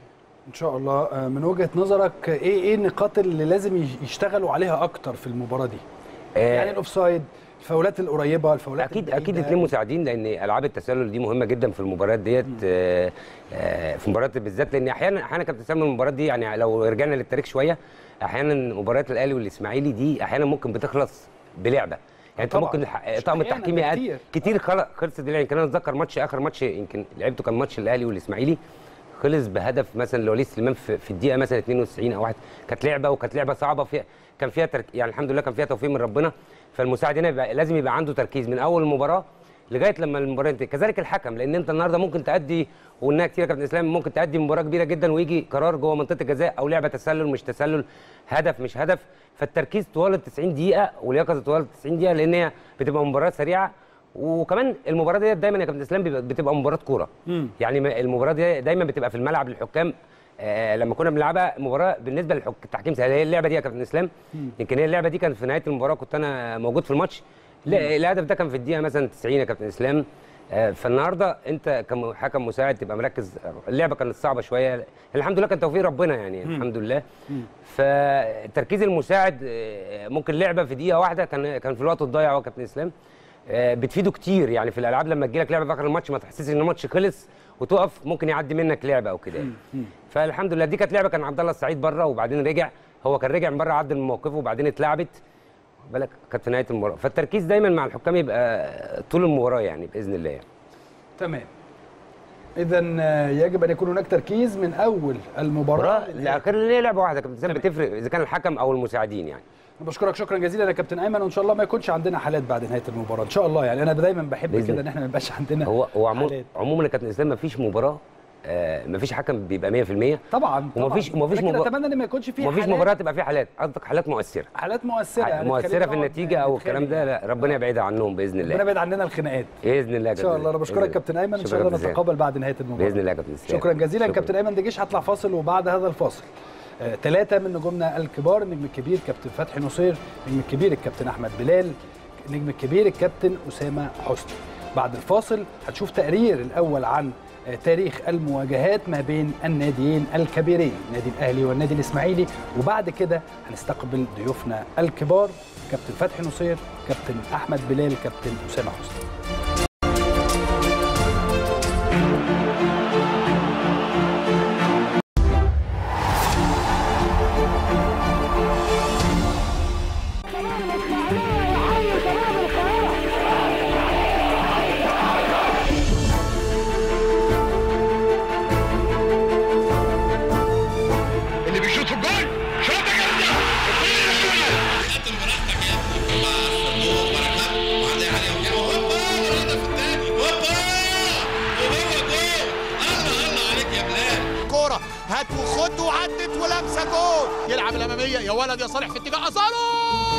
Speaker 1: ان شاء الله آه، من وجهه نظرك ايه ايه النقاط اللي لازم يش- يشتغلوا عليها اكتر في المباراه دي
Speaker 4: آه،
Speaker 1: يعني الاوفسايد الفاولات القريبه الفاولات
Speaker 4: اكيد
Speaker 1: البعيدة.
Speaker 4: اكيد اثنين مساعدين لان العاب التسلل دي مهمه جدا في المباريات ديت آه، آه، في مباريات بالذات لان احيانا احيانا كانت بتسمى المباريات دي يعني لو رجعنا للتاريخ شويه احيانا مباريات الاهلي والاسماعيلي دي احيانا ممكن بتخلص بلعبه يعني انت
Speaker 1: طبعاً.
Speaker 4: ممكن الح-
Speaker 1: مش
Speaker 4: طقم
Speaker 1: أحياناً،
Speaker 4: التحكيم
Speaker 1: ده
Speaker 4: يقعد-
Speaker 1: كتير.
Speaker 4: كتير خل- خلصت يعني يمكن انا اتذكر ماتش اخر ماتش يمكن لعبته كان ماتش الاهلي والاسماعيلي خلص بهدف مثلا لوليد سليمان في, في الدقيقه مثلا 92 او واحد كانت لعبه وكانت لعبه صعبه فيها كان فيها ترك يعني الحمد لله كان فيها توفيق من ربنا فالمساعد هنا يبقى لازم يبقى عنده تركيز من اول المباراه لغايه لما المباراه تنتهي كذلك الحكم لان انت النهارده ممكن تادي وقلناها كتير يا كابتن اسلام ممكن تادي مباراه كبيره جدا ويجي قرار جوه منطقه الجزاء او لعبه تسلل مش تسلل هدف مش هدف فالتركيز طوال ال 90 دقيقه واليقظه طوال ال 90 دقيقه لان هي بتبقى مباراه سريعه وكمان المباراه ديت دايما يا كابتن اسلام بيبقى- بتبقى مباراه كوره يعني ما- المباراه دي دايما بتبقى في الملعب للحكام آه لما كنا بنلعبها مباراه بالنسبه للتحكيم سهله هي اللعبه دي يا كابتن اسلام يمكن هي اللعبه دي كانت في نهايه المباراه كنت انا موجود في الماتش لا الهدف ده كان في الدقيقه مثلا 90 يا كابتن اسلام آه فالنهارده انت كحكم مساعد تبقى مركز اللعبه كانت صعبه شويه الحمد لله كان توفيق ربنا يعني الحمد لله فتركيز المساعد آه، ممكن لعبه في دقيقه واحده كان كان في الوقت الضايع هو كابتن اسلام آه، بتفيده كتير يعني في الالعاب لما تجي لك لعبه في اخر الماتش ما تحسسش ان الماتش خلص وتقف ممكن يعدي منك لعبه او كده يعني. فالحمد لله دي كانت لعبه كان عبد الله السعيد بره وبعدين رجع هو كان رجع من بره عدل من موقفه وبعدين اتلعبت بالك كانت في نهايه المباراه فالتركيز دايما مع الحكام يبقى طول المباراه يعني باذن الله يعني.
Speaker 1: تمام اذا يجب ان يكون هناك تركيز من اول المباراه
Speaker 4: مباراه لاخر اللي هي لعبه واحده كابتن اسلام بتفرق اذا كان الحكم او المساعدين يعني
Speaker 1: بشكرك شكرا جزيلا يا كابتن ايمن وان شاء الله ما يكونش عندنا حالات بعد نهايه المباراه ان شاء الله يعني انا دايما بحب
Speaker 4: بإذن
Speaker 1: كده ان احنا ما يبقاش عندنا
Speaker 4: هو هو عمو
Speaker 1: حالات.
Speaker 4: عموما يا كابتن اسلام ما فيش مباراه آه ما فيش حكم بيبقى 100%
Speaker 1: طبعا
Speaker 4: ومفيش-
Speaker 1: طبعاً.
Speaker 4: ومفيش
Speaker 1: لكن
Speaker 4: مبا-
Speaker 1: اتمنى ان ما يكونش فيه
Speaker 4: ما فيش
Speaker 1: حالات-
Speaker 4: مباراه تبقى فيها حالات قصدك حالات مؤثره
Speaker 1: حالات مؤثره يعني
Speaker 4: مؤثره
Speaker 1: تخلينا
Speaker 4: في
Speaker 1: نقعد
Speaker 4: النتيجه او الكلام ده
Speaker 1: نتخانق.
Speaker 4: لا ربنا يبعدها عنهم باذن
Speaker 1: ربنا
Speaker 4: الله
Speaker 1: يبعد عننا الخناقات
Speaker 4: باذن الله يا
Speaker 1: ان شاء الله انا بشكرك كابتن ايمن ان شاء الله نتقابل بعد نهايه المباراه
Speaker 4: باذن الله يا كابتن اسلام
Speaker 1: شكرا جزيلا
Speaker 4: شكراً.
Speaker 1: كابتن ايمن دجيش هطلع فاصل وبعد هذا الفاصل ثلاثة من نجومنا الكبار النجم الكبير كابتن فتحي نصير النجم الكبير الكابتن أحمد بلال النجم الكبير الكابتن أسامة حسني بعد الفاصل هتشوف تقرير الأول عن آه، تاريخ المواجهات ما بين الناديين الكبيرين النادي الأهلي والنادي الإسماعيلي وبعد كده هنستقبل ضيوفنا الكبار كابتن فتحي نصير كابتن أحمد بلال كابتن أسامة حسني
Speaker 6: اللي بيشوط في الجول شوطه جامده
Speaker 7: قدم براحتك يا ابني الله الله بركات وعلي عليهم هوبا الهدف الثاني هوبا وهو جول الله الله عليك يا بلال
Speaker 8: كوره هات وخد وعدت ولمسه جول يلعب الاماميه يا ولد يا صالح في اتجاه ازارو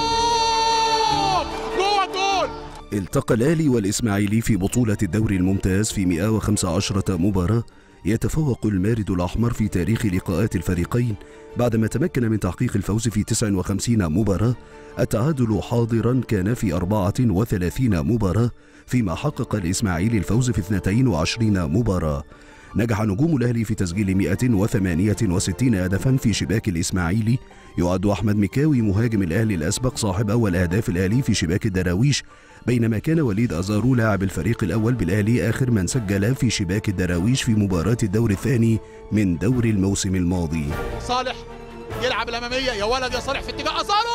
Speaker 8: جوه الجول
Speaker 5: التقى الأهلي والإسماعيلي في بطولة الدوري الممتاز في 115 مباراة يتفوق المارد الأحمر في تاريخ لقاءات الفريقين بعدما تمكن من تحقيق الفوز في 59 مباراة التعادل حاضرا كان في 34 مباراة فيما حقق الإسماعيلي الفوز في 22 مباراة نجح نجوم الأهلي في تسجيل 168 هدفا في شباك الإسماعيلي يعد أحمد مكاوي مهاجم الأهلي الأسبق صاحب أول أهداف الأهلي في شباك الدراويش بينما كان وليد أزارو لاعب الفريق الأول بالأهلي آخر من سجل في شباك الدراويش في مباراة الدور الثاني من دور الموسم الماضي
Speaker 8: صالح يلعب الاماميه يا ولد يا صالح في اتجاه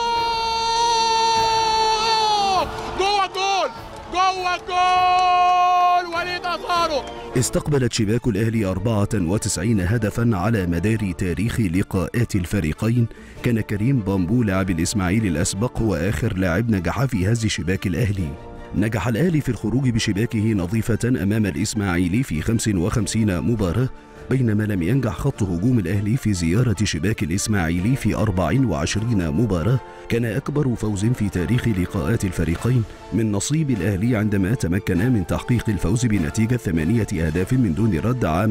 Speaker 8: ازارو جوه الجول جوه الجول وليد ازارو
Speaker 5: استقبلت شباك الأهلي 94 هدفا على مدار تاريخ لقاءات الفريقين كان كريم بامبو لاعب الإسماعيلي الأسبق هو آخر لاعب نجح في هز شباك الأهلي نجح الأهلي في الخروج بشباكه نظيفة أمام الإسماعيلي في 55 مباراة بينما لم ينجح خط هجوم الأهلي في زيارة شباك الإسماعيلي في 24 مباراة كان أكبر فوز في تاريخ لقاءات الفريقين من نصيب الأهلي عندما تمكن من تحقيق الفوز بنتيجة ثمانية أهداف من دون رد عام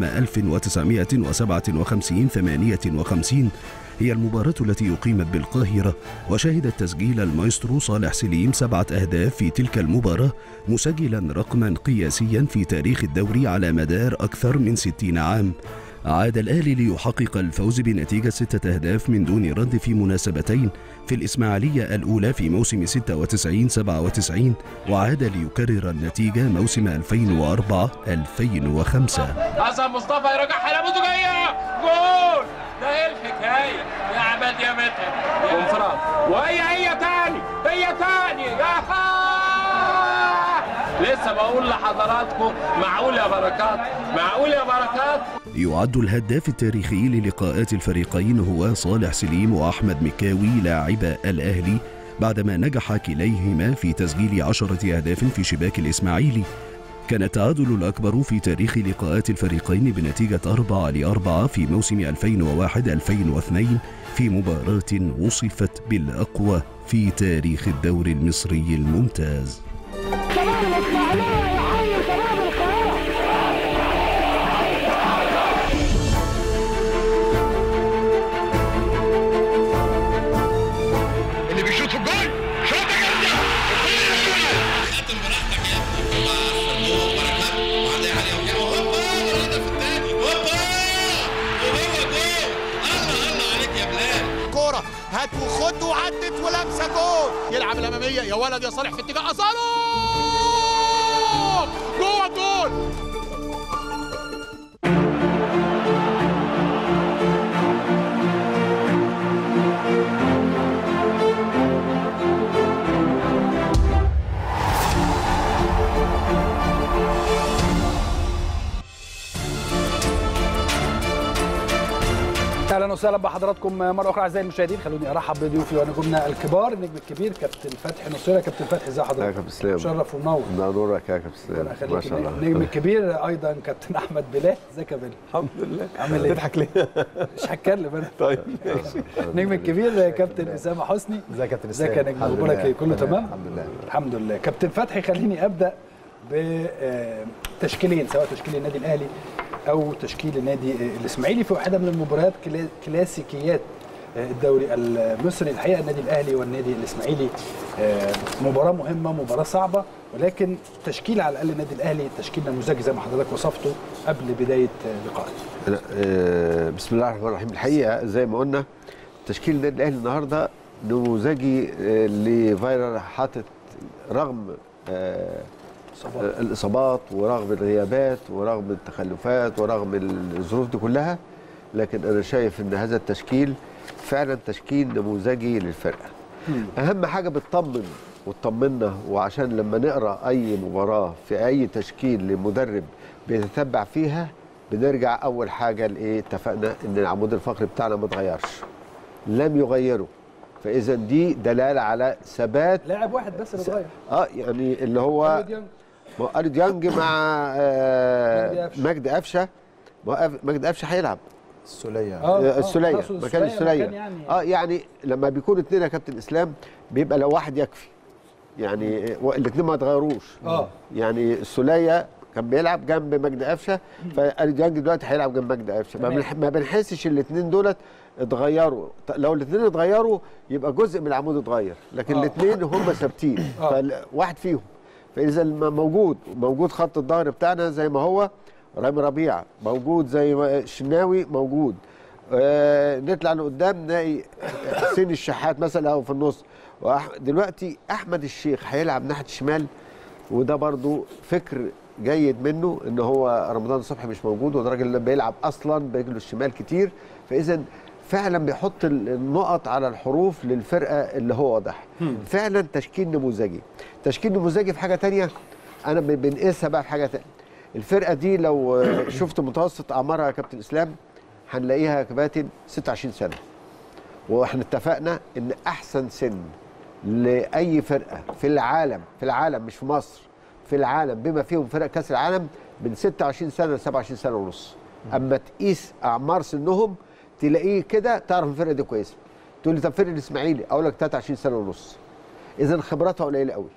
Speaker 5: 1957 58 هي المباراة التي أقيمت بالقاهرة وشهدت تسجيل المايسترو صالح سليم سبعة أهداف في تلك المباراة مسجلا رقما قياسيا في تاريخ الدوري على مدار أكثر من 60 عام عاد الأهلي ليحقق الفوز بنتيجة ستة أهداف من دون رد في مناسبتين في الإسماعيلية الأولى في موسم 96-97 وعاد ليكرر النتيجة موسم 2004-2005
Speaker 6: حسن مصطفى يرجعها لابوزو جايه جول ده ايه الحكايه يا عماد يا متر انفراد وهي هي تاني هي تاني يا لسه بقول لحضراتكم معقول يا بركات معقول يا بركات
Speaker 5: يعد الهداف التاريخي للقاءات الفريقين هو صالح سليم وأحمد مكاوي لاعب الأهلي بعدما نجح كليهما في تسجيل عشرة أهداف في شباك الإسماعيلي كان التعادل الأكبر في تاريخ لقاءات الفريقين بنتيجة 4 لأربعة في موسم 2001-2002 في مباراة وصفت بالأقوى في تاريخ الدوري المصري الممتاز
Speaker 6: اللي بيشوط في الجول شوطه جامده
Speaker 7: ختم براحتك يا ابني الله فنون بركات وعلي علي وحياه هوبا والهدف الثاني هوبا وهو جول الله الله عليك يا بلال
Speaker 8: كوره هات وخد وعدت ولمسه جول يلعب الاماميه يا ولد يا صالح في اتجاه ازارو جوه الجول
Speaker 1: اهلا وسهلا بحضراتكم مره اخرى اعزائي المشاهدين خلوني ارحب بضيوفي ونجومنا الكبار النجم الكبير كابتن فتحي نصيره كابتن فتحي ازي
Speaker 9: يا
Speaker 1: حضرتك
Speaker 9: كابتن اسلام
Speaker 1: مشرف ومنور
Speaker 9: ده نورك يا كابتن اسلام
Speaker 1: ربنا
Speaker 9: ما
Speaker 1: يخليك
Speaker 9: شاء الله
Speaker 1: النجم الكبير ايضا كابتن احمد بلال ازيك يا بلال
Speaker 9: الحمد لله
Speaker 1: عامل ايه؟
Speaker 9: تضحك ليه؟
Speaker 1: مش هتكلم انا
Speaker 9: طيب
Speaker 1: النجم الكبير كابتن اسامه حسني
Speaker 9: ازيك يا كابتن
Speaker 1: ازيك يا نجم
Speaker 9: الحمد
Speaker 1: اخبارك
Speaker 9: لله.
Speaker 1: ايه كله تمام
Speaker 9: الحمد لله
Speaker 1: الحمد لله كابتن فتحي خليني ابدا بتشكيلين سواء تشكيل النادي الاهلي او تشكيل النادي الاسماعيلي في واحده من المباريات كلا- كلاسيكيات الدوري المصري الحقيقه النادي الاهلي والنادي الاسماعيلي آه، مباراه مهمه مباراه صعبه ولكن تشكيل على الاقل النادي الاهلي تشكيل نموذجي زي ما حضرتك وصفته قبل بدايه لقائه
Speaker 9: أنا آه، بسم الله الرحمن الرحيم الحقيقه زي ما قلنا تشكيل النادي الاهلي النهارده نموذجي آه، لفايرر حاطط رغم آه، آه، الاصابات ورغم الغيابات ورغم التخلفات ورغم الظروف دي كلها لكن انا شايف ان هذا التشكيل فعلا تشكيل نموذجي للفرقه اهم حاجه بتطمن وتطمنا وعشان لما نقرا اي مباراه في اي تشكيل لمدرب بيتتبع فيها بنرجع اول حاجه لايه اتفقنا ان العمود الفقري بتاعنا ما اتغيرش لم يغيره فاذا دي دلاله على ثبات
Speaker 1: لاعب واحد بس اللي اتغير
Speaker 9: اه يعني اللي هو
Speaker 1: ديانج.
Speaker 9: ما هو أليو ديانج مع آه،
Speaker 1: مجدي قفشة.
Speaker 9: مجدي قفشه ما هو قف- مجدي قفشه هيلعب
Speaker 10: السولية
Speaker 1: آه، آه،
Speaker 9: السوليه
Speaker 1: أقصد
Speaker 9: مكان السوليه
Speaker 1: مكان يعني
Speaker 9: اه يعني لما بيكون اثنين يا كابتن اسلام بيبقى لو واحد يكفي يعني الاثنين ما اتغيروش
Speaker 1: اه
Speaker 9: يعني السوليه كان بيلعب جنب مجدي قفشه فالديانج دلوقتي هيلعب جنب مجدي قفشه ما
Speaker 1: تمام.
Speaker 9: بنح- ما بنحسش الاثنين دولت اتغيروا ط- لو الاثنين اتغيروا يبقى جزء من العمود اتغير لكن
Speaker 1: آه.
Speaker 9: الاثنين هم ثابتين
Speaker 1: آه.
Speaker 9: فواحد فيهم فاذا الم- موجود موجود خط الظهر بتاعنا زي ما هو رامي ربيعه موجود زي ما الشناوي موجود آه نطلع لقدام نلاقي حسين الشحات مثلا او في النص وأح- دلوقتي احمد الشيخ هيلعب ناحيه الشمال وده برضو فكر جيد منه ان هو رمضان صبحي مش موجود وده راجل بيلعب اصلا برجله الشمال كتير فاذا فعلا بيحط ال- النقط على الحروف للفرقه اللي هو واضح فعلا تشكيل نموذجي تشكيل نموذجي في حاجه تانية انا ب- بنقيسها بقى في حاجه تانية الفرقه دي لو آه، شفت متوسط اعمارها يا كابتن اسلام هنلاقيها يا كباتن 26 سنه واحنا اتفقنا ان احسن سن لاي فرقه في العالم في العالم مش في مصر في العالم بما فيهم فرق كاس العالم من 26 سنه ل 27 سنه ونص اما تقيس اعمار سنهم تلاقيه كده تعرف الفرقه دي كويسه تقول لي طب فين الاسماعيلي اقول لك 23 سنه ونص اذا خبراتها قليله قوي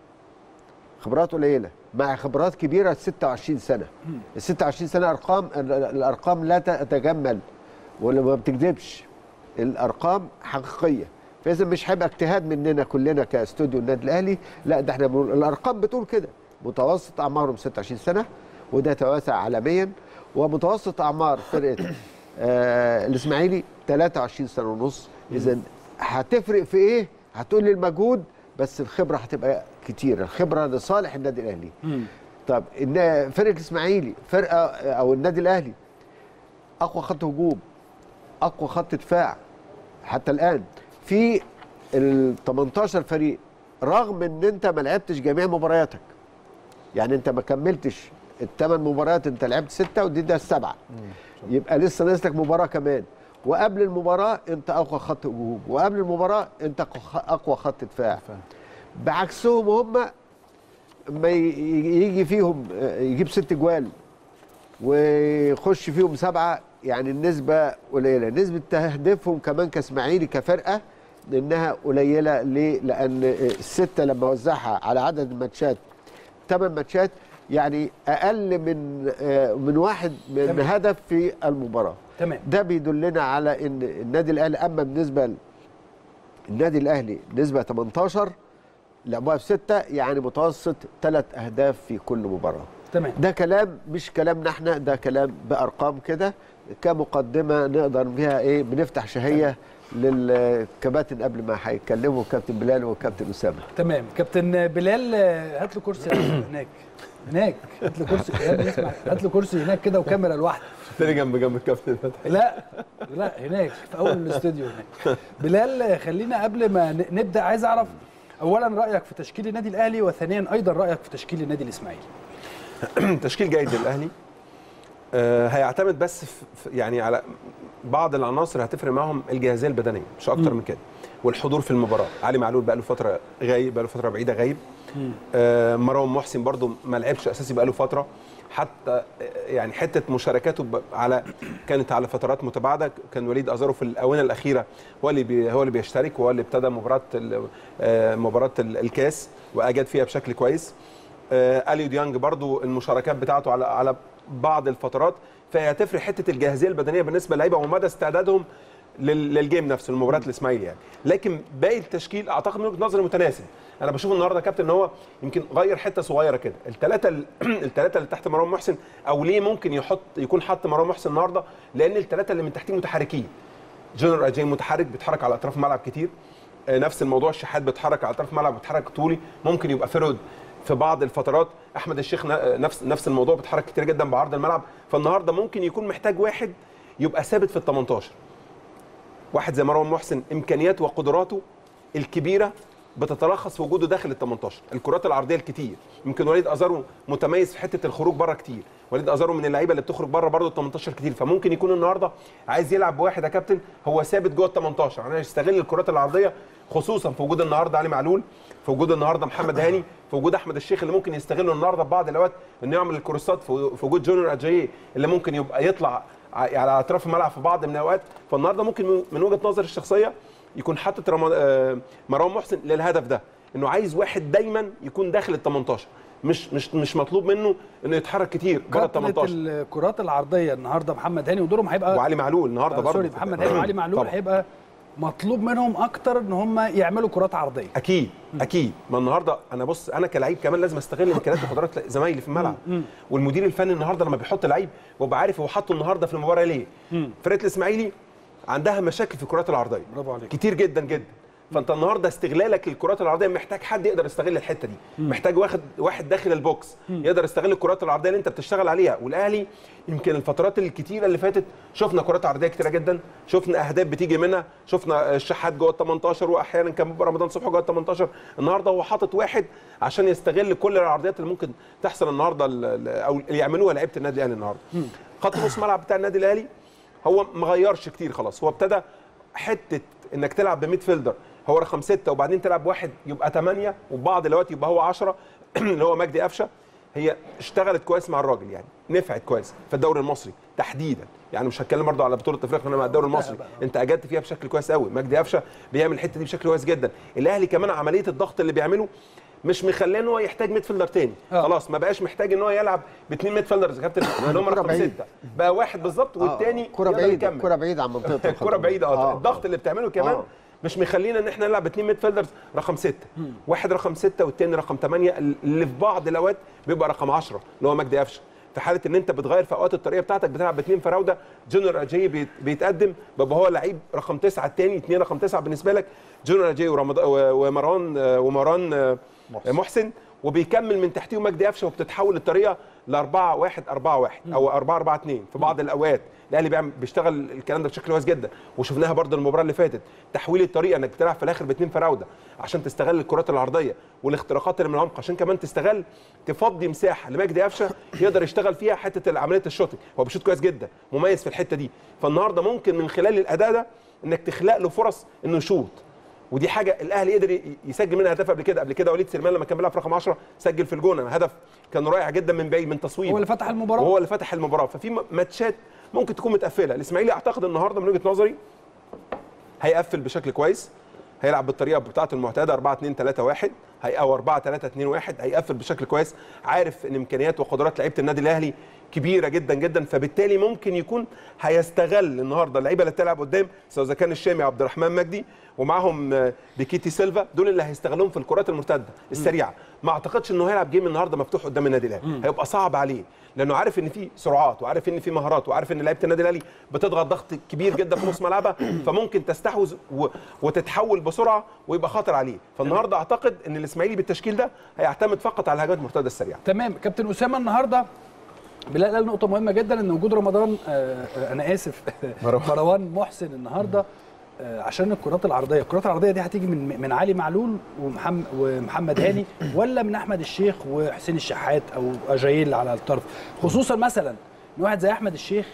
Speaker 9: خبرات قليله مع خبرات كبيره 26 سنه ال 26 سنه ارقام ال- الارقام لا تتجمل ولا ما بتكذبش الارقام حقيقيه فاذا مش هيبقى اجتهاد مننا كلنا كاستوديو النادي الاهلي لا ده احنا بنقول الارقام بتقول كده متوسط اعمارهم 26 سنه وده تواسع عالميا ومتوسط اعمار فرقه آه الاسماعيلي 23 سنه ونص اذا هتفرق في ايه هتقول لي المجهود بس الخبره هتبقى كتير الخبره لصالح النادي الاهلي طب إن فرقه الاسماعيلي فرقه او النادي الاهلي اقوى خط هجوم اقوى خط دفاع حتى الان في ال 18 فريق رغم ان انت ما لعبتش جميع مبارياتك يعني انت ما كملتش الثمان مباريات انت لعبت سته ودي ده السبعه يبقى لسه ناقص لك مباراه كمان وقبل المباراه انت اقوى خط هجوم وقبل المباراه انت أقوى- اقوى خط دفاع بعكسهم هم ما ي- يجي فيهم آه، يجيب ست جوال ويخش فيهم سبعه يعني النسبه قليله نسبه تهديفهم كمان كاسماعيلي كفرقه انها قليله ليه؟ لان السته لما وزعها على عدد الماتشات ثمان ماتشات يعني اقل من آه، من واحد من
Speaker 1: تمام.
Speaker 9: هدف في المباراه
Speaker 1: تمام
Speaker 9: ده بيدلنا على ان النادي الاهلي اما بالنسبه ل- النادي الاهلي نسبه 18 لعبوها في سته يعني متوسط ثلاث اهداف في كل مباراه
Speaker 1: تمام
Speaker 9: ده كلام مش كلامنا احنا ده كلام بارقام كده كمقدمه نقدر بيها ايه بنفتح شهيه للكباتن قبل ما هيتكلموا كابتن بلال وكابتن اسامه
Speaker 1: تمام كابتن بلال آه، هات له كرسي هناك هناك هات له كرسي يا ابني اسمع هات له كرسي هناك كده وكاميرا لوحده
Speaker 10: تاني جنب جنب الكابتن فتحي
Speaker 1: لا لا هناك في اول الاستوديو هناك بلال آه، خلينا قبل ما ن- نبدا عايز اعرف اولا رايك في تشكيل النادي الاهلي وثانيا ايضا رايك في تشكيل النادي الاسماعيلي
Speaker 10: تشكيل جيد للاهلي آه، هيعتمد بس في في- يعني على بعض العناصر هتفرق معاهم الجاهزيه البدنيه مش اكتر من كده والحضور في المباراه علي معلول بقى له فتره غايب بقى له فتره بعيده غايب آه، مروان محسن برضو ما لعبش اساسي بقى له فتره حتى آه، يعني حته مشاركاته ب- على كانت على فترات متباعده كان وليد ازارو في الاونه الاخيره هو اللي بي هو اللي بيشترك وهو اللي ابتدى مباراه ال- آه، مباراه ال- الكاس واجاد فيها بشكل كويس آه، اليو ديانج برضو المشاركات بتاعته على على بعض الفترات فهي هتفرق حته الجاهزيه البدنيه بالنسبه للعيبه ومدى استعدادهم لل- للجيم نفسه لمباراه الاسماعيلي يعني لكن باقي التشكيل اعتقد من وجهه نظري متناسب انا بشوف النهارده يا كابتن ان هو يمكن غير حته صغيره كده الثلاثه الثلاثه اللي تحت مروان محسن او ليه ممكن يحط يكون حط مروان محسن النهارده لان الثلاثه اللي من تحتيه متحركين جنرال اجاي متحرك بيتحرك على اطراف الملعب كتير آه، نفس الموضوع الشحات بيتحرك على اطراف الملعب بيتحرك طولي ممكن يبقى فرود في بعض الفترات احمد الشيخ ن- آه، نفس نفس الموضوع بيتحرك كتير جدا بعرض الملعب فالنهارده ممكن يكون محتاج واحد يبقى ثابت في ال 18 واحد زي مروان محسن امكانياته وقدراته الكبيره بتتلخص في وجوده داخل ال 18 الكرات العرضيه الكتير يمكن وليد ازارو متميز في حته الخروج بره كتير وليد ازارو من اللعيبه اللي بتخرج بره برضه ال 18 كتير فممكن يكون النهارده عايز يلعب بواحد يا كابتن هو ثابت جوه ال 18 يعني يستغل الكرات العرضيه خصوصا في وجود النهارده علي معلول في وجود النهارده محمد هاني في وجود احمد الشيخ اللي ممكن يستغله النهارده في بعض الاوقات انه يعمل الكروسات في في وجود جونيور اجاييه اللي ممكن يبقى يطلع ع- على اطراف الملعب في بعض من الاوقات فالنهارده ممكن من- من وجهه نظري الشخصيه يكون حاطط رمض... آه، مروان محسن للهدف ده انه عايز واحد دايما يكون داخل ال 18 مش مش مش مطلوب منه انه يتحرك كتير بره ال
Speaker 1: كتلة
Speaker 10: 18
Speaker 1: الكرات العرضيه النهارده محمد هاني ودورهم هيبقى
Speaker 10: وعلي معلول النهارده
Speaker 1: آه،
Speaker 10: برضه
Speaker 1: سوري محمد هاني وعلي معلول
Speaker 10: طبعاً.
Speaker 1: هيبقى مطلوب منهم اكتر ان هم يعملوا كرات عرضيه
Speaker 10: اكيد اكيد ما النهارده انا بص انا كلاعب كمان لازم استغل امكانيات وقدرات زمايلي في الملعب والمدير الفني النهارده لما بيحط لعيب بيبقى عارف هو حاطه النهارده في المباراه ليه فرقه الاسماعيلي عندها مشاكل في الكرات العرضيه
Speaker 1: برافو عليك.
Speaker 10: كتير جدا جدا فانت النهارده استغلالك للكرات العرضيه محتاج حد يقدر يستغل الحته دي محتاج واحد واحد داخل البوكس يقدر يستغل الكرات العرضيه اللي انت بتشتغل عليها والاهلي يمكن الفترات الكتيره اللي فاتت شفنا كرات عرضيه كتيره جدا شفنا اهداف بتيجي منها شفنا الشحات جوه ال 18 واحيانا كان رمضان صبحي جوه ال 18 النهارده هو حاطط واحد عشان يستغل كل العرضيات اللي ممكن تحصل النهارده ال- ال- او اللي يعملوها لعيبه النادي الاهلي النهارده خط نص ملعب بتاع النادي الاهلي هو ما غيرش كتير خلاص هو ابتدى حته انك تلعب بميد فيلدر هو رقم ستة وبعدين تلعب واحد يبقى ثمانية وبعض الوقت يبقى هو 10 اللي هو مجدي قفشه هي اشتغلت كويس مع الراجل يعني نفعت كويس في الدوري المصري تحديدا يعني مش هتكلم برضه على بطوله افريقيا انما الدوري المصري انت اجدت فيها بشكل كويس قوي مجدي قفشه بيعمل الحته دي بشكل كويس جدا الاهلي كمان عمليه الضغط اللي بيعمله مش مخلاه ان هو يحتاج ميد فيلدر تاني
Speaker 1: آه.
Speaker 10: خلاص ما بقاش محتاج ان هو يلعب باثنين ميد فيلدرز يا كابتن اللي هم
Speaker 9: كرة
Speaker 10: رقم
Speaker 9: بعيد.
Speaker 10: سته بقى واحد بالظبط والتاني
Speaker 9: كرة
Speaker 10: يقدر
Speaker 9: بعيدة
Speaker 10: يكمل.
Speaker 9: كرة بعيدة عن منطقة الخط.
Speaker 10: الكرة بعيدة اه
Speaker 9: آه.
Speaker 10: الضغط اللي بتعمله كمان
Speaker 9: آه.
Speaker 10: مش مخلينا ان احنا نلعب اثنين ميد فيلدرز رقم ستة واحد رقم ستة والتاني رقم ثمانية اللي في بعض الاوقات بيبقى رقم 10 اللي هو مجدي قفشه في حاله ان انت بتغير في اوقات الطريقه بتاعتك بتلعب باثنين فراوده جونيور اجاي بيت- بيتقدم بيبقى هو لعيب رقم تسعه الثاني اثنين رقم تسعه بالنسبه لك جونيور اجاي ورمض- و- ومروان ومروان آه، محسن وبيكمل من تحتيه مجدي قفشه وبتتحول الطريقه ل 4 1 4 1 او 4 4 2 في بعض الاوقات الاهلي بيعمل بيشتغل الكلام ده بشكل كويس جدا وشفناها برده المباراه اللي فاتت تحويل الطريقه انك بتلعب في الاخر باثنين فراوده عشان تستغل الكرات العرضيه والاختراقات اللي من العمق عشان كمان تستغل تفضي مساحه لمجدي قفشه يقدر يشتغل فيها حته عمليه الشوتنج هو بيشوط كويس جدا مميز في الحته دي فالنهارده ممكن من خلال الاداء ده انك تخلق له فرص انه يشوط ودي حاجه الاهلي قدر ي- يسجل منها هدف قبل كده قبل كده وليد سليمان لما كان بيلعب في رقم 10 سجل في الجونه هدف كان رائع جدا من بعيد من تصويب
Speaker 1: هو اللي فتح المباراه
Speaker 10: وهو اللي فتح المباراه ففي م- ماتشات ممكن تكون متقفله الاسماعيلي اعتقد النهارده من وجهه نظري هيقفل بشكل كويس هيلعب بالطريقه بتاعته المعتاده 4 2 3 1 هي او 4 3 2 1 هيقفل بشكل كويس عارف ان امكانيات وقدرات لعيبه النادي الاهلي كبيره جدا جدا فبالتالي ممكن يكون هيستغل النهارده اللعيبه اللي بتلعب قدام سواء اذا كان الشامي عبد الرحمن مجدي ومعاهم آه، بيكيتي سيلفا دول اللي هيستغلوهم في الكرات المرتده السريعه ما اعتقدش انه هيلعب جيم النهارده مفتوح قدام النادي الاهلي هيبقى صعب عليه لانه عارف ان في سرعات وعارف ان في مهارات وعارف ان لعيبه النادي الاهلي بتضغط ضغط كبير جدا في نص ملعبها فممكن تستحوذ و... وتتحول بسرعه ويبقى خطر عليه فالنهارده اعتقد ان الاسماعيلي بالتشكيل ده هيعتمد فقط على الهجمات المرتده السريعه
Speaker 1: تمام كابتن اسامه النهارده بلال قال نقطه مهمه جدا ان وجود رمضان آه آه، انا اسف مروان محسن النهارده آه، عشان الكرات العرضيه الكرات العرضيه دي هتيجي من من علي معلول ومحمد ومحمد هاني ولا من احمد الشيخ وحسين الشحات او اجايل على الطرف خصوصا مثلا ان واحد زي احمد الشيخ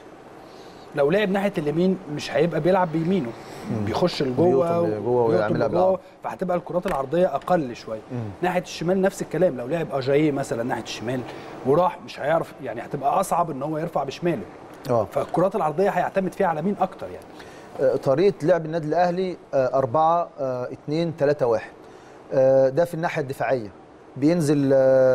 Speaker 1: لو لعب ناحيه اليمين مش هيبقى بيلعب بيمينه بيخش لجوه
Speaker 11: بيقطم لجوه
Speaker 1: بيقطم
Speaker 11: ويعملها
Speaker 1: لجوه
Speaker 11: بالعرض.
Speaker 1: فهتبقى الكرات العرضيه اقل شويه ناحيه الشمال نفس الكلام لو لعب اجاييه مثلا ناحيه الشمال وراح مش هيعرف يعني هتبقى اصعب ان هو يرفع بشماله
Speaker 11: اه
Speaker 1: فالكرات العرضيه هيعتمد فيها على مين اكتر يعني
Speaker 11: آه، طريقه لعب النادي الاهلي 4 2 3 1 ده في الناحيه الدفاعيه بينزل
Speaker 1: مجدي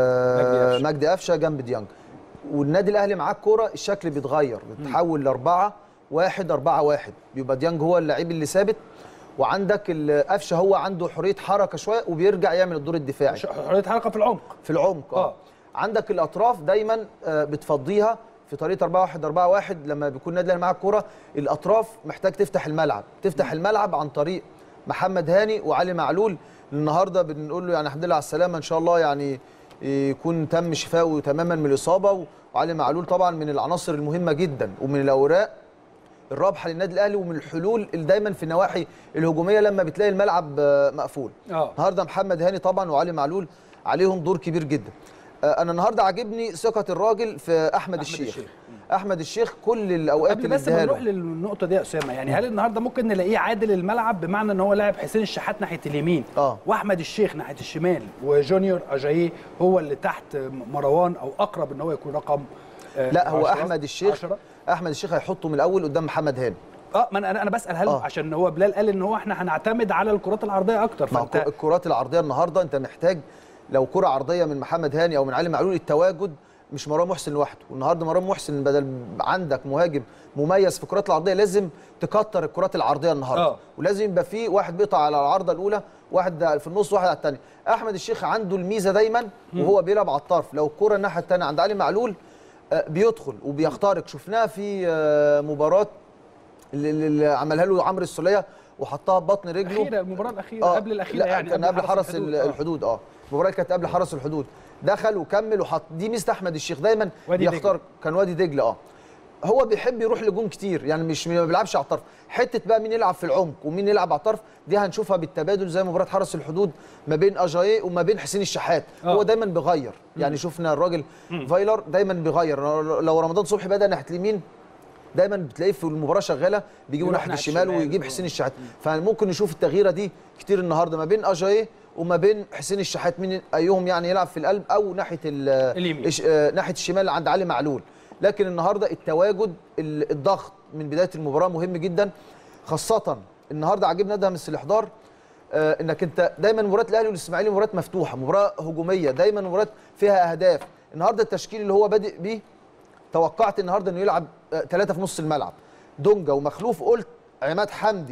Speaker 11: آه،
Speaker 1: قفشة.
Speaker 11: مجدي قفشه جنب ديانج والنادي الاهلي معاه الكوره الشكل بيتغير بتحول لاربعه واحد أربعة واحد بيبقى ديانج هو اللعيب اللي ثابت وعندك ال- قفشه هو عنده حريه حركه شويه وبيرجع يعمل الدور الدفاعي
Speaker 1: ش- حريه حركه في العمق
Speaker 11: في العمق اه,
Speaker 1: آه.
Speaker 11: عندك الاطراف دايما آه، بتفضيها في طريقه 4 1 4 1 لما بيكون النادي الاهلي معاه الكوره الاطراف محتاج تفتح الملعب تفتح الملعب عن طريق محمد هاني وعلي معلول النهارده بنقول له يعني الحمد لله على السلامه ان شاء الله يعني يكون تم شفاؤه تماما من الاصابه وعلي معلول طبعا من العناصر المهمه جدا ومن الاوراق الرابحه للنادي الاهلي ومن الحلول اللي دايما في النواحي الهجوميه لما بتلاقي الملعب آه، مقفول
Speaker 1: اه
Speaker 11: النهارده محمد هاني طبعا وعلي معلول عليهم دور كبير جدا آه، انا النهارده عاجبني ثقه الراجل في احمد, الشيخ.
Speaker 1: الشيخ.
Speaker 11: احمد الشيخ كل الاوقات
Speaker 1: قبل
Speaker 11: اللي
Speaker 1: بس ما
Speaker 11: اداها
Speaker 1: نروح
Speaker 11: له
Speaker 1: للنقطه دي يا اسامه يعني هل النهارده ممكن نلاقيه عادل الملعب بمعنى ان هو لاعب حسين الشحات ناحيه اليمين
Speaker 11: اه
Speaker 1: واحمد الشيخ ناحيه الشمال وجونيور اجاييه هو اللي تحت مروان او اقرب ان هو يكون رقم آه،
Speaker 11: لا هو
Speaker 1: عشرة-
Speaker 11: احمد الشيخ
Speaker 1: عشرة.
Speaker 11: احمد الشيخ هيحطه من الاول قدام محمد هاني
Speaker 1: اه ما انا انا بسال هل
Speaker 11: آه.
Speaker 1: عشان هو بلال قال ان هو احنا هنعتمد على الكرات العرضيه اكتر
Speaker 11: مع
Speaker 1: فانت
Speaker 11: الكرات العرضيه النهارده انت محتاج لو كره عرضيه من محمد هاني او من علي معلول التواجد مش مروان محسن لوحده والنهارده مروان محسن بدل عندك مهاجم مميز في الكرات العرضيه لازم تكتر الكرات العرضيه النهارده
Speaker 1: آه.
Speaker 11: ولازم يبقى في واحد بيقطع على العارضه الاولى واحد في النص واحد على الثانيه احمد الشيخ عنده الميزه دايما وهو بيلعب على الطرف لو الكره الناحيه الثانيه عند علي معلول آه، بيدخل وبيخترق شفناها في آه، مباراه اللي- اللي عملها له عمرو السوليه وحطها ببطن رجله
Speaker 1: الاخيره المباراه الاخيره
Speaker 11: آه،
Speaker 1: قبل الاخيره
Speaker 11: لا
Speaker 1: يعني
Speaker 11: كان قبل حرس الحدود,
Speaker 1: آه.
Speaker 11: الحدود اه المباراه اللي كانت قبل حرس الحدود دخل وكمل وحط دي ميزه احمد الشيخ دايما
Speaker 1: وادي
Speaker 11: بيختار كان وادي دجله اه هو بيحب يروح لجون كتير يعني مش ما بيلعبش على الطرف حته بقى مين يلعب في العمق ومين يلعب على الطرف دي هنشوفها بالتبادل زي مباراه حرس الحدود ما بين اجاييه وما بين حسين الشحات
Speaker 1: آه.
Speaker 11: هو دايما بيغير يعني شفنا الراجل فايلر دايما بيغير لو رمضان صبحي بدا ناحيه اليمين دايما بتلاقيه في المباراه شغاله بيجيبوا
Speaker 1: يروح
Speaker 11: ناحيه
Speaker 1: ناحية
Speaker 11: الشمال
Speaker 1: الشمال.
Speaker 11: ويجيب
Speaker 1: آه.
Speaker 11: حسين الشحات فممكن نشوف التغييره دي كتير النهارده ما بين اجاييه وما بين حسين الشحات مين ايهم يعني يلعب في القلب او ناحيه ال-
Speaker 1: اليمين.
Speaker 11: الش- آه، ناحيه الشمال عند علي معلول لكن النهارده التواجد ال- الضغط من بدايه المباراه مهم جدا خاصه النهارده عاجبني ادهم الاستحضار آه، انك انت دايما مباراه الاهلي والاسماعيلي مباراه مفتوحه مباراه هجوميه دايما مباراه فيها اهداف النهارده التشكيل اللي هو بادئ بيه توقعت النهارده انه يلعب ثلاثه في نص الملعب دونجا ومخلوف قلت عماد حمدي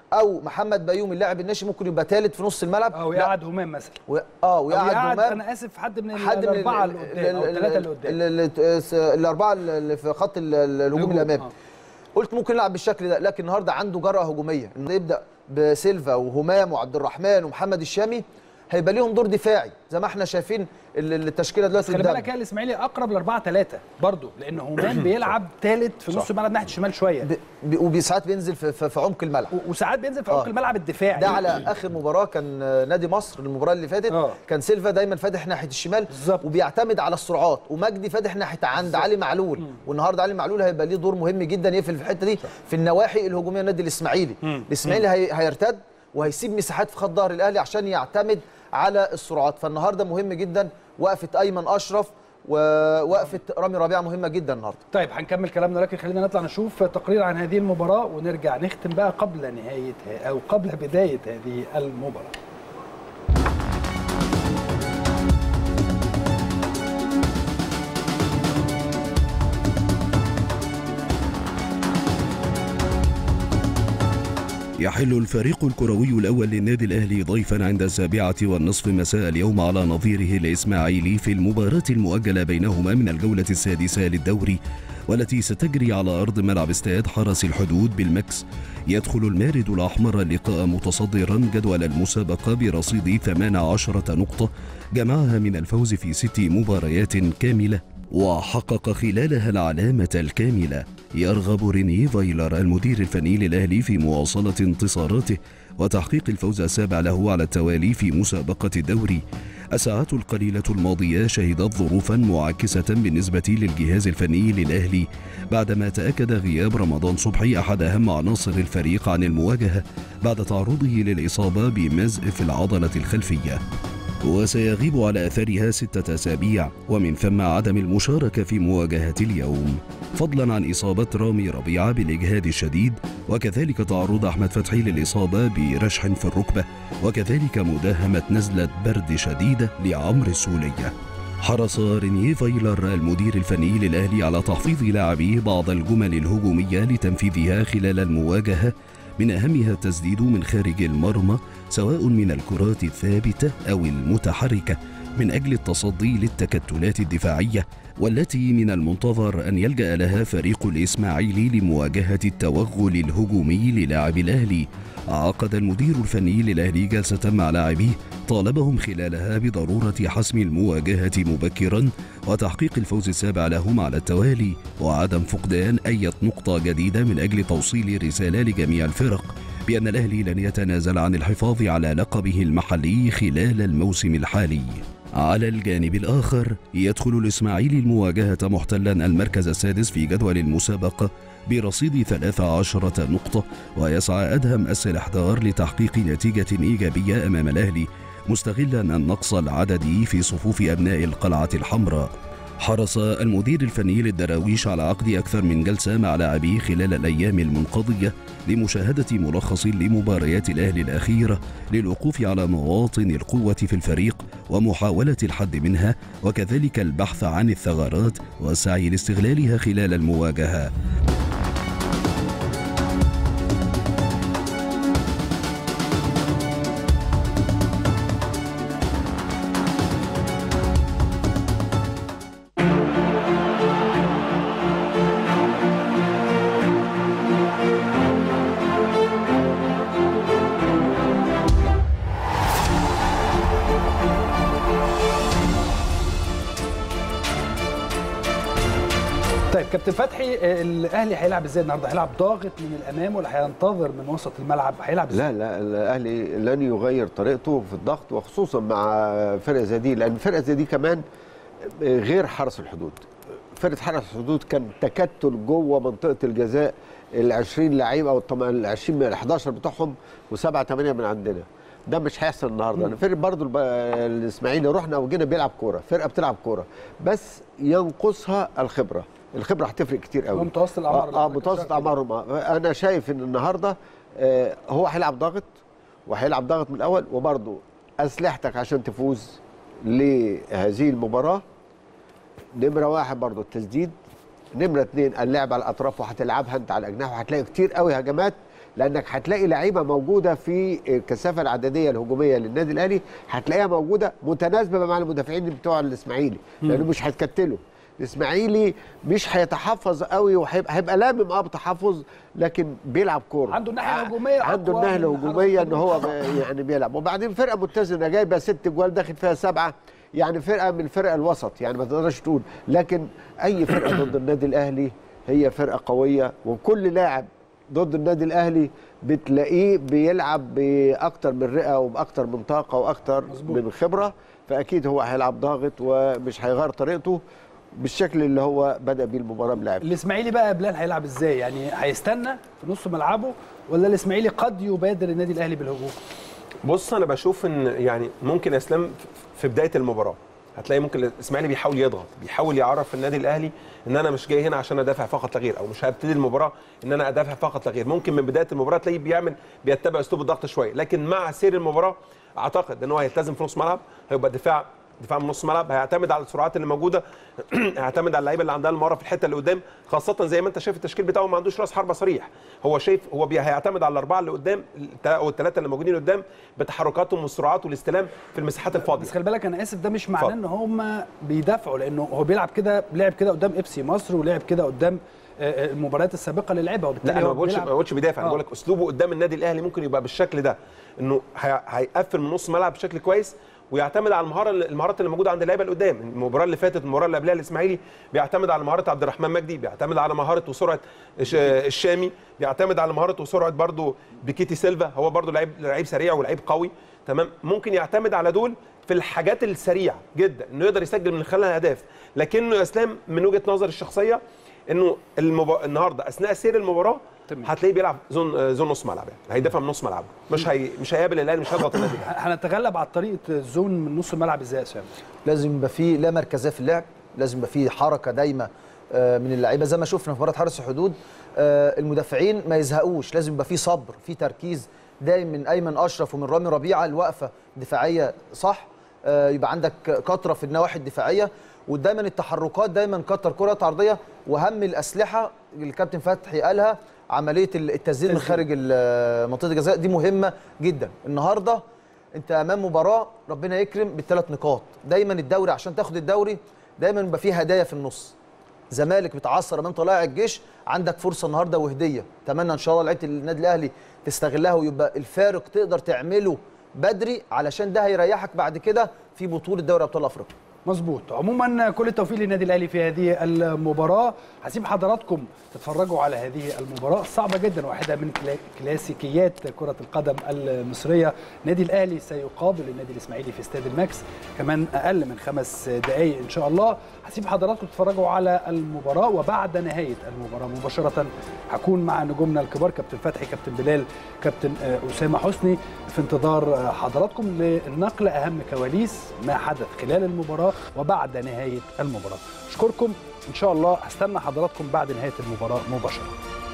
Speaker 11: او محمد بيومي اللاعب الناشئ ممكن يبقى ثالث في نص الملعب
Speaker 1: او
Speaker 11: لا،
Speaker 1: يقعد همام مثلا
Speaker 11: و... اه
Speaker 1: أو
Speaker 11: ويقعد
Speaker 1: يقعد
Speaker 11: همام
Speaker 1: انا اسف حد من
Speaker 11: حد من
Speaker 1: الاربعه
Speaker 11: ال-
Speaker 1: اللي قدام او
Speaker 11: ال-
Speaker 1: الثلاثه اللي قدام
Speaker 11: ال- ال- الس- الاربعه اللي في خط ال- ال- الهجوم
Speaker 1: الهجوم،
Speaker 11: الامامي
Speaker 1: آه.
Speaker 11: قلت ممكن يلعب بالشكل ده لكن النهارده عنده جرأه هجوميه انه يبدا بسيلفا وهمام وعبد الرحمن ومحمد الشامي هيبقى ليهم دور دفاعي زي ما احنا شايفين ال- ال- التشكيله
Speaker 1: بس
Speaker 11: دلوقتي
Speaker 1: خلي
Speaker 11: قدام
Speaker 1: بالك يا الاسماعيلي اقرب ل 4 3 برضه لان همام بيلعب ثالث في نص الملعب ناحيه الشمال شويه
Speaker 11: ب- ب- وساعات بينزل في, في, في عمق الملعب
Speaker 1: و- وساعات بينزل في عمق
Speaker 11: آه.
Speaker 1: الملعب الدفاعي
Speaker 11: ده على اخر مباراه كان آه، نادي مصر المباراه اللي فاتت
Speaker 1: آه.
Speaker 11: كان سيلفا دايما فاتح ناحيه الشمال
Speaker 1: بالظبط.
Speaker 11: وبيعتمد على السرعات ومجدي فاتح ناحيه عند علي معلول والنهارده علي معلول هيبقى ليه دور مهم جدا يقفل في الحته دي في النواحي الهجوميه النادي الاسماعيلي الاسماعيلي هي هيرتد وهيسيب مساحات في خط ظهر الاهلي عشان يعتمد على السرعات فالنهارده مهم جدا وقفه ايمن اشرف ووقفه رامي ربيعه مهمه جدا النهارده
Speaker 1: طيب هنكمل كلامنا لكن خلينا نطلع نشوف تقرير عن هذه المباراه ونرجع نختم بقى قبل نهايه او قبل بدايه هذه المباراه
Speaker 5: يحل الفريق الكروي الأول للنادي الأهلي ضيفا عند السابعة والنصف مساء اليوم على نظيره الإسماعيلي في المباراة المؤجلة بينهما من الجولة السادسة للدوري والتي ستجري على أرض ملعب استاد حرس الحدود بالمكس يدخل المارد الأحمر اللقاء متصدرا جدول المسابقة برصيد 18 نقطة جمعها من الفوز في ست مباريات كاملة وحقق خلالها العلامة الكاملة يرغب ريني فايلر المدير الفني للأهلي في مواصلة انتصاراته وتحقيق الفوز السابع له على التوالي في مسابقة الدوري الساعات القليلة الماضية شهدت ظروفا معاكسة بالنسبة للجهاز الفني للأهلي بعدما تأكد غياب رمضان صبحي أحد أهم عناصر الفريق عن المواجهة بعد تعرضه للإصابة بمزق في العضلة الخلفية وسيغيب على أثرها ستة أسابيع ومن ثم عدم المشاركة في مواجهة اليوم فضلا عن إصابة رامي ربيعة بالإجهاد الشديد وكذلك تعرض أحمد فتحي للإصابة برشح في الركبة وكذلك مداهمة نزلة برد شديدة لعمرو السولية حرص رينيه فايلر المدير الفني للأهلي على تحفيظ لاعبيه بعض الجمل الهجومية لتنفيذها خلال المواجهة من أهمها التسديد من خارج المرمى سواء من الكرات الثابتة أو المتحركة من أجل التصدي للتكتلات الدفاعية والتي من المنتظر أن يلجأ لها فريق الإسماعيلي لمواجهة التوغل الهجومي للاعب الأهلي عقد المدير الفني للأهلي جلسة مع لاعبيه طالبهم خلالها بضرورة حسم المواجهة مبكرا وتحقيق الفوز السابع لهم على التوالي وعدم فقدان أي نقطة جديدة من أجل توصيل رسالة لجميع الفرق بأن الأهلي لن يتنازل عن الحفاظ على لقبه المحلي خلال الموسم الحالي على الجانب الآخر يدخل الإسماعيلي المواجهة محتلا المركز السادس في جدول المسابقة برصيد 13 نقطة ويسعى أدهم السلحدار لتحقيق نتيجة إيجابية أمام الأهلي مستغلا النقص العددي في صفوف أبناء القلعة الحمراء حرص المدير الفني للدراويش على عقد أكثر من جلسة مع لاعبيه خلال الأيام المنقضية لمشاهدة ملخص لمباريات الأهلي الأخيرة للوقوف على مواطن القوة في الفريق ومحاولة الحد منها وكذلك البحث عن الثغرات والسعي لاستغلالها خلال المواجهة
Speaker 1: طيب كابتن فتحي آه، الاهلي هيلعب ازاي النهارده؟ هيلعب ضاغط من الامام ولا هينتظر من وسط الملعب؟ هيلعب ازاي؟
Speaker 9: لا لا الاهلي لن يغير طريقته في الضغط وخصوصا مع فرقه زي دي لان فرقه زي دي كمان غير حرس الحدود فرقه حرس الحدود كان تكتل جوه منطقه الجزاء ال 20 لعيب او ال 20 من ال 11 بتوعهم وسبعه ثمانيه من عندنا ده مش هيحصل النهارده انا فرقه برضو الب- الاسماعيلي رحنا وجينا بيلعب كوره فرقه بتلعب كوره بس ينقصها الخبره الخبره هتفرق كتير قوي
Speaker 1: متوسط الأعمار
Speaker 9: اه, آه متوسط اعمارهم آه. انا شايف ان النهارده آه هو هيلعب ضاغط وهيلعب ضاغط من الاول وبرضو اسلحتك عشان تفوز لهذه المباراه نمره واحد برضو التسديد نمره اثنين اللعب على الاطراف وهتلعبها انت على الاجنحه وهتلاقي كتير قوي هجمات لانك هتلاقي لعيبه موجوده في الكثافه العدديه الهجوميه للنادي الاهلي هتلاقيها موجوده متناسبه مع المدافعين بتوع الاسماعيلي لانه مش هتكتله الاسماعيلي مش هيتحفظ قوي وهيبقى هيبقى لامم اه بتحفظ لكن بيلعب كوره
Speaker 1: عنده الناحيه الهجوميه
Speaker 9: عنده
Speaker 1: أقوى
Speaker 9: الناحيه
Speaker 1: من
Speaker 9: الهجوميه ان هو
Speaker 1: حرس
Speaker 9: ب- يعني بيلعب وبعدين فرقه متزنه جايبه ست جوال داخل فيها سبعه يعني فرقه من الفرق الوسط يعني ما تقدرش تقول لكن اي فرقه ضد النادي الاهلي هي فرقه قويه وكل لاعب ضد النادي الاهلي بتلاقيه بيلعب باكتر من رئه وباكتر من طاقه واكتر
Speaker 1: مظبوط.
Speaker 9: من خبره فاكيد هو هيلعب ضاغط ومش هيغير طريقته بالشكل اللي هو بدا بيه المباراه بلعب
Speaker 1: الاسماعيلي بقى بلال هيلعب ازاي يعني هيستنى في نص ملعبه ولا الاسماعيلي قد يبادر النادي الاهلي بالهجوم
Speaker 10: بص انا بشوف ان يعني ممكن اسلام في بدايه المباراه هتلاقي ممكن الاسماعيلي بيحاول يضغط بيحاول يعرف النادي الاهلي ان انا مش جاي هنا عشان ادافع فقط لا غير او مش هبتدي المباراه ان انا ادافع فقط لا غير ممكن من بدايه المباراه تلاقيه بيعمل بيتبع اسلوب الضغط شويه لكن مع سير المباراه اعتقد ان هو هيلتزم في نص ملعب هيبقى دفاع دفاع من نص ملعب هيعتمد على السرعات اللي موجوده هيعتمد على اللعيبه اللي عندها المهاره في الحته اللي قدام خاصه زي ما انت شايف التشكيل بتاعه ما عندوش راس حربه صريح هو شايف هو بي هيعتمد على الاربعه اللي قدام التا- او الثلاثه اللي موجودين قدام بتحركاتهم والسرعات والاستلام في المساحات الفاضيه
Speaker 1: بس خلي بالك انا اسف ده مش معناه
Speaker 10: اتفضل.
Speaker 1: ان هم بيدافعوا لانه هو بيلعب كده لعب كده قدام ابسي مصر ولعب كده قدام آه، آه، المباريات السابقه اللي لعبها وبالتالي
Speaker 10: لا انا
Speaker 1: هو
Speaker 10: ما بقولش
Speaker 1: بيلعب-
Speaker 10: ما بقولش بيدافع انا
Speaker 1: آه.
Speaker 10: بقول لك اسلوبه قدام النادي الاهلي ممكن يبقى بالشكل ده انه هي- هيقفل من نص ملعب بشكل كويس ويعتمد على المهاره المهارات اللي موجوده عند اللعيبه اللي قدام المباراه اللي فاتت المباراه اللي قبلها الاسماعيلي بيعتمد على مهاره عبد الرحمن مجدي بيعتمد على مهاره وسرعه الش- الشامي بيعتمد على مهاره وسرعه برضو بيكيتي سيلفا هو برضو لعيب لعيب سريع ولعيب قوي تمام ممكن يعتمد على دول في الحاجات السريعه جدا انه يقدر يسجل من خلالها اهداف لكنه يا اسلام من وجهه نظري الشخصيه انه المب... النهارده اثناء سير المباراه هتلاقيه بيلعب زون آه، زون نص ملعب يعني هيدافع من نص ملعب مش هي... مش هيقابل الاهلي مش هيضغط النادي الأهلي.
Speaker 1: هنتغلب على طريقه الزون من نص الملعب ازاي يا اسامه
Speaker 11: لازم يبقى فيه لا مركزيه في اللعب لازم يبقى فيه حركه دايمه آه، من اللعيبه زي ما شفنا في مباراه حرس الحدود آه، المدافعين ما يزهقوش لازم يبقى فيه صبر فيه تركيز دايم من ايمن اشرف ومن رامي ربيعه الوقفه دفاعيه صح آه، يبقى عندك كتره في النواحي الدفاعيه ودايما التحركات دايما كتر كرات عرضيه واهم الاسلحه اللي الكابتن فتحي قالها عمليه التسديد من خارج ال- منطقه الجزاء دي مهمه جدا النهارده انت امام مباراه ربنا يكرم بالثلاث نقاط دايما الدوري عشان تاخد الدوري دايما يبقى فيه هدايا في النص زمالك بتعثر امام طلائع الجيش عندك فرصه النهارده وهديه اتمنى ان شاء الله لعيبه النادي الاهلي تستغلها ويبقى الفارق تقدر تعمله بدري علشان ده هيريحك بعد كده في بطوله دوري ابطال افريقيا
Speaker 1: مظبوط عموما كل التوفيق للنادي الاهلي في هذه المباراه هسيب حضراتكم تتفرجوا على هذه المباراه صعبه جدا واحده من كلا- كلاسيكيات كره القدم المصريه النادي الاهلي سيقابل النادي الاسماعيلي في استاد الماكس كمان اقل من خمس دقائق ان شاء الله هسيب حضراتكم تتفرجوا على المباراه وبعد نهايه المباراه مباشره هكون مع نجومنا الكبار كابتن فتحي كابتن بلال كابتن آه، اسامه حسني في انتظار آه، حضراتكم لنقل اهم كواليس ما حدث خلال المباراه وبعد نهايه المباراه اشكركم ان شاء الله هستنى حضراتكم بعد نهايه المباراه مباشره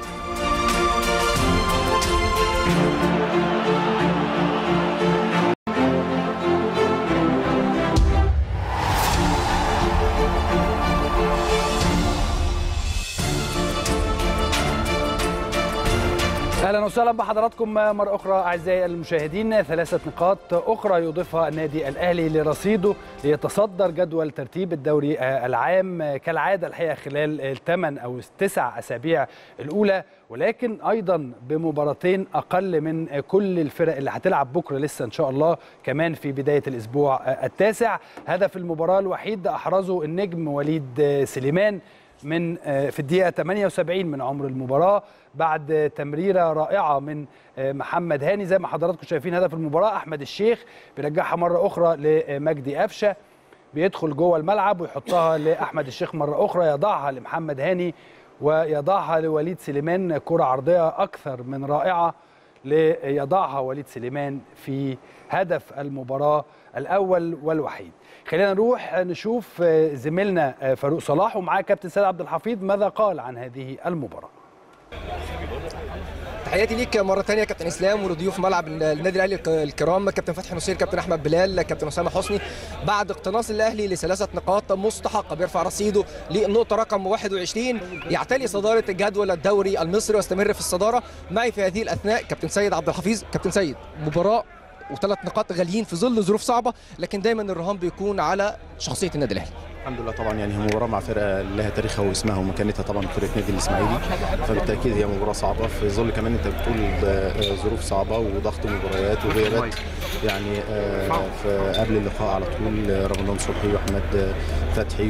Speaker 1: اهلا وسهلا بحضراتكم مره اخرى اعزائي المشاهدين ثلاثه نقاط اخرى يضيفها النادي الاهلي لرصيده ليتصدر جدول ترتيب الدوري آه، العام آه، كالعاده الحقيقه خلال الثمان او التسع اسابيع الاولى ولكن ايضا بمباراتين اقل من آه، كل الفرق اللي هتلعب بكره لسه ان شاء الله كمان في بدايه الاسبوع آه، التاسع هدف المباراه الوحيد احرزه النجم وليد آه، سليمان من آه، في الدقيقة 78 من عمر المباراة بعد تمريرة رائعة من آه، محمد هاني زي ما حضراتكم شايفين هدف المباراة أحمد الشيخ بيرجعها مرة أخرى لمجدي أفشة بيدخل جوه الملعب ويحطها لأحمد الشيخ مرة أخرى يضعها لمحمد هاني ويضعها لوليد سليمان كرة عرضية أكثر من رائعة ليضعها وليد سليمان في هدف المباراة الأول والوحيد خلينا نروح نشوف آه، زميلنا آه، فاروق صلاح ومعاه كابتن سيد عبد الحفيظ ماذا قال عن هذه المباراة
Speaker 2: تحياتي ليك مره ثانيه كابتن اسلام ولضيوف ملعب النادي الاهلي الك- الكرام كابتن فتحي نصير كابتن احمد بلال كابتن اسامه حسني بعد اقتناص الاهلي لثلاثه نقاط مستحقه بيرفع رصيده للنقطه رقم 21 يعتلي صداره جدول الدوري المصري ويستمر في الصداره معي في هذه الاثناء كابتن سيد عبد الحفيظ كابتن سيد مباراه وثلاث نقاط غاليين في ظل ظروف صعبه لكن دايما الرهان بيكون على شخصيه النادي الاهلي
Speaker 12: الحمد لله طبعا يعني هي مباراه مع فرقه لها تاريخها واسمها ومكانتها طبعا فرقه نادي الاسماعيلي فبالتاكيد هي مباراه صعبه في ظل كمان انت بتقول ب- ظروف صعبه وضغط مباريات وغيابات يعني آه، في قبل اللقاء على طول آه، رمضان صبحي واحمد فتحي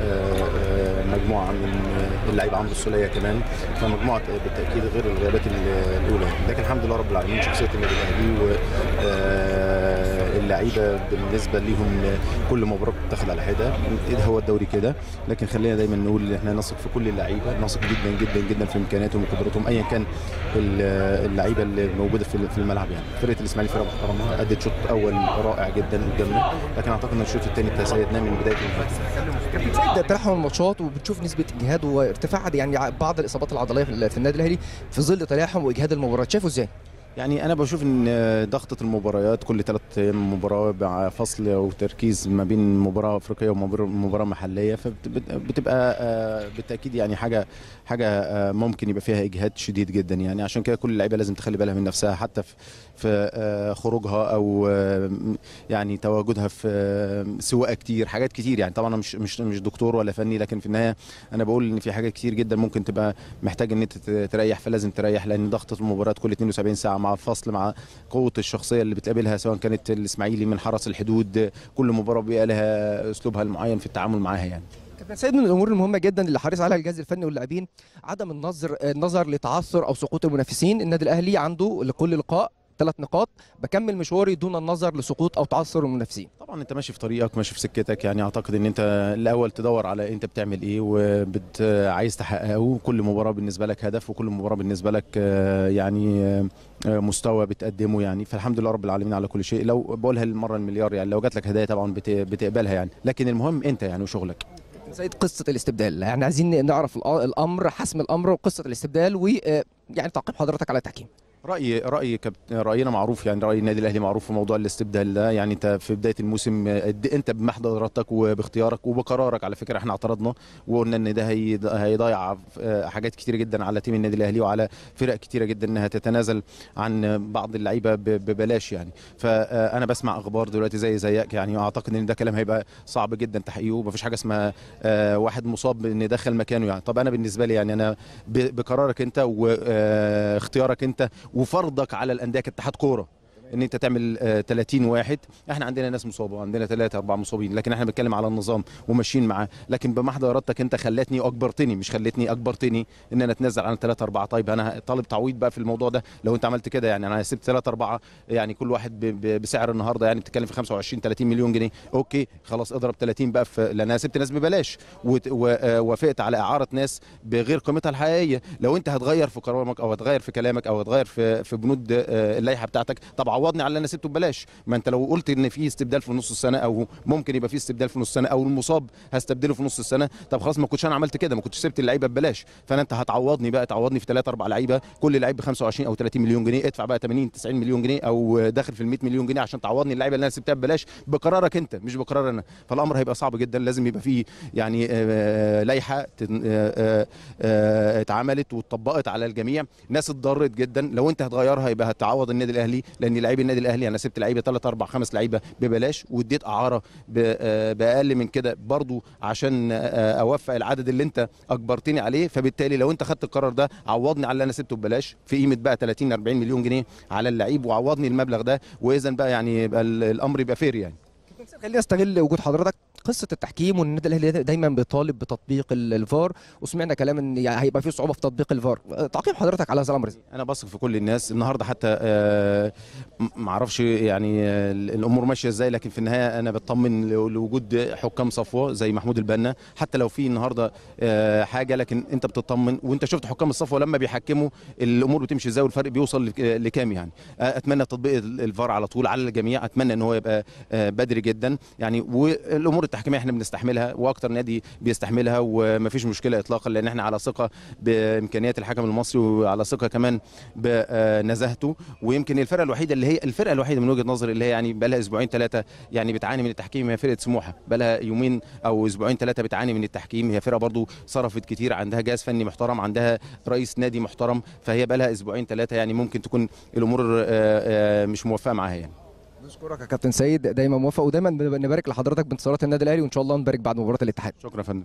Speaker 12: ومجموعه من اللعيبه عمرو السوليه كمان فمجموعه بالتاكيد غير الغيابات ال- الاولى لكن الحمد لله رب العالمين شخصيه النادي الاهلي واللعيبه بالنسبه ليهم كل مباراه بتاخد على حده هو الدوري كده لكن خلينا دايما نقول ان احنا نثق في كل اللعيبه نثق جدا جدا جدا في امكانياتهم وقدراتهم ايا كان ال- اللعيبه اللي موجوده في في الملعب يعني فرقه الاسماعيلي فرقه محترمه ادت شوط اول رائع جدا قدامنا لكن اعتقد ان الشوط الثاني تسيدناه من بدايه المباراه
Speaker 2: كابتن سيد تلاحم الماتشات وبتشوف نسبه اجهاد وارتفاع يعني بعض الاصابات العضليه في في النادي الاهلي في ظل تلاحم واجهاد المباراه شايفه ازاي؟
Speaker 12: يعني انا بشوف ان ضغطه المباريات كل ثلاث ايام مباراه مع فصل وتركيز ما بين مباراه افريقيه ومباراه محليه فبتبقى آه، بالتاكيد يعني حاجه حاجه آه، ممكن يبقى فيها اجهاد شديد جدا يعني عشان كده كل اللعيبه لازم تخلي بالها من نفسها حتى في في آه، خروجها او آه، يعني تواجدها في آه، سواقه كتير حاجات كتير يعني طبعا انا مش مش مش دكتور ولا فني لكن في النهايه انا بقول ان في حاجات كتير جدا ممكن تبقى محتاج ان انت تريح فلازم تريح لان ضغطه المباريات كل 72 ساعه مع الفصل مع قوه الشخصيه اللي بتقابلها سواء كانت الاسماعيلي من حرس الحدود كل مباراه بيبقى لها اسلوبها المعين في التعامل معاها يعني
Speaker 2: كابتن سيد من الامور المهمه جدا اللي حريص عليها الجهاز الفني واللاعبين عدم النظر النظر لتعثر او سقوط المنافسين النادي الاهلي عنده لكل لقاء ثلاث نقاط بكمل مشواري دون النظر لسقوط او تعثر المنافسين
Speaker 12: طبعا انت ماشي في طريقك ماشي في سكتك يعني اعتقد ان انت الاول تدور على انت بتعمل ايه وبت عايز تحققه كل مباراه بالنسبه لك هدف وكل مباراه بالنسبه لك آه، يعني آه، مستوى بتقدمه يعني فالحمد لله رب العالمين على كل شيء لو بقولها المره المليار يعني لو جات لك هدايا طبعا بت- بتقبلها يعني لكن المهم انت يعني وشغلك
Speaker 2: كابتن سيد قصه الاستبدال يعني عايزين نعرف الأ- الامر حسم الامر وقصه الاستبدال ويعني تعقيب حضرتك على التحكيم
Speaker 12: رايي رايي كابت- راينا معروف يعني راي النادي الاهلي معروف في موضوع الاستبدال ده يعني انت في بدايه الموسم آه، قد- انت بمحض ارادتك وباختيارك وبقرارك على فكره احنا اعترضنا وقلنا ان ده هيض- هيضيع آه، حاجات كتيره جدا على تيم النادي الاهلي وعلى فرق كتيره جدا انها تتنازل عن بعض اللعيبه ب- ببلاش يعني فانا بسمع اخبار دلوقتي زي زيك يعني اعتقد ان ده كلام هيبقى صعب جدا تحقيقه مفيش حاجه اسمها آه، واحد مصاب ان دخل مكانه يعني طب انا بالنسبه لي يعني انا ب- بقرارك انت واختيارك انت وفرضك على الانديه كاتحاد كوره ان انت تعمل آه، 30 واحد احنا عندنا ناس مصابه عندنا ثلاثة أربعة مصابين لكن احنا بنتكلم على النظام وماشيين معاه لكن بمحض ارادتك انت خلتني واجبرتني مش خلتني اجبرتني ان انا اتنازل عن ثلاثة أربعة طيب انا طالب تعويض بقى في الموضوع ده لو انت عملت كده يعني انا سبت ثلاثة أربعة يعني كل واحد ب- ب- بسعر النهارده يعني بتتكلم في 25 30 مليون جنيه اوكي خلاص اضرب 30 بقى في لان انا سبت ناس ببلاش وت- ووافقت على اعاره ناس بغير قيمتها الحقيقيه لو انت هتغير في كلامك او هتغير في كلامك او هتغير في في بنود آه، اللائحه بتاعتك طب عوضني على اللي انا سبته ببلاش ما انت لو قلت ان في استبدال في نص السنه او ممكن يبقى في استبدال في نص السنه او المصاب هستبدله في نص السنه طب خلاص ما كنتش انا عملت كده ما كنتش سبت اللعيبه ببلاش فانا انت هتعوضني بقى تعوضني في 3 4 لعيبه كل لعيب ب 25 او 30 مليون جنيه ادفع بقى 80 90 مليون جنيه او داخل في ال 100 مليون جنيه عشان تعوضني اللعيبه اللي انا سبتها ببلاش بقرارك انت مش بقرار انا فالامر هيبقى صعب جدا لازم يبقى فيه يعني آه، لائحه تن- آه، آه، آه، اتعملت واتطبقت على الجميع ناس اتضرت جدا لو انت هتغيرها يبقى هتعوض النادي الاهلي لان لعيب النادي الاهلي انا سبت لعيبه 3 4 5 لعيبه ببلاش واديت اعاره ب- آه، باقل من كده برضو عشان آه، اوفق العدد اللي انت اجبرتني عليه فبالتالي لو انت خدت القرار ده عوضني على اللي انا سبته ببلاش في قيمه بقى 30 40 مليون جنيه على اللعيب وعوضني المبلغ ده واذا بقى يعني يبقى ال- الامر يبقى فير يعني
Speaker 2: خلينا استغل وجود حضرتك قصه التحكيم وان النادي الاهلي دايما بيطالب بتطبيق ال- الفار وسمعنا كلام ان يعني هيبقى في صعوبه في تطبيق الفار تعقيب حضرتك على هذا الامر ازاي
Speaker 12: انا بثق في كل الناس النهارده حتى آه، م- معرفش يعني آه، الامور ماشيه ازاي لكن في النهايه انا بطمن لو- لوجود حكام صفوه زي محمود البنا حتى لو في النهارده آه، حاجه لكن انت بتطمن وانت شفت حكام الصفوه لما بيحكموا الامور بتمشي ازاي والفرق بيوصل لك- لكام يعني آه، اتمنى تطبيق ال- الفار على طول على الجميع اتمنى ان هو يبقى آه، بدري جدا يعني والامور التحكيم التحكيميه احنا بنستحملها واكتر نادي بيستحملها ومفيش مشكله اطلاقا لان احنا على ثقه بامكانيات الحكم المصري وعلى ثقه كمان بنزاهته ويمكن الفرقه الوحيده اللي هي الفرقه الوحيده من وجهه نظري اللي هي يعني بقى لها اسبوعين ثلاثه يعني بتعاني من التحكيم هي فرقه سموحه بقى لها يومين او اسبوعين ثلاثه بتعاني من التحكيم هي فرقه برضو صرفت كتير عندها جهاز فني محترم عندها رئيس نادي محترم فهي بقى لها اسبوعين ثلاثه يعني ممكن تكون الامور آه، آه، مش موفقه معاها يعني
Speaker 2: نشكرك يا كابتن سيد دايما موفق ودايما نبارك لحضرتك بانتصارات النادي الاهلي وان شاء الله نبارك بعد مباراه الاتحاد
Speaker 12: شكرا يا فندم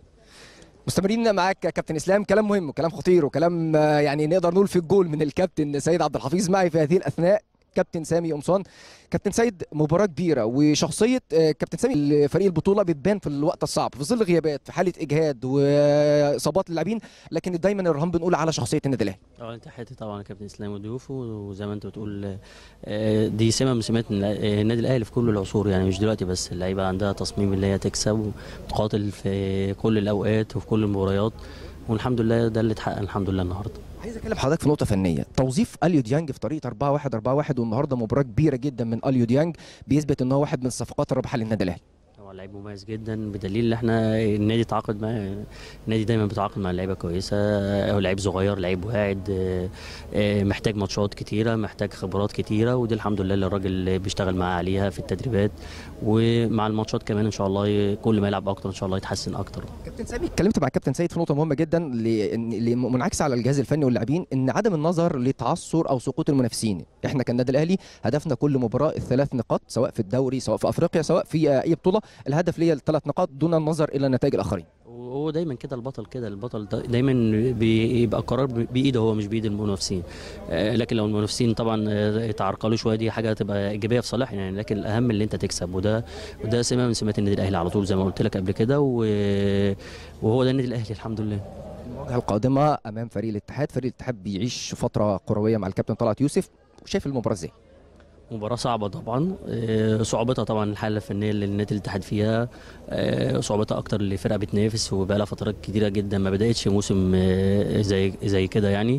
Speaker 2: مستمرين معاك يا كابتن اسلام كلام مهم وكلام خطير وكلام آه، يعني نقدر نقول في الجول من الكابتن سيد عبد الحفيظ معي في هذه الاثناء كابتن سامي قمصان كابتن سيد مباراه كبيره وشخصيه آه، كابتن سامي فريق البطوله بتبان في الوقت الصعب في ظل غيابات في حاله اجهاد واصابات اللاعبين لكن دايما الرهان بنقول على شخصيه النادي الاهلي
Speaker 13: اه تحياتي طبعا كابتن اسلام وضيوفه وزي ما انت بتقول آه، دي سمه من سمات النادي الاهلي في كل العصور يعني مش دلوقتي بس اللعيبه عندها تصميم اللي هي تكسب وتقاتل في كل الاوقات وفي كل المباريات والحمد لله ده اللي اتحقق الحمد لله النهارده
Speaker 2: عايز اكلم حضرتك في نقطه فنيه توظيف اليو ديانج في طريقه 4 1 4 1 والنهارده مباراه كبيره جدا من اليو ديانج بيثبت ان هو واحد من الصفقات الرابحه للنادي الاهلي
Speaker 13: هو لعيب مميز جدا بدليل ان احنا النادي تعاقد معاه النادي دايما بيتعاقد مع لعيبه كويسه هو لعيب صغير لعيب واعد آه، آه، محتاج ماتشات كتيره محتاج خبرات كتيره ودي الحمد لله اللي الراجل بيشتغل معاه عليها في التدريبات ومع الماتشات كمان ان شاء الله كل ما يلعب اكتر ان شاء الله يتحسن اكتر
Speaker 2: كابتن سامي اتكلمت مع كابتن سيد في نقطه مهمه جدا ل- ل- منعكسه على الجهاز الفني واللاعبين ان عدم النظر لتعثر او سقوط المنافسين احنا كالنادي الاهلي هدفنا كل مباراه الثلاث نقاط سواء في الدوري سواء في افريقيا سواء في آه، اي بطوله الهدف ليا الثلاث نقاط دون النظر الى نتائج الاخرين
Speaker 13: وهو دايما كده البطل كده البطل دا- دايما بيبقى قرار بايده هو مش بايد المنافسين آه، لكن لو المنافسين طبعا آه، اتعرقلوا شويه دي حاجه هتبقى ايجابيه في صالحنا يعني لكن الاهم اللي انت تكسب وده وده سمه من سمات النادي الاهلي على طول زي ما قلت لك قبل كده و- وهو ده النادي الاهلي الحمد لله
Speaker 2: المواجهه القادمه امام فريق الاتحاد فريق الاتحاد بيعيش فتره كرويه مع الكابتن طلعت يوسف شايف المباراه ازاي
Speaker 13: مباراة صعبة طبعا آه، صعوبتها طبعا الحالة الفنية اللي النادي الاتحاد فيها آه، صعوبتها أكتر اللي فرقة بتنافس وبقى لها فترات كتيرة جدا ما بدأتش موسم آه، زي زي كده يعني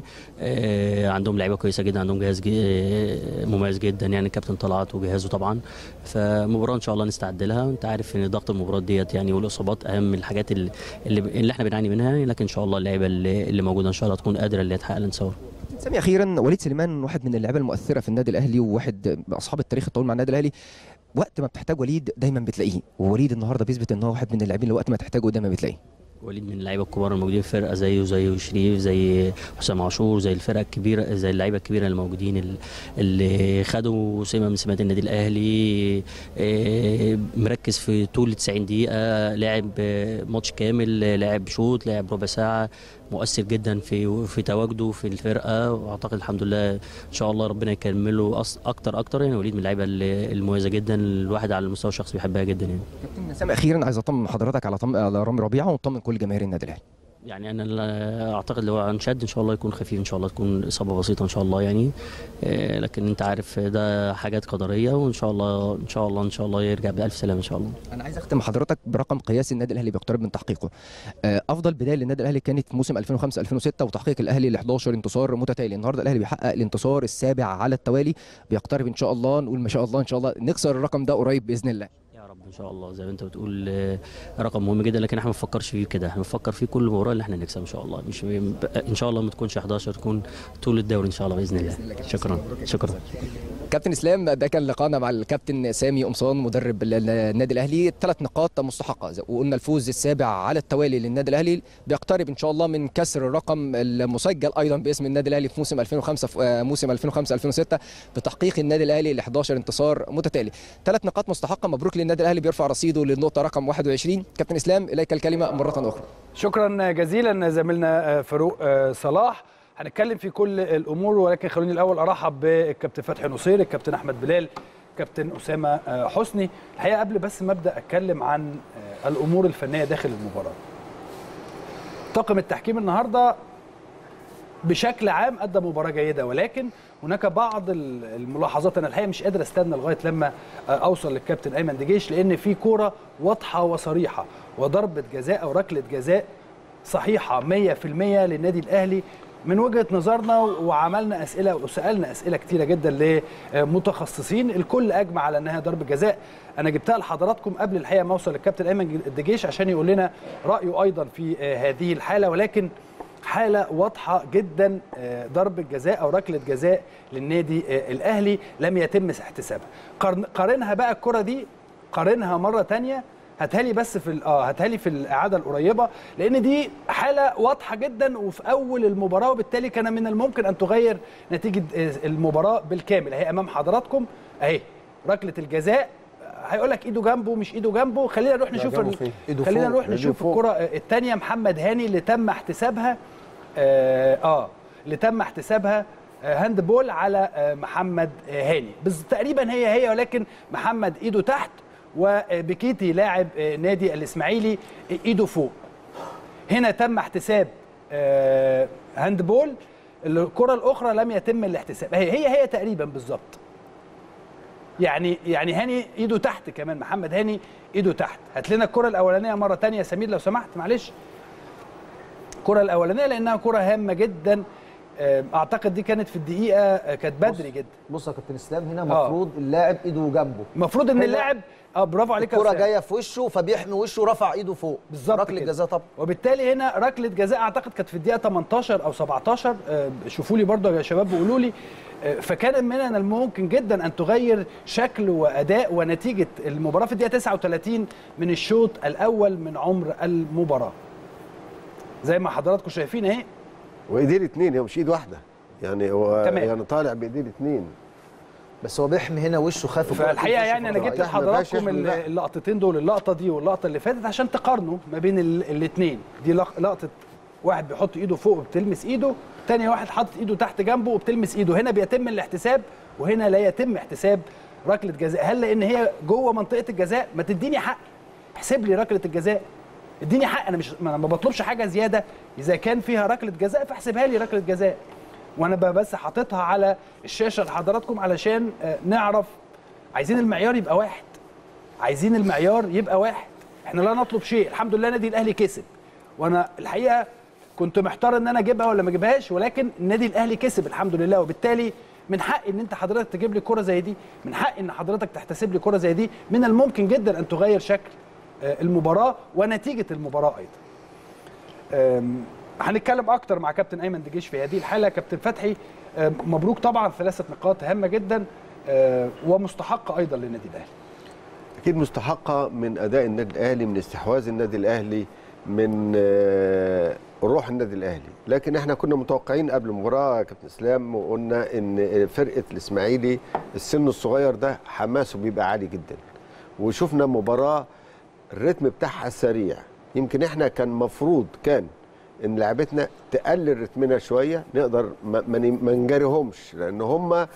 Speaker 13: آه، عندهم لعيبة كويسة جدا عندهم جهاز جي- آه، مميز جدا يعني الكابتن طلعت وجهازه طبعا فمباراة إن شاء الله نستعد لها أنت عارف إن ضغط المباراة ديت يعني والإصابات أهم من الحاجات اللي, اللي, اللي إحنا بنعاني منها يعني لكن إن شاء الله اللعيبة اللي, اللي موجودة إن شاء الله تكون قادرة اللي هي تحقق الانتصار
Speaker 2: سامي اخيرا وليد سليمان واحد من اللعيبه المؤثره في النادي الاهلي وواحد من اصحاب التاريخ الطويل مع النادي الاهلي وقت ما بتحتاج وليد دايما بتلاقيه ووليد النهارده بيثبت ان هو واحد من اللاعبين اللي وقت ما تحتاجه دايما بتلاقيه
Speaker 13: وليد من اللعيبه الكبار الموجودين في الفرقه زيه زي شريف زي حسام عاشور زي الفرقه الكبيره زي اللعيبه الكبيره اللي موجودين ال- اللي خدوا سمه من سمات النادي الاهلي آه، مركز في طول 90 دقيقه لعب آه، ماتش كامل آه، لعب شوط لعب ربع ساعه مؤثر جدا في في تواجده في الفرقه واعتقد الحمد لله ان شاء الله ربنا يكمله أص- اكتر اكتر يعني وليد من اللعيبه اللي- المميزه جدا الواحد على المستوى الشخصي بيحبها جدا يعني
Speaker 2: كابتن سامي اخيرا عايز اطمن حضرتك على طم... على رامي ربيعه ونطمن كل جماهير النادي الاهلي
Speaker 13: يعني انا لا- اعتقد لو انشد ان شاء الله يكون خفيف ان شاء الله تكون اصابه بسيطه ان شاء الله يعني آه، لكن انت عارف ده حاجات قدريه وان شاء الله ان شاء الله ان شاء الله يرجع بالف سلامه ان شاء الله
Speaker 2: انا عايز اختم حضرتك برقم قياسي النادي الاهلي بيقترب من تحقيقه آه، افضل بدايه للنادي الاهلي كانت في موسم 2005 2006 وتحقيق الاهلي ل 11 انتصار متتالي النهارده الاهلي بيحقق الانتصار السابع على التوالي بيقترب ان شاء الله نقول ما شاء الله ان شاء الله نكسر الرقم ده قريب باذن الله
Speaker 13: يا رب ان شاء الله زي ما انت بتقول آه، رقم مهم جدا لكن احنا ما بنفكرش فيه كده احنا بنفكر فيه كل مباراه اللي احنا نكسب ان شاء الله مش ان شاء الله ما تكونش 11 تكون طول الدوري ان شاء الله باذن الله شكرا شكرا
Speaker 2: كابتن اسلام ده كان لقاءنا مع الكابتن سامي قمصان مدرب ال- النادي الاهلي ثلاث نقاط مستحقه زي- وقلنا الفوز السابع على التوالي للنادي الاهلي بيقترب ان شاء الله من كسر الرقم المسجل ايضا باسم النادي الاهلي في موسم 2005 في- آه، موسم 2005 2006 بتحقيق النادي الاهلي ل 11 انتصار متتالي ثلاث نقاط مستحقه مبروك للنادي الاهلي بيرفع رصيده للنقطه رقم 21 كابتن اسلام اليك الكلمه مره اخرى
Speaker 1: شكرا جزيلا زميلنا فاروق صلاح هنتكلم في كل الامور ولكن خلوني الاول ارحب بالكابتن فتحي نصير الكابتن احمد بلال كابتن اسامه حسني الحقيقه قبل بس ما ابدا اتكلم عن الامور الفنيه داخل المباراه طاقم التحكيم النهارده بشكل عام ادى مباراه جيده ولكن هناك بعض ال- الملاحظات انا الحقيقه مش قادر استنى لغايه لما اوصل للكابتن ايمن دجيش لان في كوره واضحه وصريحه وضربه جزاء او ركله جزاء صحيحه 100% للنادي الاهلي من وجهه نظرنا وعملنا اسئله وسالنا اسئله كتيره جدا لمتخصصين الكل اجمع على انها ضربه جزاء انا جبتها لحضراتكم قبل الحقيقه ما اوصل للكابتن ايمن الدجيش عشان يقول لنا رايه ايضا في آه، هذه الحاله ولكن حاله واضحه جدا آه، ضربه جزاء او ركله جزاء للنادي آه، الاهلي لم يتم احتسابها قارن- قارنها بقى الكره دي قارنها مره تانية هاتها لي بس في ال- اه هاتها لي في الاعاده القريبه لان دي حاله واضحه جدا وفي اول المباراه وبالتالي كان من الممكن ان تغير نتيجه آه، المباراه بالكامل اهي امام حضراتكم اهي ركله الجزاء هيقول لك ايده جنبه مش ايده جنبه خلينا نروح
Speaker 10: لا،
Speaker 1: نشوف
Speaker 10: جنبه
Speaker 1: ال-
Speaker 10: فين؟ إيده
Speaker 1: خلينا
Speaker 10: فوق،
Speaker 1: نروح
Speaker 10: إيده
Speaker 1: نشوف
Speaker 10: فوق.
Speaker 1: الكره الثانيه محمد هاني اللي تم احتسابها اه, آه اللي تم احتسابها آه، هاند بول على آه، محمد آه، هاني بس تقريبا هي هي ولكن محمد ايده تحت وبكيتي لاعب آه، نادي الاسماعيلي ايده فوق هنا تم احتساب آه، هاند بول الكره الاخرى لم يتم الاحتساب هي هي هي تقريبا بالظبط يعني يعني هاني ايده تحت كمان محمد هاني ايده تحت هات لنا الكره الاولانيه مره تانية يا سمير لو سمحت معلش الكره الاولانيه لانها كره هامه جدا آه، اعتقد دي كانت في الدقيقه آه، كانت بدري جدا
Speaker 11: بص يا كابتن اسلام هنا
Speaker 1: آه.
Speaker 11: المفروض اللاعب ايده جنبه
Speaker 1: المفروض ان
Speaker 11: هنا
Speaker 1: اللاعب اه برافو عليك يا
Speaker 11: الكره
Speaker 1: أستاذ.
Speaker 11: جايه في وشه فبيحمي وشه رفع ايده فوق
Speaker 1: بالظبط
Speaker 11: ركله
Speaker 1: كده.
Speaker 11: جزاء طبعا
Speaker 1: وبالتالي هنا ركله جزاء اعتقد كانت في الدقيقه 18 او 17 آه، شوفوا لي برضه يا شباب وقولوا لي آه، فكان من الممكن جدا ان تغير شكل واداء ونتيجه المباراه في الدقيقه 39 من الشوط الاول من عمر المباراه زي ما حضراتكم شايفين اهي
Speaker 9: وايديه الاثنين هي مش ايد واحده يعني هو
Speaker 1: تمام.
Speaker 9: يعني طالع بايديه الاثنين
Speaker 11: بس هو بيحمي هنا وشه خايف الكرة
Speaker 1: فالحقيقه
Speaker 11: تخش
Speaker 1: يعني
Speaker 11: في
Speaker 1: انا
Speaker 11: الكرة.
Speaker 1: جبت
Speaker 9: ما فيهاش
Speaker 1: لحضراتكم
Speaker 9: يحمل
Speaker 1: ال-
Speaker 9: لا.
Speaker 1: اللقطتين دول اللقطه اللي فاتت عشان تقارنوا ما بين ال- الاثنين الاثنين دي لق- لقطه واحد بيحط ايده فوق وبتلمس ايده تاني واحد حاطط ايده تحت جنبه وبتلمس ايده هنا بيتم الاحتساب وهنا لا يتم احتساب ركله جزاء هل لان هي جوه منطقه الجزاء ما تديني حق احسب لي ركله الجزاء اديني حق انا مش ما انا ما بطلبش حاجه زياده اذا كان فيها ركله جزاء فاحسبها لي ركله جزاء وانا ب- بس حاططها على الشاشه لحضراتكم علشان آه، نعرف عايزين المعيار يبقى واحد عايزين المعيار يبقى واحد احنا لا نطلب شيء الحمد لله نادي الاهلي كسب وانا الحقيقه كنت محتار ان انا اجيبها ولا ما اجيبهاش ولكن النادي الاهلي كسب الحمد لله وبالتالي من حق ان انت حضرتك تجيب لي كره زي دي من حق ان حضرتك تحتسب لي كره زي دي من الممكن جدا ان تغير شكل آه، المباراه ونتيجه المباراه ايضا أم، هنتكلم اكتر مع كابتن ايمن دجيش في هذه الحاله كابتن فتحي أم، مبروك طبعا ثلاثه نقاط هامه جدا أه، ومستحقه ايضا للنادي الاهلي
Speaker 9: اكيد مستحقه من اداء النادي الاهلي من استحواذ النادي الاهلي من آه، روح النادي الاهلي لكن احنا كنا متوقعين قبل المباراه يا كابتن اسلام وقلنا ان فرقه الاسماعيلي السن الصغير ده حماسه بيبقى عالي جدا وشفنا مباراه الريتم بتاعها سريع يمكن احنا كان مفروض كان ان لعبتنا تقلل رتمنا شويه نقدر ما, ما ن- ما نجاريهمش لان هم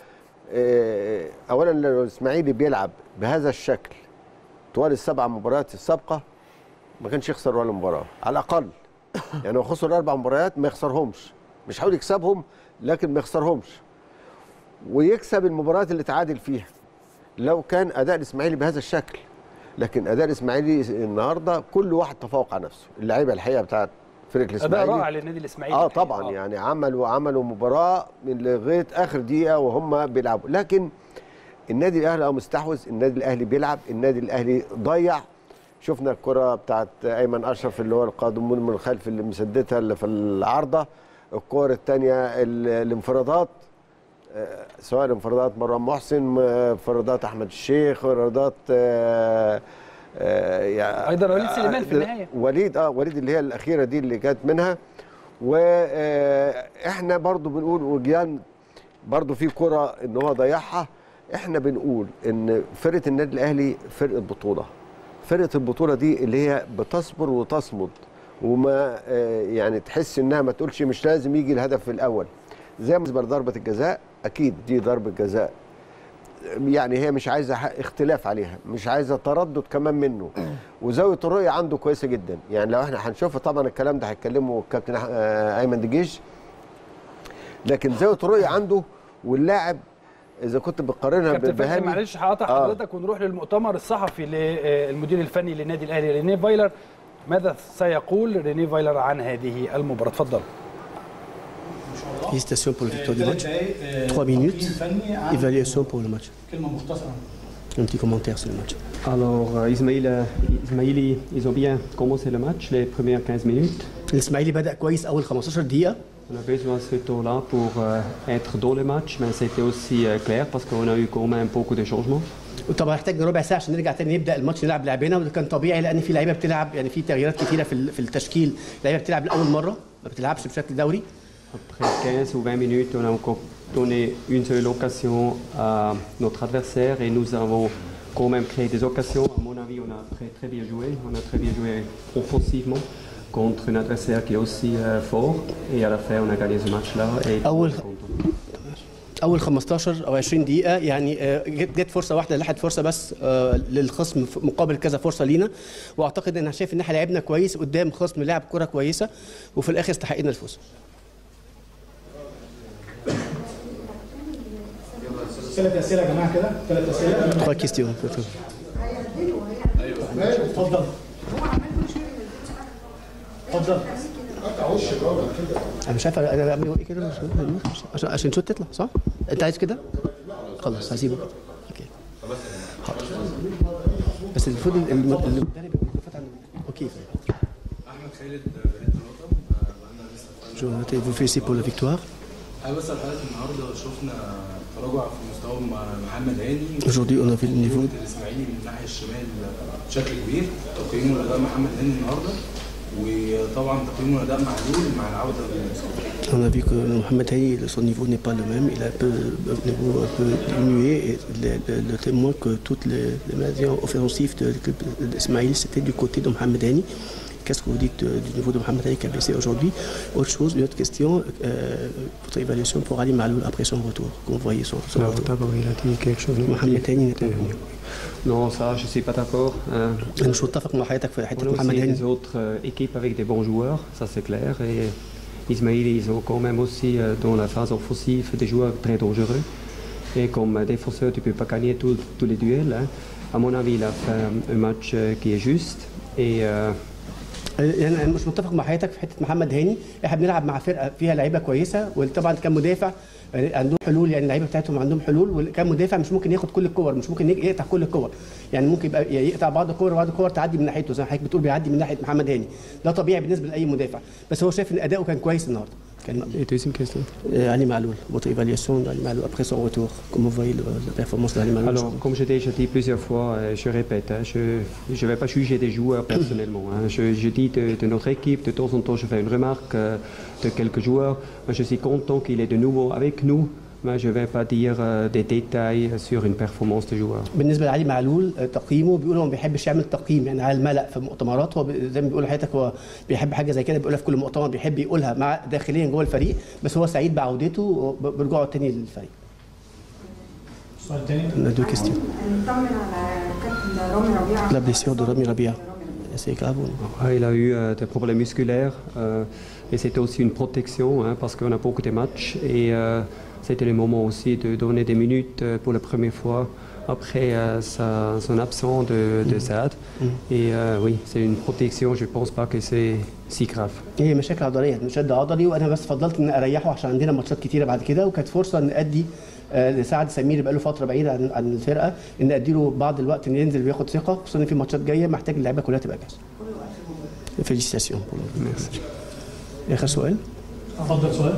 Speaker 9: اولا لو الاسماعيلي بيلعب بهذا الشكل طوال السبع مباريات السابقه ما كانش يخسر ولا مباراه على الاقل يعني هو خسر اربع مباريات ما يخسرهمش مش هقول يكسبهم لكن ما يخسرهمش ويكسب المباريات اللي تعادل فيها لو كان اداء الاسماعيلي بهذا الشكل لكن اداء الاسماعيلي النهارده كل واحد تفوق على نفسه اللعيبه الحقيقه بتاعت فرقه
Speaker 1: اداء
Speaker 9: الاسماعيلي
Speaker 1: رائع للنادي الاسماعيلي
Speaker 9: اه
Speaker 1: الحقيقة.
Speaker 9: طبعا يعني عملوا عملوا مباراه من لغايه اخر دقيقه وهم بيلعبوا لكن النادي الاهلي اه مستحوذ النادي الاهلي بيلعب النادي الاهلي ضيع شفنا الكره بتاعت ايمن اشرف اللي هو القادم من الخلف اللي مسدتها اللي في العارضه الكور الثانيه الانفرادات آه، سواء انفرادات مروان محسن آه، انفرادات احمد الشيخ انفرادات آه، آه، يعني
Speaker 1: أيضاً وليد سليمان في
Speaker 9: آه،
Speaker 1: النهاية.
Speaker 9: وليد اه وليد اللي هي الاخيره دي اللي جت منها واحنا برضو بنقول وجيان برضو في كره ان هو ضيعها احنا بنقول ان فرقه النادي الاهلي فرقه بطوله فرقه البطوله دي اللي هي بتصبر وتصمد وما آه، يعني تحس انها ما تقولش مش لازم يجي الهدف الاول زي ما بالنسبة ضربه الجزاء اكيد دي ضربه جزاء يعني هي مش عايزه ح- اختلاف عليها مش عايزه تردد كمان منه وزاويه الرؤيه عنده كويسه جدا يعني لو احنا هنشوف طبعا الكلام ده هيتكلمه الكابتن أح- آه، ايمن دجيش لكن زاويه الرؤيه عنده واللاعب اذا كنت بتقارنها
Speaker 1: كابتن فتحي
Speaker 9: بهاني
Speaker 1: معلش هقطع
Speaker 9: آه.
Speaker 1: حضرتك ونروح للمؤتمر الصحفي للمدير الفني للنادي الاهلي رينيه فايلر ماذا سيقول رينيه فايلر عن هذه المباراه اتفضل
Speaker 14: Félicitations pour la victoire du match. Trois minutes. Évaluation pour le match.
Speaker 15: كلمه مختصره
Speaker 14: Un petit commentaire sur le match.
Speaker 16: Alors, euh, Ismail, euh, Ismaili, ils ont bien commencé le match, les premières 15 minutes.
Speaker 14: الاسماعيلي بدأ كويس أول 15 دقيقة
Speaker 16: On a besoin de ce temps-là pour euh, être dans le match, mais c'était aussi euh, clair parce qu'on a eu quand même beaucoup de changements.
Speaker 14: وطبعا احتاجنا ربع ساعه عشان نرجع تاني نبدا الماتش نلعب لعبنا وده كان طبيعي لان في لعيبه بتلعب يعني في تغييرات كتيره في ال- في التشكيل لعيبه بتلعب لاول مره ما بتلعبش بشكل دوري
Speaker 16: Après 15 ou 20 minutes, on a encore donné une seule occasion à notre adversaire et nous avons quand même créé des occasions. À mon avis, on a très, très bien joué. On a très bien joué offensivement contre un adversaire qui est aussi euh, fort. Et à la fin, on a gagné ce match-là. Et
Speaker 14: اول اول 15 او 20 دقيقه يعني آه، جت جت فرصه واحده لحد فرصه بس آه، للخصم في مقابل كذا فرصه لينا واعتقد ان انا شايف ان احنا لعبنا كويس قدام خصم لعب كره كويسه وفي الاخر استحقنا الفوز
Speaker 15: ثلاث اسئله يا جماعه كده ثلاث اسئله
Speaker 14: Trois questions.
Speaker 15: اتفضل اتفضل
Speaker 14: انا مش عارف انا بعمل ايه كده مش- عشان عشان شوت تطلع صح؟ انت عايز كده؟ خلاص هسيبه كده اوكي حاضر. بس المفروض الم- المدرب يبقى متفق عن اوكي
Speaker 17: احمد خالد فريق الوطن
Speaker 14: Je vous félicite pour la victoire.
Speaker 17: انا بسال حضرتك النهارده شفنا تراجع في مستوى م- محمد هاني
Speaker 14: Aujourd'hui, on a vu le niveau.
Speaker 17: الاسماعيلي من الناحيه الشمال بشكل كبير تقييمه لاداء محمد هاني النهارده وطبعا تقييمه لاداء معلول مع العوده للمستوى
Speaker 14: On a vu que Mohamed Haï, son niveau n'est pas le même. Il a un peu, un niveau un peu diminué. Et le, le- le témoin que toutes les, les médias offensifs de l'équipe d'Ismaïl, c'était du côté de Mohamed Haï. Qu'est-ce que vous dites euh, du niveau de Mohamed Haï qui a baissé aujourd'hui Autre chose, une autre question, euh, votre évaluation pour Ali Maloul après son retour, qu'on voyait son, son
Speaker 16: Alors,
Speaker 14: retour.
Speaker 16: d'abord, il a dit quelque chose de
Speaker 14: Mohamed Haï n'était pas venu.
Speaker 16: Non, ça, je ne suis pas d'accord. Euh,
Speaker 14: أنا مش متفق مع حضرتك في
Speaker 16: On
Speaker 14: حتة
Speaker 16: a
Speaker 14: محمد
Speaker 16: aussi
Speaker 14: هاني.
Speaker 16: des autres euh, équipes avec des bons joueurs, ça c'est clair. Et Ismail, ils ont quand même aussi euh, dans la phase offensive des joueurs très dangereux. Et comme euh, défenseur, tu ne peux pas gagner tous- tous les duels. hein. À mon avis, il a fait un match euh, qui est juste. Et euh,
Speaker 14: يعني انا مش متفق مع حضرتك في حته محمد هاني احنا بنلعب مع فرقه فيها لعيبه كويسه وطبعا كان مدافع يعني عندهم حلول يعني اللعيبه بتاعتهم عندهم حلول وكان مدافع مش ممكن ياخد كل الكور مش ممكن يقطع كل الكور يعني ممكن يبقى يقطع بعض الكور وبعض الكور تعدي من ناحيته زي ما حضرتك بتقول بيعدي من ناحيه محمد هاني ده طبيعي بالنسبه لاي مدافع بس هو شايف ان اداؤه كان كويس النهارده كان
Speaker 16: deuxième question.
Speaker 14: Euh, Ali Maloul, votre évaluation d'Ali Maloul après son retour, comment vous voyez le- la performance d'Ali Maloul
Speaker 16: Alors, comme j'ai déjà dit plusieurs fois, euh, je répète, hein, je ne vais pas juger des joueurs personnellement. hein. Je, je dis de, de notre équipe, de temps en temps, je fais une remarque euh, de quelques joueurs. Moi, Je suis content qu'il est de nouveau avec nous, mais je ne vais pas dire euh, des détails sur une performance de joueur.
Speaker 14: بالنسبه لعلي معلول آه، تقييمه بيقول هو ما بيحبش يعمل تقييم يعني على الملأ في المؤتمرات هو بي- زي ما بيقول لحضرتك هو بيحب حاجه زي كده بيقولها في كل مؤتمر بيحب يقولها مع داخليا جوه الفريق بس هو سعيد بعودته وبرجوعه تاني للفريق.
Speaker 15: السؤال الثاني
Speaker 14: On a deux questions.
Speaker 18: نطمن على كابتن رامي ربيعه
Speaker 14: La blessure de Rami Rabia, c'est grave ou non
Speaker 16: Ah, il a eu euh, des problèmes musculaires euh, et c'était aussi une protection hein, parce qu'on a beaucoup de matchs et euh, c'était le moment aussi de donner des minutes euh, pour la première fois après euh, sa- son absence de, de Saad. Et euh, oui, c'est une protection, je ne pense pas que c'est si grave.
Speaker 14: هي مشاكل عضليه مش شد عضلي وانا بس فضلت ان اريحه عشان عندنا ماتشات كتيره بعد كده وكانت فرصه ان ادي آه، لسعد سمير بقى له فتره بعيد عن عن الفرقه ان ادي له بعض الوقت ان ينزل وياخد ثقه خصوصا ان في ماتشات جايه محتاج اللعيبه كلها تبقى جاهزه. فيليسيتاسيون اخر سؤال
Speaker 15: اتفضل سؤال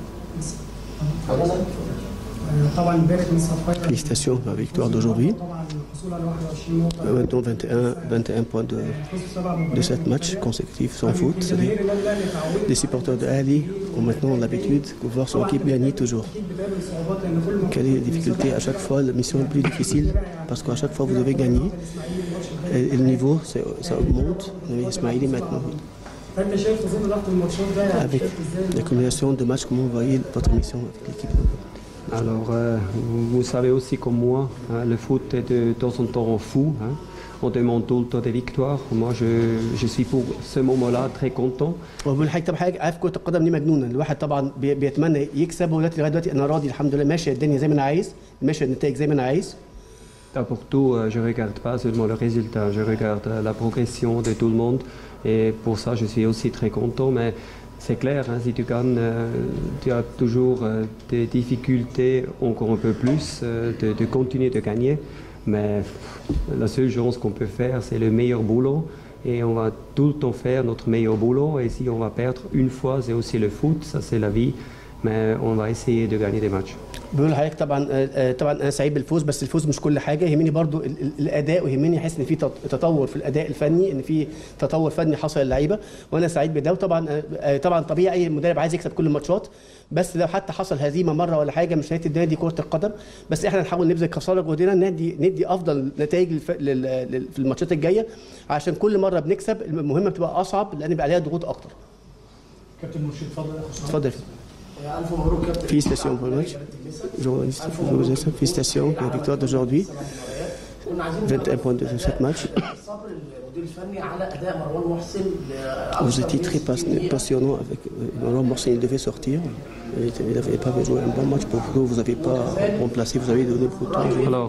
Speaker 15: طبعا امبارح من صفقات
Speaker 14: Félicitations pour la victoire d'aujourd'hui.
Speaker 15: طبعا الحصول على 21 نقطه
Speaker 14: Euh, Maintenant 21, 21 points de, de 7 matchs consécutifs sans faute. C'est
Speaker 15: جماهير
Speaker 14: des-
Speaker 15: النادي الاهلي تعودوا
Speaker 14: Les supporters de Ali ont maintenant l'habitude de voir son équipe gagner toujours.
Speaker 15: اكيد بتقابل صعوبات لان كل
Speaker 14: Quelle est la difficulté à chaque fois La mission est plus difficile parce qu'à chaque fois vous devez gagner. Et, et le niveau, c'est- ça augmente. Mais Ismaili maintenant.
Speaker 15: فانت شايف في ظل ضغط الماتشات ده
Speaker 14: Avec
Speaker 15: شايف ازاي
Speaker 14: la combinaison de matchs, comment vous voyez votre mission avec l'équipe
Speaker 16: Alors, euh, vous savez aussi comme moi, hein, le foot est de temps en temps fou. hein. On demande tout le temps des victoires. Moi, je, je suis pour ce moment-là très content.
Speaker 14: وبقول حاجه طب حاجه عارف كره القدم دي مجنونه الواحد طبعا بي- بيتمنى يكسب ودلوقتي لغايه دلوقتي انا راضي الحمد لله ماشيه الدنيا زي ما انا عايز ماشيه النتائج زي ما انا عايز
Speaker 16: Pour tout, euh, je ne regarde pas seulement le résultat, je regarde euh, la progression de tout le monde. Et pour ça, je suis aussi très content. Mais c'est clair, hein, si tu gagnes, euh, tu as toujours euh, des difficultés encore un peu plus euh, de, de continuer de gagner. Mais pff, la seule chose qu'on peut faire, c'est le meilleur boulot. Et on va tout le temps faire notre meilleur boulot. Et si on va perdre une fois, c'est aussi le foot, ça c'est la vie. Mais on va essayer de gagner des matchs.
Speaker 14: بيقول لحضرتك طبعا آه، آه، طبعا انا سعيد بالفوز بس الفوز مش كل حاجه يهمني برضو ال- ال- الاداء ويهمني احس ان في تط- تطور في الاداء الفني ان في تطور فني حصل للعيبه وانا سعيد بده وطبعا آه، آه، طبعا طبيعي اي مدرب عايز يكسب كل الماتشات بس لو حتى حصل هزيمه مره ولا حاجه مش نهايه الدنيا دي كره القدم بس احنا نحاول نبذل قصارى جهدنا ندي ندي افضل نتائج للف... لل... لل... في الماتشات الجايه عشان كل مره بنكسب المهمه بتبقى اصعب لان بيبقى عليها ضغوط اكتر
Speaker 15: كابتن مرشد اتفضل يا أخو
Speaker 14: اتفضل
Speaker 15: الف مبروك كابتن
Speaker 14: Félicitations pour le match. Journaliste, félicitations pour la victoire d'aujourd'hui.
Speaker 15: كنا عايزين
Speaker 14: 21 points de ce match.
Speaker 15: صبر المدير الفني على اداء مروان محسن
Speaker 14: Vous étiez très pas- passionnant avec euh, Laurent Morsin, il devait sortir. Il n'avait pas joué un bon match pour vous, vous n'avez pas remplacé, vous avez donné beaucoup de temps.
Speaker 16: Alors,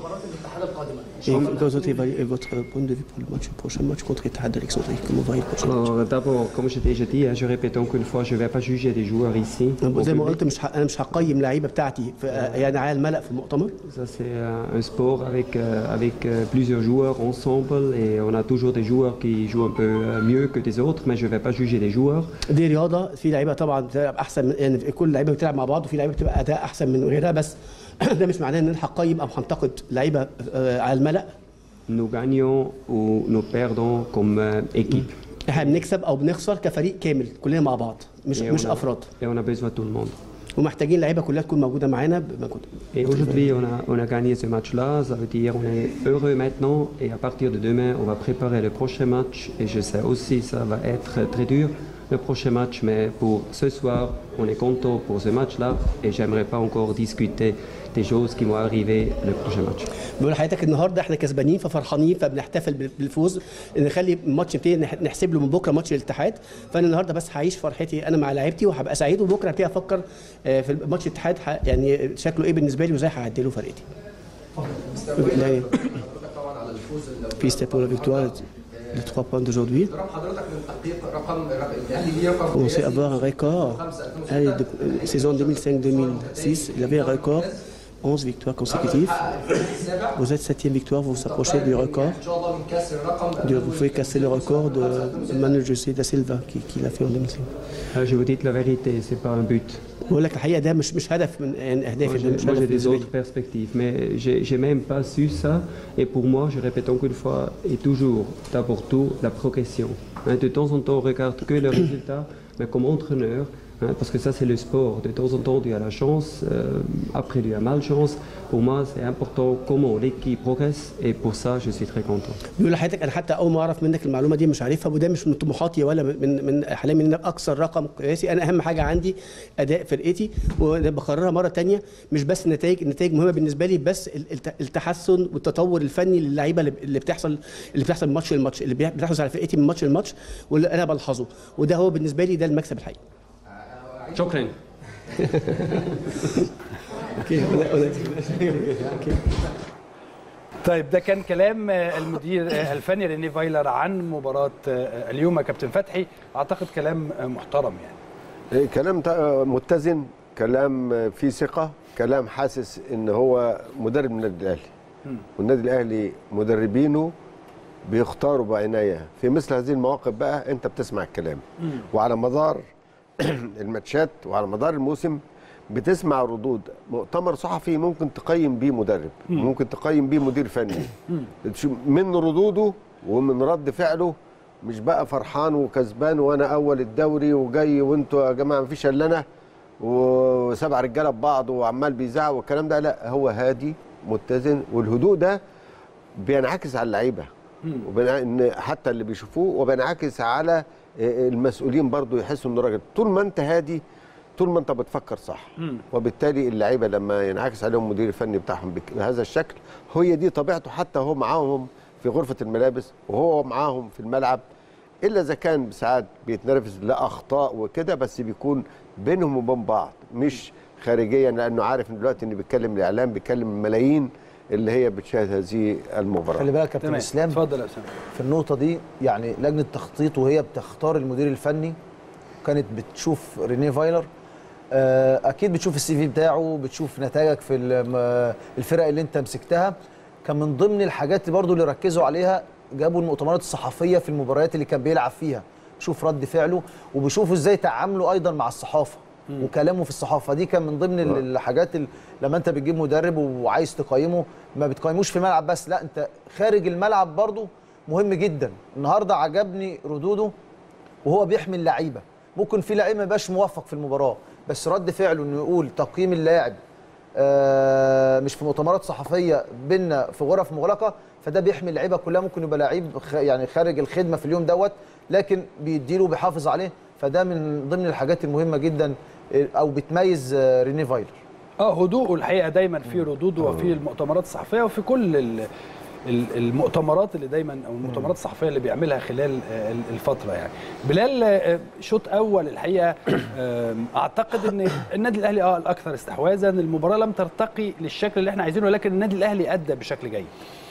Speaker 14: Et quand vous évaluez votre point de vue pour le match, le prochain match contre l'Etihad d'Alexandrie, comment va le prochain match
Speaker 16: alors, d'abord, comme je t'ai déjà dit, hein, je répète encore une fois, je ne vais pas juger des joueurs ici. au
Speaker 14: زي ما
Speaker 16: public.
Speaker 14: قلت مش ه- انا مش هقيم لعيبه بتاعتي في يعني على الملأ في المؤتمر
Speaker 16: Ça, c'est euh, un sport avec, euh, avec euh, plusieurs joueurs ensemble et on a toujours des joueurs qui jouent un peu euh, mieux que des autres, mais je ne vais pas juger les joueurs.
Speaker 14: دي رياضه في لعيبه طبعا بتلعب احسن من يعني كل لعيبه بتلعب مع بعض وفي لعيبه بتبقى اداء احسن من غيرها بس ده مش معناه ان انا هقيم او هنتقد لعيبه آه، على الملأ
Speaker 16: Nous gagnons ou nous perdons comme euh, équipe.
Speaker 14: احنا بنكسب او بنخسر كفريق كامل كلنا مع بعض مش
Speaker 16: Et
Speaker 14: مش
Speaker 16: on a-
Speaker 14: افراد
Speaker 16: Et on a besoin de tout le monde.
Speaker 14: ومحتاجين لعيبه كلها تكون موجوده معانا بمجهود
Speaker 16: Et aujourd'hui, on a, on a gagné ce match-là. Ça veut dire on est heureux maintenant. Et à partir de demain, on va préparer le prochain match. Et je sais aussi ça va être très dur, le prochain match. Mais pour ce soir, on est content pour ce match-là. Et j'aimerais pas encore discuter des choses qui vont arriver le prochain match.
Speaker 14: بيقول لحضرتك النهارده احنا كسبانين ففرحانين فبنحتفل بال- بالفوز نخلي الماتش يبتدي نح- نحسب له من بكره ماتش الاتحاد فانا النهارده بس هعيش فرحتي انا مع لعيبتي وهبقى سعيد وبكره ابتدي افكر آه، في ماتش الاتحاد ح- يعني شكله ايه بالنسبه لي وازاي هعدي له فرقتي. يعني Félicitations pour la victoire de 3 points d'aujourd'hui.
Speaker 2: حضرتك من تحقيق رقم الاهلي ليه رقم
Speaker 14: On sait avoir un record. Allez, de, euh, saison 2005-2006, il avait un record, 11 victoires consécutives. Vous êtes septième victoire, vous vous approchez du record.
Speaker 2: ان شاء الله بنكسر الرقم
Speaker 14: De- vous pouvez casser le record de Manu José da Silva qui, qui l'a fait en 2005.
Speaker 16: Euh, Je vous dis la vérité, c'est pas un but.
Speaker 14: بقول لك الحقيقه ده مش مش هدف من يعني اهدافي
Speaker 16: Moi,
Speaker 14: ده
Speaker 16: j'ai
Speaker 14: مش
Speaker 16: moi, j'ai
Speaker 14: هدف
Speaker 16: des
Speaker 14: بالنسبه لي
Speaker 16: autres perspectives, mais j'ai j'ai même pas su ça. Et pour moi, je répète encore une fois, et toujours, d'abord tout, la progression. Hein, de temps en temps, on regarde que le résultat, mais comme entraîneur, hein, parce que ça c'est le sport, de temps en temps tu as la chance, euh, après tu as malchance. Pour moi, c'est important comment l'équipe progresse, et pour ça, je suis très content.
Speaker 14: بيقول لحضرتك انا حتى اول ما اعرف منك المعلومه دي مش عارفها وده مش من طموحاتي ولا من من احلامي ان أنا اكثر رقم قياسي انا اهم حاجه عندي اداء فرقتي وانا بكررها مره تانية مش بس النتائج النتائج مهمه بالنسبه لي بس ال- الت- التحسن والتطور الفني للعيبه اللي- اللي بتحصل اللي بتحصل من ماتش لماتش اللي بي- بتحصل على فرقتي من ماتش لماتش واللي انا بلحظه وده هو بالنسبه لي ده المكسب الحقيقي
Speaker 16: شكرا
Speaker 14: اوكي اوكي
Speaker 1: طيب ده كان كلام آه، المدير آه، الفني ريني فايلر عن مباراه آه، اليوم يا كابتن فتحي اعتقد كلام آه، محترم يعني
Speaker 9: إيه، كلام تا- متزن كلام فيه ثقه كلام حاسس ان هو مدرب من النادي الاهلي
Speaker 1: مم.
Speaker 9: والنادي الاهلي مدربينه بيختاروا بعنايه في مثل هذه المواقف بقى انت بتسمع الكلام
Speaker 1: مم.
Speaker 9: وعلى مدار الماتشات وعلى مدار الموسم بتسمع ردود مؤتمر صحفي ممكن تقيم بيه مدرب
Speaker 1: مم.
Speaker 9: ممكن تقيم بيه مدير فني
Speaker 1: مم.
Speaker 9: تشوف من ردوده ومن رد فعله مش بقى فرحان وكسبان وانا اول الدوري وجاي وانتوا يا جماعه مفيش الا انا وسبع رجاله ببعض وعمال بيزعق والكلام ده لا هو هادي متزن والهدوء ده بينعكس على اللعيبه وبينع- إن حتى اللي بيشوفوه وبينعكس على المسؤولين برضو يحسوا انه راجل طول ما انت هادي طول ما انت بتفكر صح
Speaker 1: مم.
Speaker 9: وبالتالي اللعيبه لما ينعكس عليهم المدير الفني بتاعهم بك- بهذا الشكل هي دي طبيعته حتى هو معاهم في غرفه الملابس وهو معاهم في الملعب الا اذا كان ساعات بيتنرفز لاخطاء وكده بس بيكون بينهم وبين بعض مش خارجيا لانه عارف ان دلوقتي انه بيتكلم الاعلام بيتكلم الملايين اللي هي بتشاهد هذه المباراه
Speaker 11: خلي بالك كابتن
Speaker 1: تمام.
Speaker 11: اسلام
Speaker 1: اتفضل يا اسامه
Speaker 11: في النقطه دي يعني لجنه التخطيط وهي بتختار المدير الفني كانت بتشوف رينيه فايلر آه، اكيد بتشوف السي في بتاعه بتشوف نتائجك في الم- الفرق اللي انت مسكتها كان من ضمن الحاجات اللي برضو اللي ركزوا عليها جابوا المؤتمرات الصحفيه في المباريات اللي كان بيلعب فيها شوف رد فعله وبيشوفوا ازاي تعامله ايضا مع الصحافه وكلامه في الصحافه دي كان من ضمن ال- الحاجات اللي لما انت بتجيب مدرب وعايز تقيمه ما بتقيموش في الملعب بس لا انت خارج الملعب برضو مهم جدا النهارده عجبني ردوده وهو بيحمي اللعيبه ممكن في لعيب ما يبقاش موفق في المباراه بس رد فعله انه يقول تقييم اللاعب آه، مش في مؤتمرات صحفيه بينا في غرف مغلقه فده بيحمي اللعيبه كلها ممكن يبقى لعيب خ- يعني خارج الخدمه في اليوم دوت لكن بيديله وبيحافظ عليه فده من ضمن الحاجات المهمه جدا آه، او بتميز آه، ريني فايلر
Speaker 1: اه هدوءه الحقيقه دايما في ردوده وفي المؤتمرات الصحفيه وفي كل ال- ال- المؤتمرات اللي دايما او المؤتمرات الصحفيه اللي بيعملها خلال آه، ال- الفتره يعني بلال آه، شوط اول الحقيقه آه، اعتقد ان النادي الاهلي اه الاكثر استحواذا المباراه لم ترتقي للشكل اللي احنا عايزينه ولكن النادي الاهلي ادى بشكل جيد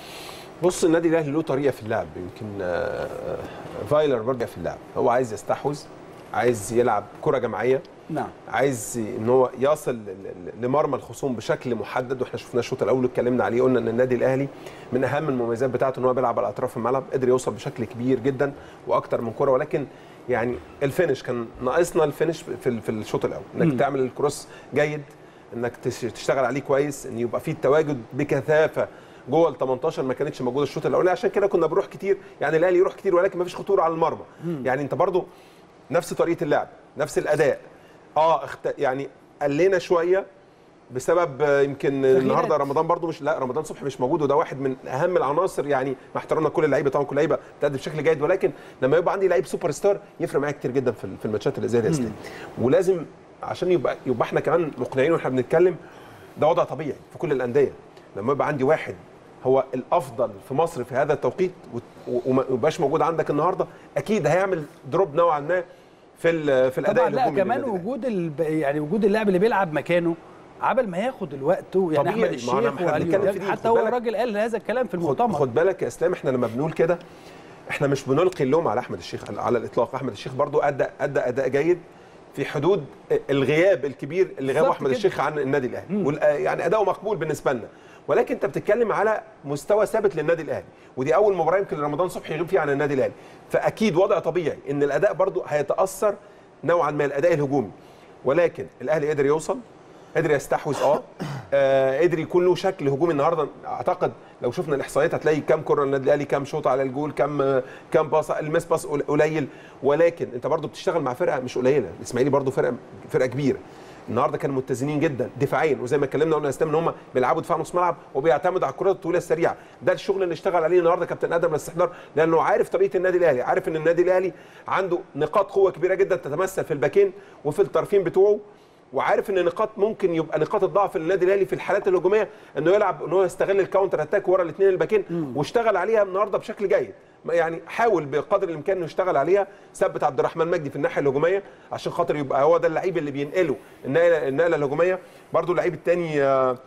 Speaker 10: بص النادي الاهلي له طريقه في اللعب يمكن آه، آه، فايلر برجع في اللعب هو عايز يستحوذ عايز يلعب كره جماعيه
Speaker 1: نعم
Speaker 10: عايز ان هو يصل ل- ل- لمرمى الخصوم بشكل محدد واحنا شفناه الشوط الاول اتكلمنا عليه قلنا ان النادي الاهلي من اهم المميزات بتاعته ان هو بيلعب على اطراف الملعب قدر يوصل بشكل كبير جدا واكتر من كره ولكن يعني الفينش كان ناقصنا الفينش في ال- في الشوط الاول انك
Speaker 1: مم.
Speaker 10: تعمل الكروس جيد انك تش- تشتغل عليه كويس ان يبقى فيه التواجد بكثافه جوه ال 18 ما كانتش موجوده الشوط الاولاني عشان كده كنا بنروح كتير يعني الاهلي يروح كتير ولكن ما فيش خطوره على المرمى
Speaker 1: مم.
Speaker 10: يعني انت برضو نفس طريقه اللعب نفس الاداء اه اخت... يعني قلنا شويه بسبب آه، يمكن النهارده رمضان برضو مش لا رمضان صبحي مش موجود وده واحد من اهم العناصر يعني مع احترامنا لكل اللعيبه طبعا كل اللعيبه بتأدي بشكل جيد ولكن لما يبقى عندي لعيب سوبر ستار يفرق معايا كتير جدا في في الماتشات اللي زي دي يا اسلام ولازم عشان يبقى يبقى احنا كمان مقنعين واحنا بنتكلم ده وضع طبيعي في كل الانديه لما يبقى عندي واحد هو الافضل في مصر في هذا التوقيت و- وما يبقاش موجود عندك النهارده اكيد هيعمل دروب نوعا ما في ال- في الاداء
Speaker 1: طبعا لا
Speaker 10: الهجومي
Speaker 1: كمان
Speaker 10: للنادي
Speaker 1: وجود ال... يعني وجود اللاعب اللي بيلعب مكانه عبل ما ياخد الوقت يعني
Speaker 10: طبيعي،
Speaker 1: احمد
Speaker 10: ما أنا-
Speaker 1: الشيخ
Speaker 10: إحنا
Speaker 1: وعلي
Speaker 10: بنتكلم في
Speaker 1: وديانج
Speaker 10: دي،
Speaker 1: حتى
Speaker 10: خد
Speaker 1: هو
Speaker 10: بالك.
Speaker 1: الراجل قال هذا الكلام في
Speaker 10: خد,
Speaker 1: المؤتمر
Speaker 10: خد بالك يا اسلام احنا لما بنقول كده احنا مش بنلقي اللوم على احمد الشيخ على- على الاطلاق احمد الشيخ برضو ادى ادى اداء جيد في حدود الغياب الكبير اللي غابه
Speaker 1: بالظبط
Speaker 10: احمد
Speaker 1: كده.
Speaker 10: الشيخ عن النادي الاهلي وال- يعني اداؤه مقبول بالنسبه لنا ولكن انت بتتكلم على مستوى ثابت للنادي الاهلي ودي اول مباراه يمكن رمضان صبحي يغيب فيها عن النادي الاهلي فاكيد وضع طبيعي ان الاداء برضو هيتاثر نوعا ما الاداء الهجومي ولكن الاهلي قدر يوصل قدر يستحوذ اه آه، قدر يكون له شكل هجومي النهارده اعتقد لو شفنا الاحصائيات هتلاقي كام كره النادي الاهلي كام شوط على الجول كام آه، كام باص المس باص قل- قليل ولكن انت برضو بتشتغل مع فرقه مش قليله الاسماعيلي برضو فرقه فرقه كبيره النهارده كانوا متزنين جدا دفاعيا وزي ما اتكلمنا قلنا يا اسلام ان هم بيلعبوا دفاع نص ملعب وبيعتمدوا على الكرات الطويله السريعه ده الشغل اللي اشتغل عليه النهارده كابتن ادم الاستحضار لانه عارف طريقه النادي الاهلي عارف ان النادي الاهلي عنده نقاط قوه كبيره جدا تتمثل في الباكين وفي الطرفين بتوعه وعارف ان نقاط ممكن يبقى نقاط الضعف للنادي الاهلي في الحالات الهجوميه انه يلعب ان هو يستغل الكاونتر اتاك ورا الاثنين الباكين واشتغل عليها النهارده بشكل جيد ما يعني حاول بقدر الامكان انه يشتغل عليها ثبت عبد الرحمن مجدي في الناحيه الهجوميه عشان خاطر يبقى هو ده اللعيب اللي بينقله النقله النقله الهجوميه برده اللعيب الثاني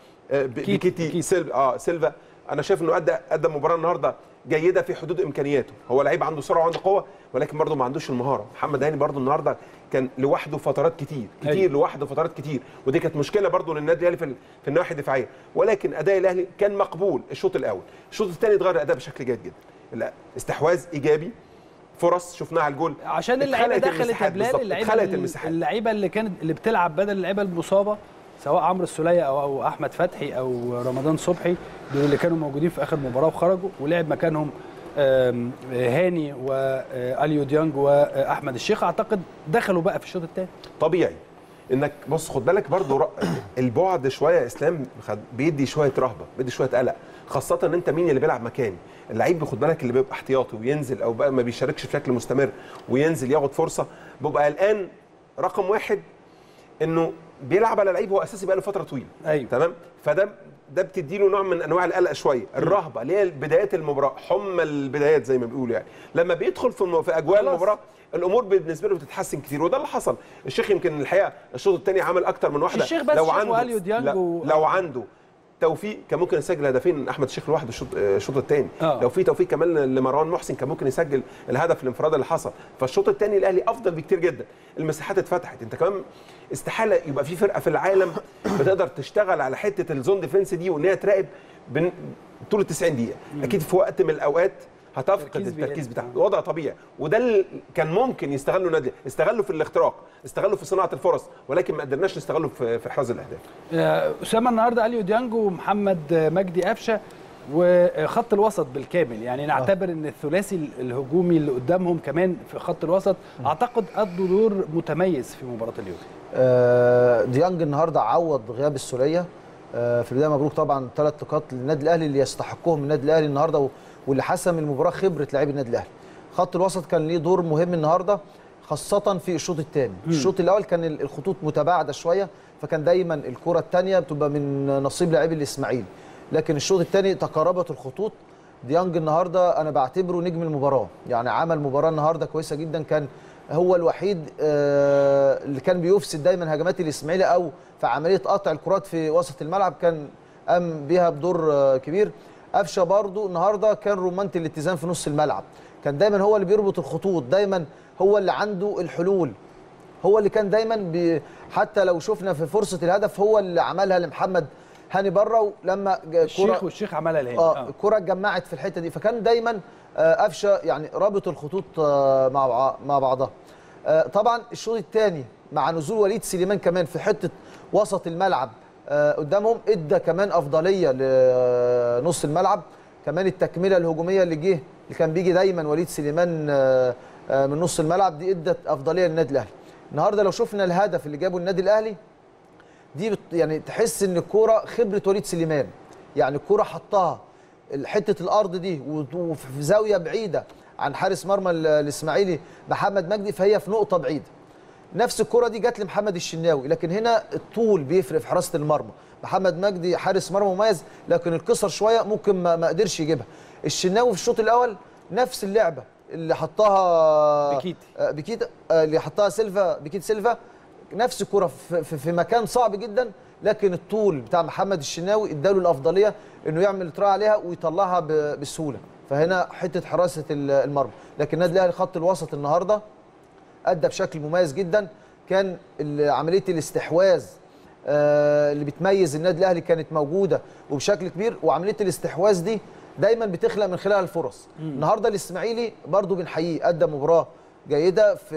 Speaker 10: بيكيتي سيلفا اه سيلفا انا شايف انه ادى ادى مباراه النهارده جيده في حدود امكانياته هو لعيب عنده سرعه وعنده قوه ولكن برده ما عندوش المهاره محمد هاني برده النهارده كان لوحده فترات كتير كتير
Speaker 1: أيوة.
Speaker 10: لوحده فترات كتير ودي كانت مشكله برده للنادي الاهلي في ال- في الناحيه الدفاعيه ولكن اداء الاهلي كان مقبول الشوط الاول الشوط الثاني اتغير الاداء بشكل جيد جدا لا استحواذ ايجابي فرص شفناها على الجول
Speaker 1: عشان اللعيبه
Speaker 10: اتخلقت
Speaker 1: دخلت يا
Speaker 10: المساحات
Speaker 1: بلال
Speaker 10: بالظبط،
Speaker 1: اللعيبه
Speaker 10: اتخلقت
Speaker 1: ال-
Speaker 10: المساحات
Speaker 1: اللعيبه اللي كانت اللي بتلعب بدل اللعيبه المصابه سواء عمرو السوليه او او احمد فتحي او رمضان صبحي دول اللي كانوا موجودين في اخر مباراه وخرجوا ولعب مكانهم آم، هاني واليو ديانج واحمد الشيخ اعتقد دخلوا بقى في الشوط الثاني
Speaker 10: طبيعي انك بص خد بالك برضو ر- البعد شويه يا اسلام خد- بيدي شويه رهبه بيدي شويه قلق خاصه ان انت مين اللي بيلعب مكاني اللعيب خد بالك اللي بيبقى احتياطي وينزل او بقى ما بيشاركش بشكل مستمر وينزل ياخد فرصه بيبقى قلقان رقم واحد انه بيلعب على لعيب هو اساسي بقاله فتره طويله
Speaker 1: ايوه
Speaker 10: تمام فده ده بتدي له نوع من انواع القلق شويه الرهبه اللي هي بدايات المباراه حمى البدايات زي ما بيقولوا يعني لما بيدخل في الم- في اجواء المباراه الامور بالنسبه له بتتحسن كتير وده اللي حصل الشيخ يمكن الحقيقه الشوط الثاني عمل اكتر من واحده
Speaker 1: الشيخ بس
Speaker 10: لو
Speaker 1: الشيخ
Speaker 10: عنده
Speaker 1: وأليو ديانج
Speaker 10: لا-
Speaker 1: و-
Speaker 10: لو عنده توفيق كان ممكن يسجل هدفين احمد الشيخ لوحده الشوط الشوط الثاني
Speaker 1: آه.
Speaker 10: لو في توفيق كمان لمروان محسن كان ممكن يسجل الهدف الانفراد اللي حصل فالشوط الثاني الاهلي افضل بكتير جدا المساحات اتفتحت انت كمان استحاله يبقى في فرقه في العالم بتقدر تشتغل على حته الزون ديفنس دي وان هي تراقب بن- طول ال 90 دقيقه اكيد في وقت من الاوقات هتفقد التركيز بتاعها وضع طبيعي وده اللي كان ممكن يستغله النادي استغله في الاختراق استغله في صناعه الفرص ولكن ما قدرناش نستغله في في احراز الاهداف
Speaker 1: آه، اسامه النهارده اليو ديانج ومحمد آه، مجدي قفشه وخط الوسط بالكامل يعني نعتبر ان الثلاثي الهجومي اللي قدامهم كمان في خط الوسط اعتقد ادوا دور متميز في مباراه اليوم
Speaker 11: آه، ديانج النهارده عوض غياب السوليه آه، في البدايه مبروك طبعا ثلاث نقاط للنادي الاهلي اللي يستحقهم النادي الاهلي النهارده و- واللي حسم المباراه خبره لاعبي النادي الاهلي خط الوسط كان ليه دور مهم النهارده خاصه في الشوط الثاني الشوط الاول كان ال- الخطوط متباعده شويه فكان دايما الكره الثانيه بتبقى من نصيب لاعبي الاسماعيلي لكن الشوط الثاني تقاربت الخطوط ديانج النهارده انا بعتبره نجم المباراه يعني عمل مباراه النهارده كويسه جدا كان هو الوحيد آه، اللي كان بيفسد دايما هجمات الاسماعيلي او في عمليه قطع الكرات في وسط الملعب كان قام بيها بدور آه، كبير قفشه برضو النهارده كان رمانه الاتزان في نص الملعب كان دايما هو اللي بيربط الخطوط دايما هو اللي عنده الحلول هو اللي كان دايما بي حتى لو شفنا في فرصه الهدف هو اللي عملها لمحمد هاني بره لما جا-
Speaker 1: الشيخ
Speaker 11: كرة-
Speaker 1: والشيخ عملها لهنا
Speaker 11: اه
Speaker 1: آه.
Speaker 11: الكره اتجمعت في الحته دي فكان دايما آه، قفشه يعني رابط الخطوط آه، مع بع- مع بعضها آه، طبعا الشوط الثاني مع نزول وليد سليمان كمان في حته وسط الملعب آه، قدامهم ادى كمان افضليه لنص الملعب كمان التكمله الهجوميه اللي جه اللي كان بيجي دايما وليد سليمان آه، آه، من نص الملعب دي ادت افضليه للنادي الاهلي النهارده لو شفنا الهدف اللي جابه النادي الاهلي دي بت يعني تحس ان الكوره خبره وليد سليمان يعني الكوره حطها حته الارض دي وت- وفي زاويه بعيده عن حارس مرمى ال- الاسماعيلي محمد مجدي فهي في نقطه بعيده نفس الكره دي جت لمحمد الشناوي لكن هنا الطول بيفرق في حراسه المرمى محمد مجدي حارس مرمى مميز لكن القصر شويه ممكن ما, ما قدرش يجيبها الشناوي في الشوط الاول نفس اللعبه اللي حطها
Speaker 1: بكيتي.
Speaker 11: آه، بكيت آه، اللي حطها سيلفا بكيت سيلفا نفس الكره في, في, في مكان صعب جدا لكن الطول بتاع محمد الشناوي اداله الافضليه انه يعمل اطراء عليها ويطلعها ب- بسهوله فهنا حته حراسه ال- المرمى لكن النادي الاهلي خط الوسط النهارده ادى بشكل مميز جدا كان ال- عمليه الاستحواذ آه، اللي بتميز النادي الاهلي كانت موجوده وبشكل كبير وعمليه الاستحواذ دي دايما بتخلق من خلالها الفرص النهارده الاسماعيلي برضو بنحييه ادى مباراه جيده في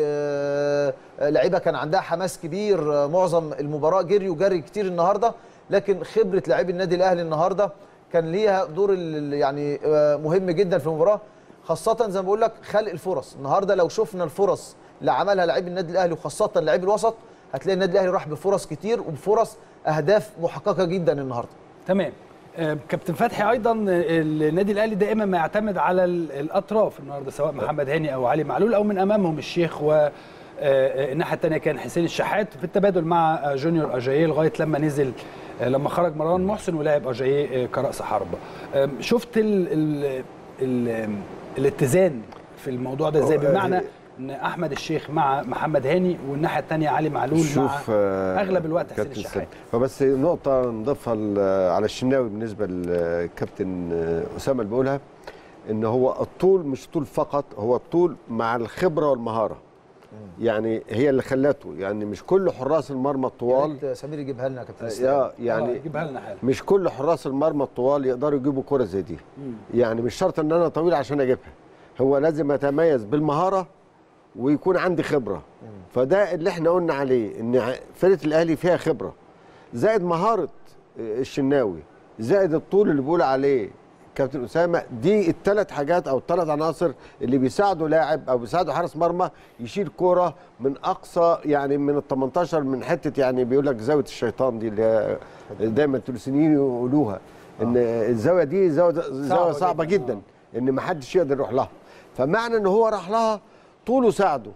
Speaker 11: آه، لعيبه كان عندها حماس كبير آه، معظم المباراه جري وجري كتير النهارده لكن خبره لاعبي النادي الاهلي النهارده كان ليها دور ال- يعني آه، مهم جدا في المباراه خاصه زي ما بقول لك خلق الفرص النهارده لو شفنا الفرص اللي عملها لاعبي النادي الاهلي وخاصه لاعبي الوسط هتلاقي النادي الاهلي راح بفرص كتير وبفرص اهداف محققه جدا النهارده
Speaker 1: تمام آه، كابتن فتحي ايضا النادي الاهلي دائما ما يعتمد على ال- الاطراف النهارده سواء محمد هاني او علي معلول او من امامهم الشيخ و آه، آه، الناحيه الثانيه كان حسين الشحات في التبادل مع آه، جونيور اجاييه لغايه لما نزل آه، لما خرج مروان محسن ولعب اجاييه آه، كراس حربه آم، شفت ال ال ال الاتزان في الموضوع ده ازاي
Speaker 9: هو-
Speaker 1: بمعنى ان احمد الشيخ مع محمد هاني والناحيه الثانيه علي معلول مع
Speaker 9: شوف آه،
Speaker 1: اغلب الوقت حسين
Speaker 9: كابتن
Speaker 1: الشحات
Speaker 9: سيد. فبس نقطة نضيفها ل- على الشناوي بالنسبة للكابتن آه، أسامة اللي بيقولها إن هو الطول مش طول فقط هو الطول مع الخبرة والمهارة يعني هي اللي خلته يعني مش كل حراس المرمى الطوال
Speaker 11: يا ريت سمير يجيبها لنا يا كابتن
Speaker 9: يا
Speaker 11: اسلام
Speaker 9: يعني
Speaker 1: يجيبها لنا حالا
Speaker 9: مش كل حراس المرمى الطوال يقدروا يجيبوا كرة زي دي يعني مش شرط ان انا طويل عشان اجيبها هو لازم اتميز بالمهاره ويكون عندي خبره فده اللي احنا قلنا عليه ان ع- فرقه الاهلي فيها خبره زائد مهاره الشناوي زائد الطول اللي بيقول عليه كابتن اسامه دي الثلاث حاجات او الثلاث عناصر اللي بيساعدوا لاعب او بيساعدوا حارس مرمى يشيل كوره من اقصى يعني من ال 18 من حته يعني بيقول لك زاويه الشيطان دي اللي هي دايما التونسيين يقولوها ان الزاويه دي زاويه زاويه صعبه جدا ان ما حدش يقدر يروح لها فمعنى ان هو راح لها طوله ساعده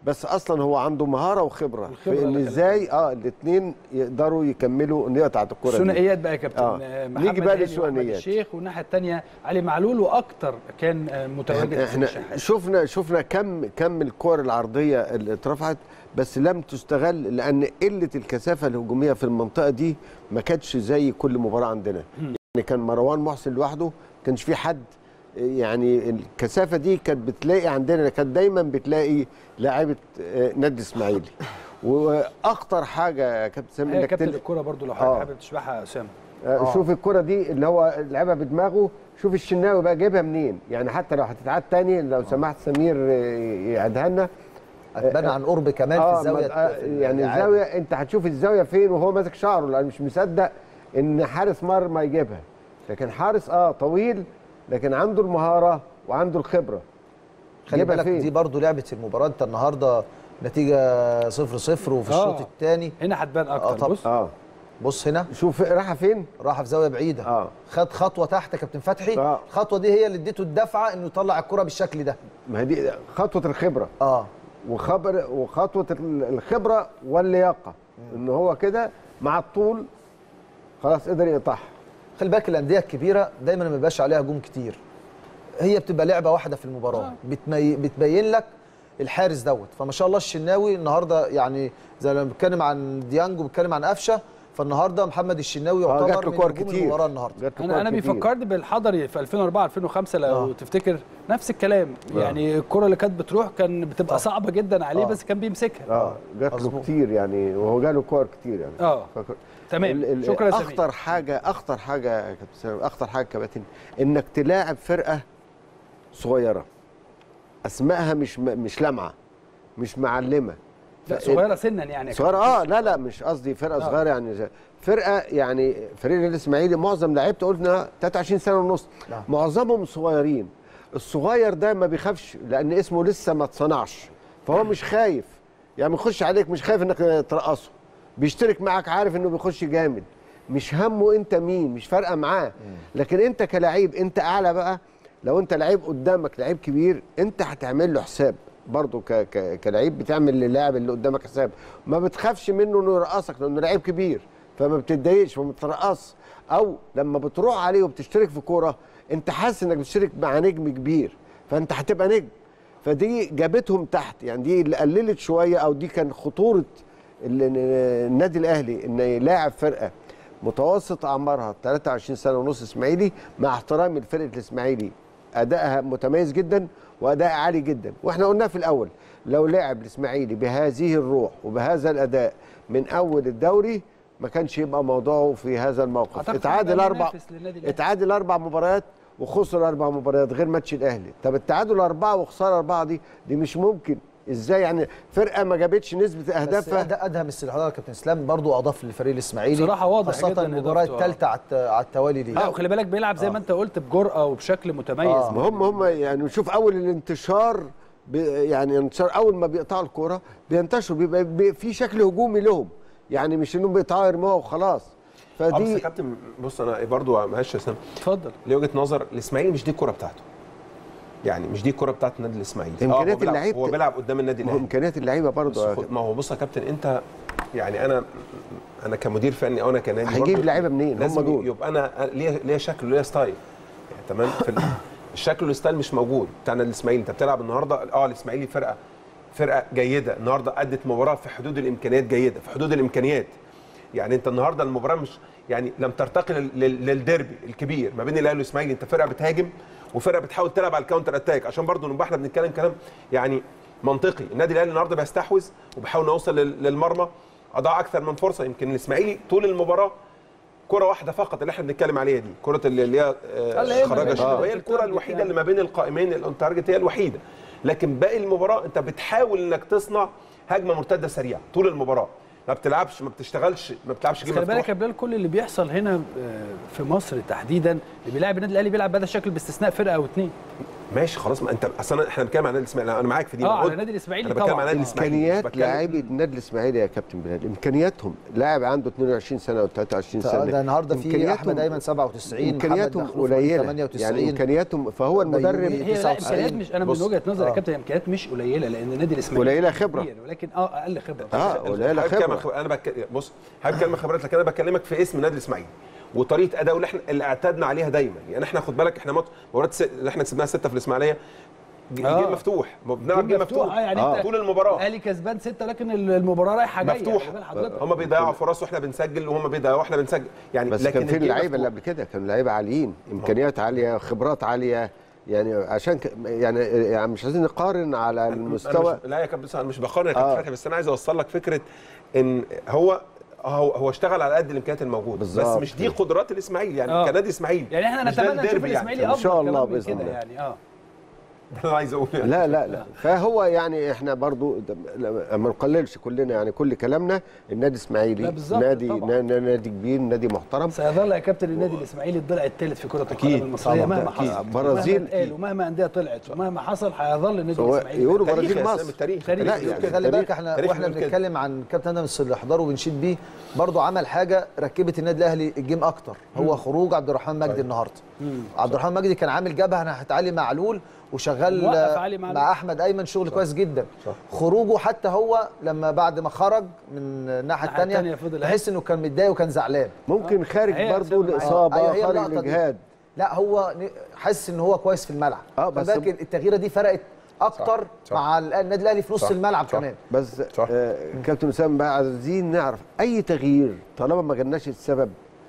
Speaker 9: بس اصلا هو عنده مهاره وخبره
Speaker 1: الخبرة
Speaker 9: في ان
Speaker 1: اللي
Speaker 9: ازاي اه الاثنين يقدروا يكملوا النقطه بتاعت الكره دي.
Speaker 1: ثنائيات بقى يا كابتن
Speaker 9: آه.
Speaker 1: آه.
Speaker 9: نيجي
Speaker 1: محمد
Speaker 9: بقى
Speaker 1: هاني وأحمد
Speaker 9: للثنائيات
Speaker 1: الشيخ والناحيه الثانيه علي معلول واكتر كان آه، متواجد في
Speaker 9: احنا
Speaker 1: الشحات.
Speaker 9: شفنا شفنا كم كم الكور العرضيه اللي اترفعت بس لم تستغل لان قله الكثافه الهجوميه في المنطقه دي ما كانتش زي كل مباراه عندنا يعني كان مروان محسن لوحده ما كانش في حد يعني الكثافه دي كانت بتلاقي عندنا كانت دايما بتلاقي لاعيبه آه، نادي اسماعيلي واخطر حاجه يا كابتن سامي
Speaker 1: هي
Speaker 9: انك
Speaker 1: كابتن
Speaker 9: تل-
Speaker 1: الكوره برضو لو حضرتك
Speaker 9: آه.
Speaker 1: حابب تشبعها يا اسامه
Speaker 9: آه. شوف الكرة دي اللي هو لعبها بدماغه شوف الشناوي بقى جايبها منين يعني حتى لو هتتعاد تاني لو سمحت سمير آه، يعيدها لنا
Speaker 11: هتبان عن قرب كمان في
Speaker 9: آه،
Speaker 11: الزاويه
Speaker 9: ما- آه،
Speaker 11: في
Speaker 9: يعني
Speaker 11: الإعادة.
Speaker 9: الزاويه انت هتشوف الزاويه فين وهو ماسك شعره لان مش مصدق ان حارس مرمى يجيبها لكن حارس اه طويل لكن عنده المهاره وعنده الخبره
Speaker 11: خلي
Speaker 9: جيبها
Speaker 11: بالك
Speaker 9: فين؟
Speaker 11: دي برضو لعبه المباراه انت النهارده نتيجه 0 0 وفي
Speaker 9: آه.
Speaker 11: الشوط الثاني
Speaker 1: هنا هتبان
Speaker 11: اه
Speaker 1: اكتر
Speaker 11: طب
Speaker 1: بص
Speaker 9: اه
Speaker 11: بص هنا
Speaker 9: شوف رايحه فين
Speaker 11: راح في زاويه بعيده
Speaker 9: اه
Speaker 11: خد خطوه تحت يا كابتن فتحي
Speaker 9: آه.
Speaker 11: الخطوه دي هي اللي اديته الدفعه انه يطلع الكره بالشكل ده
Speaker 9: ما هي دي خطوه الخبره
Speaker 11: اه
Speaker 9: وخبر وخطوه ال- الخبره واللياقه ان هو كده مع الطول خلاص قدر يقطعها
Speaker 11: خلي بالك الانديه الكبيره دايما ما بيبقاش عليها هجوم كتير هي بتبقى لعبه واحده في المباراه بتمي... بتبين لك الحارس دوت فما شاء الله الشناوي النهارده يعني زي لما بنتكلم عن ديانج وبنتكلم عن قفشه فالنهارده محمد الشناوي
Speaker 9: آه، جات
Speaker 11: يعتبر
Speaker 9: له
Speaker 11: من
Speaker 9: كور
Speaker 11: نجوم
Speaker 9: كتير.
Speaker 11: المباراه النهارده
Speaker 9: جات له
Speaker 1: انا
Speaker 9: كور
Speaker 1: انا
Speaker 9: كتير.
Speaker 1: بيفكرني بالحضري في 2004 2005 لو
Speaker 11: آه.
Speaker 1: تفتكر نفس الكلام
Speaker 9: آه.
Speaker 1: يعني الكره اللي كانت بتروح كان بتبقى صعبه جدا عليه
Speaker 11: آه.
Speaker 1: بس كان بيمسكها
Speaker 9: اه جات له
Speaker 11: مظبوط.
Speaker 9: كتير يعني وهو جاله كور كتير يعني
Speaker 1: اه
Speaker 9: فك-
Speaker 1: تمام
Speaker 9: ال- ال-
Speaker 1: شكرا يا سمير
Speaker 9: اخطر حاجه اخطر حاجه يا كابتن سامي اخطر حاجه كباتن انك تلاعب فرقه صغيره اسمائها مش م- مش لامعه مش معلمه
Speaker 1: لا
Speaker 9: ف-
Speaker 1: صغيره سنا يعني يا
Speaker 9: صغيره
Speaker 1: كابتن.
Speaker 9: اه لا لا مش قصدي فرقه
Speaker 1: آه.
Speaker 9: صغيره يعني زي- فرقه يعني فريق الاسماعيلي معظم لعيبته قلنا 23 سنه ونص
Speaker 11: نعم.
Speaker 9: معظمهم صغيرين الصغير ده ما بيخافش لان اسمه لسه ما اتصنعش فهو مش خايف يعني يخش عليك مش خايف انك ترقصه بيشترك معاك عارف انه بيخش جامد مش همه انت مين مش فارقه معاه لكن انت كلاعب انت اعلى بقى لو انت لعيب قدامك لعيب كبير انت هتعمل له حساب برضه ك... ك... كلاعب بتعمل للاعب اللي قدامك حساب ما بتخافش منه انه يرقصك لانه لعيب كبير فما بتتضايقش فما بترقص او لما بتروح عليه وبتشترك في كوره انت حاسس انك بتشترك مع نجم كبير فانت هتبقى نجم فدي جابتهم تحت يعني دي اللي قللت شويه او دي كان خطوره ال- النادي الاهلي ان يلاعب فرقه متوسط اعمارها 23 سنه ونص اسماعيلي مع احترامي لفرقه الاسماعيلي ادائها متميز جدا واداء عالي جدا واحنا قلنا في الاول لو لعب الاسماعيلي بهذه الروح وبهذا الاداء من اول الدوري ما كانش يبقى موضوعه في هذا الموقف
Speaker 1: أعتقد
Speaker 9: اتعادل
Speaker 1: هيبقى
Speaker 9: اربع
Speaker 1: منافس للنادي الأهلي.
Speaker 9: اتعادل اربع مباريات وخسر اربع مباريات غير ماتش الاهلي طب التعادل اربعه وخساره اربعه دي دي مش ممكن ازاي يعني فرقه ما جابتش نسبه
Speaker 11: بس
Speaker 9: اهدافها
Speaker 11: أد- ادهم استحضار كابتن اسلام برضو اضاف للفريق الاسماعيلي
Speaker 1: بصراحة واضح
Speaker 11: خاصه
Speaker 1: جداً
Speaker 11: المباراه
Speaker 1: إضافته، آه.
Speaker 11: الثالثه على الت- على التوالي دي
Speaker 1: لا وخلي بالك بيلعب زي ما انت قلت بجرأه وبشكل متميز
Speaker 11: آه.
Speaker 9: ما هم هم يعني نشوف اول الانتشار ب- يعني انتشار اول ما بيقطعوا الكوره بينتشروا بيبقى بي- في شكل هجومي لهم يعني مش انهم بيقطعوا يرموها وخلاص
Speaker 10: اه بس يا
Speaker 9: فدي
Speaker 10: كابتن بص انا برضو معلش يا اسلام
Speaker 1: اتفضل
Speaker 10: ليه وجهه نظر الاسماعيلي مش دي الكره بتاعته يعني مش دي الكره بتاعت النادي الاسماعيلي آه، هو
Speaker 9: إمكانيات
Speaker 10: بيلعب-
Speaker 9: اللعيب
Speaker 10: هو بيلعب قدام النادي
Speaker 9: ما هو
Speaker 10: الاهلي
Speaker 9: امكانيات اللعيبه
Speaker 10: بس
Speaker 9: برضه
Speaker 10: خد- ما هو بص يا كابتن انت يعني انا انا كمدير فني او انا كنادي
Speaker 9: هيجيب
Speaker 10: برضو
Speaker 9: لعيبه منين هم
Speaker 10: لازم
Speaker 9: دول
Speaker 10: يبقى انا ليا ليا شكل وليا ستايل يعني تمام في ال- الشكل والستايل مش موجود بتاع النادي الاسماعيلي انت بتلعب النهارده اه الاسماعيلي فرقه فرقه جيده النهارده ادت مباراه في حدود الامكانيات جيده في حدود الامكانيات يعني انت النهارده المباراه مش يعني لم ترتقي لل- لل- للديربي الكبير ما بين الاهلي والاسماعيلي انت فرقه بتهاجم وفرقه بتحاول تلعب على الكاونتر اتاك عشان برضو نبقى احنا بنتكلم كلام يعني منطقي النادي الاهلي النهارده بيستحوذ وبيحاول يوصل لل- للمرمى اضاع اكثر من فرصه يمكن الاسماعيلي طول المباراه كره واحده فقط اللي احنا بنتكلم عليها دي كره اللي اللي هي
Speaker 1: اللي هي
Speaker 10: آه، خرجها
Speaker 1: ما-
Speaker 10: شنو
Speaker 1: آه.
Speaker 10: هي الكره الوحيده اللي ما بين القائمين الاون تارجت هي الوحيده لكن باقي المباراه انت بتحاول انك تصنع هجمه مرتده سريعه طول المباراه ما بتلعبش ما بتشتغلش ما بتلعبش
Speaker 1: بس
Speaker 10: جيم
Speaker 1: خلي بالك
Speaker 10: مفتوح
Speaker 1: يا بلال كل اللي بيحصل هنا آه، في مصر تحديدا اللي بيلعب النادي الاهلي بيلعب بهذا الشكل باستثناء فرقه او اثنين
Speaker 10: ماشي خلاص ما انت اصلا احنا بنتكلم عن النادي الاسماعيلي انا معاك في دي
Speaker 1: اه
Speaker 10: أنا
Speaker 1: على
Speaker 10: قلت-
Speaker 1: النادي الاسماعيلي
Speaker 10: انا بتكلم عن
Speaker 1: طبعا
Speaker 10: النادي الاسماعيلي مش
Speaker 9: امكانيات
Speaker 10: بتكلم-
Speaker 9: لاعبي النادي الاسماعيلي يا كابتن بلال امكانياتهم لاعب عنده 22 سنه و 23 سنه
Speaker 11: ده النهارده في
Speaker 9: إمكانياتهم-
Speaker 11: احمد ايمن 97 محمد
Speaker 9: امكانياتهم
Speaker 11: مخلوف
Speaker 9: قليله
Speaker 11: 98
Speaker 9: يعني امكانياتهم فهو المدرب
Speaker 1: هي لا امكانيات مش انا من
Speaker 10: بص،
Speaker 1: وجهه نظري يا
Speaker 10: آه.
Speaker 1: كابتن امكانيات مش قليله لان النادي الاسماعيلي
Speaker 9: قليلة خبرة.
Speaker 1: كبير، ولكن اه اقل خبره
Speaker 9: اه قليله
Speaker 10: حابب كلمة
Speaker 9: خبره
Speaker 10: خبرة. انا بك... بص حابب كلمه خبرات لكن انا بكلمك في اسم النادي الاسماعيلي وطريقه اداؤه اللي احنا اللي اعتدنا عليها دايما يعني احنا خد بالك احنا ماتش مباراه س... اللي احنا كسبناها سته في الاسماعيليه ج-
Speaker 1: آه.
Speaker 10: جيم مفتوح بنلعب جيم مفتوح
Speaker 1: اه يعني
Speaker 10: آه.
Speaker 1: انت
Speaker 10: طول المباراه
Speaker 1: الاهلي كسبان سته لكن المباراه رايحه جايه
Speaker 10: مفتوح
Speaker 1: خلي بال حضرتك.
Speaker 10: هم بيضيعوا فرص واحنا بنسجل وهم بيضيعوا واحنا بنسجل يعني
Speaker 9: بس
Speaker 10: لكن
Speaker 9: كان في
Speaker 10: الجيم
Speaker 9: اللعيبه اللي
Speaker 10: مفتوح.
Speaker 9: قبل كده كانوا لعيبه عاليين امكانيات عاليه خبرات عاليه يعني عشان ك... يعني يعني مش عايزين نقارن على
Speaker 10: أنا
Speaker 9: المستوى
Speaker 10: مش... لا يا كابتن انا مش بقارن يا كابتن
Speaker 9: آه.
Speaker 10: فتحي بس انا عايز اوصل لك فكره ان هو هو هو اشتغل على قد الامكانيات الموجوده بس
Speaker 9: بالظبط.
Speaker 10: مش دي قدرات الاسماعيلي يعني
Speaker 1: آه.
Speaker 10: كنادي اسماعيلي
Speaker 1: يعني احنا
Speaker 10: مش ده
Speaker 1: نتمنى نشوف
Speaker 10: الديربي
Speaker 1: الاسماعيلي
Speaker 10: يعني.
Speaker 9: إن شاء
Speaker 1: افضل
Speaker 9: الله
Speaker 1: كمان من
Speaker 9: بإذن
Speaker 1: كده
Speaker 9: الله.
Speaker 1: يعني اه
Speaker 10: ده اللي انا عايز اقوله يعني.
Speaker 9: لا لا لا فهو يعني احنا برضو ده- ما نقللش كلنا يعني كل كلامنا النادي
Speaker 1: لا
Speaker 9: اسماعيلي
Speaker 1: بالظبط
Speaker 9: نادي
Speaker 1: طبعاً.
Speaker 9: نا- نادي كبير نادي محترم
Speaker 1: سيظل يا كابتن النادي الاسماعيلي الضلع الثالث في كره القدم
Speaker 9: أكيد.
Speaker 1: المصريه
Speaker 9: طبعاً.
Speaker 1: مهما
Speaker 9: أكيد.
Speaker 1: حصل
Speaker 9: برازيل.
Speaker 1: مهما اتقال ومهما انديه طلعت ومهما حصل هيظل النادي
Speaker 9: هو
Speaker 1: الاسماعيلي
Speaker 9: يقولوا
Speaker 10: تاريخ
Speaker 9: برازيل
Speaker 10: يا
Speaker 9: مصر
Speaker 10: اسلام، التاريخ
Speaker 1: تاريخ.
Speaker 9: لا
Speaker 10: التاريخ
Speaker 9: يعني
Speaker 11: خلي بالك
Speaker 9: التاريخ-
Speaker 11: احنا
Speaker 10: التاريخ
Speaker 11: واحنا
Speaker 10: بيقول كده.
Speaker 11: بنتكلم عن كابتن ادم الاحضار وبنشيد بيه برضه عمل حاجه ركبت النادي الاهلي الجيم اكتر هو خروج عبد الرحمن مجدي النهارده عبد الرحمن مجدي كان عامل جبهه ناحيه علي معلول وشغال
Speaker 1: موقف
Speaker 11: آه،
Speaker 1: علي معلول.
Speaker 11: مع احمد ايمن شغل كويس جدا خروجه حتى هو لما بعد ما خرج من الناحيه
Speaker 1: الناحية
Speaker 11: الثانيه
Speaker 1: التانية فضل
Speaker 11: تحس انه كان متضايق وكان زعلان
Speaker 9: ممكن خارج
Speaker 1: هي
Speaker 9: برضو
Speaker 1: أسامة معايا.
Speaker 9: الاصابه
Speaker 11: أيوة، هي
Speaker 9: خارج
Speaker 11: اللقطة دي.
Speaker 9: الاجهاد
Speaker 11: لا هو ن- حاسس ان هو كويس في الملعب
Speaker 9: آه، بس-
Speaker 11: فبالك التغييره دي فرقت اكتر
Speaker 10: صح، صح.
Speaker 11: مع ال- النادي الاهلي في نص
Speaker 10: صح،
Speaker 11: الملعب
Speaker 10: صح.
Speaker 11: كمان
Speaker 9: بس
Speaker 10: صح.
Speaker 9: آه كابتن اسامه بقى عايزين نعرف اي تغيير طالما ما جالناش السبب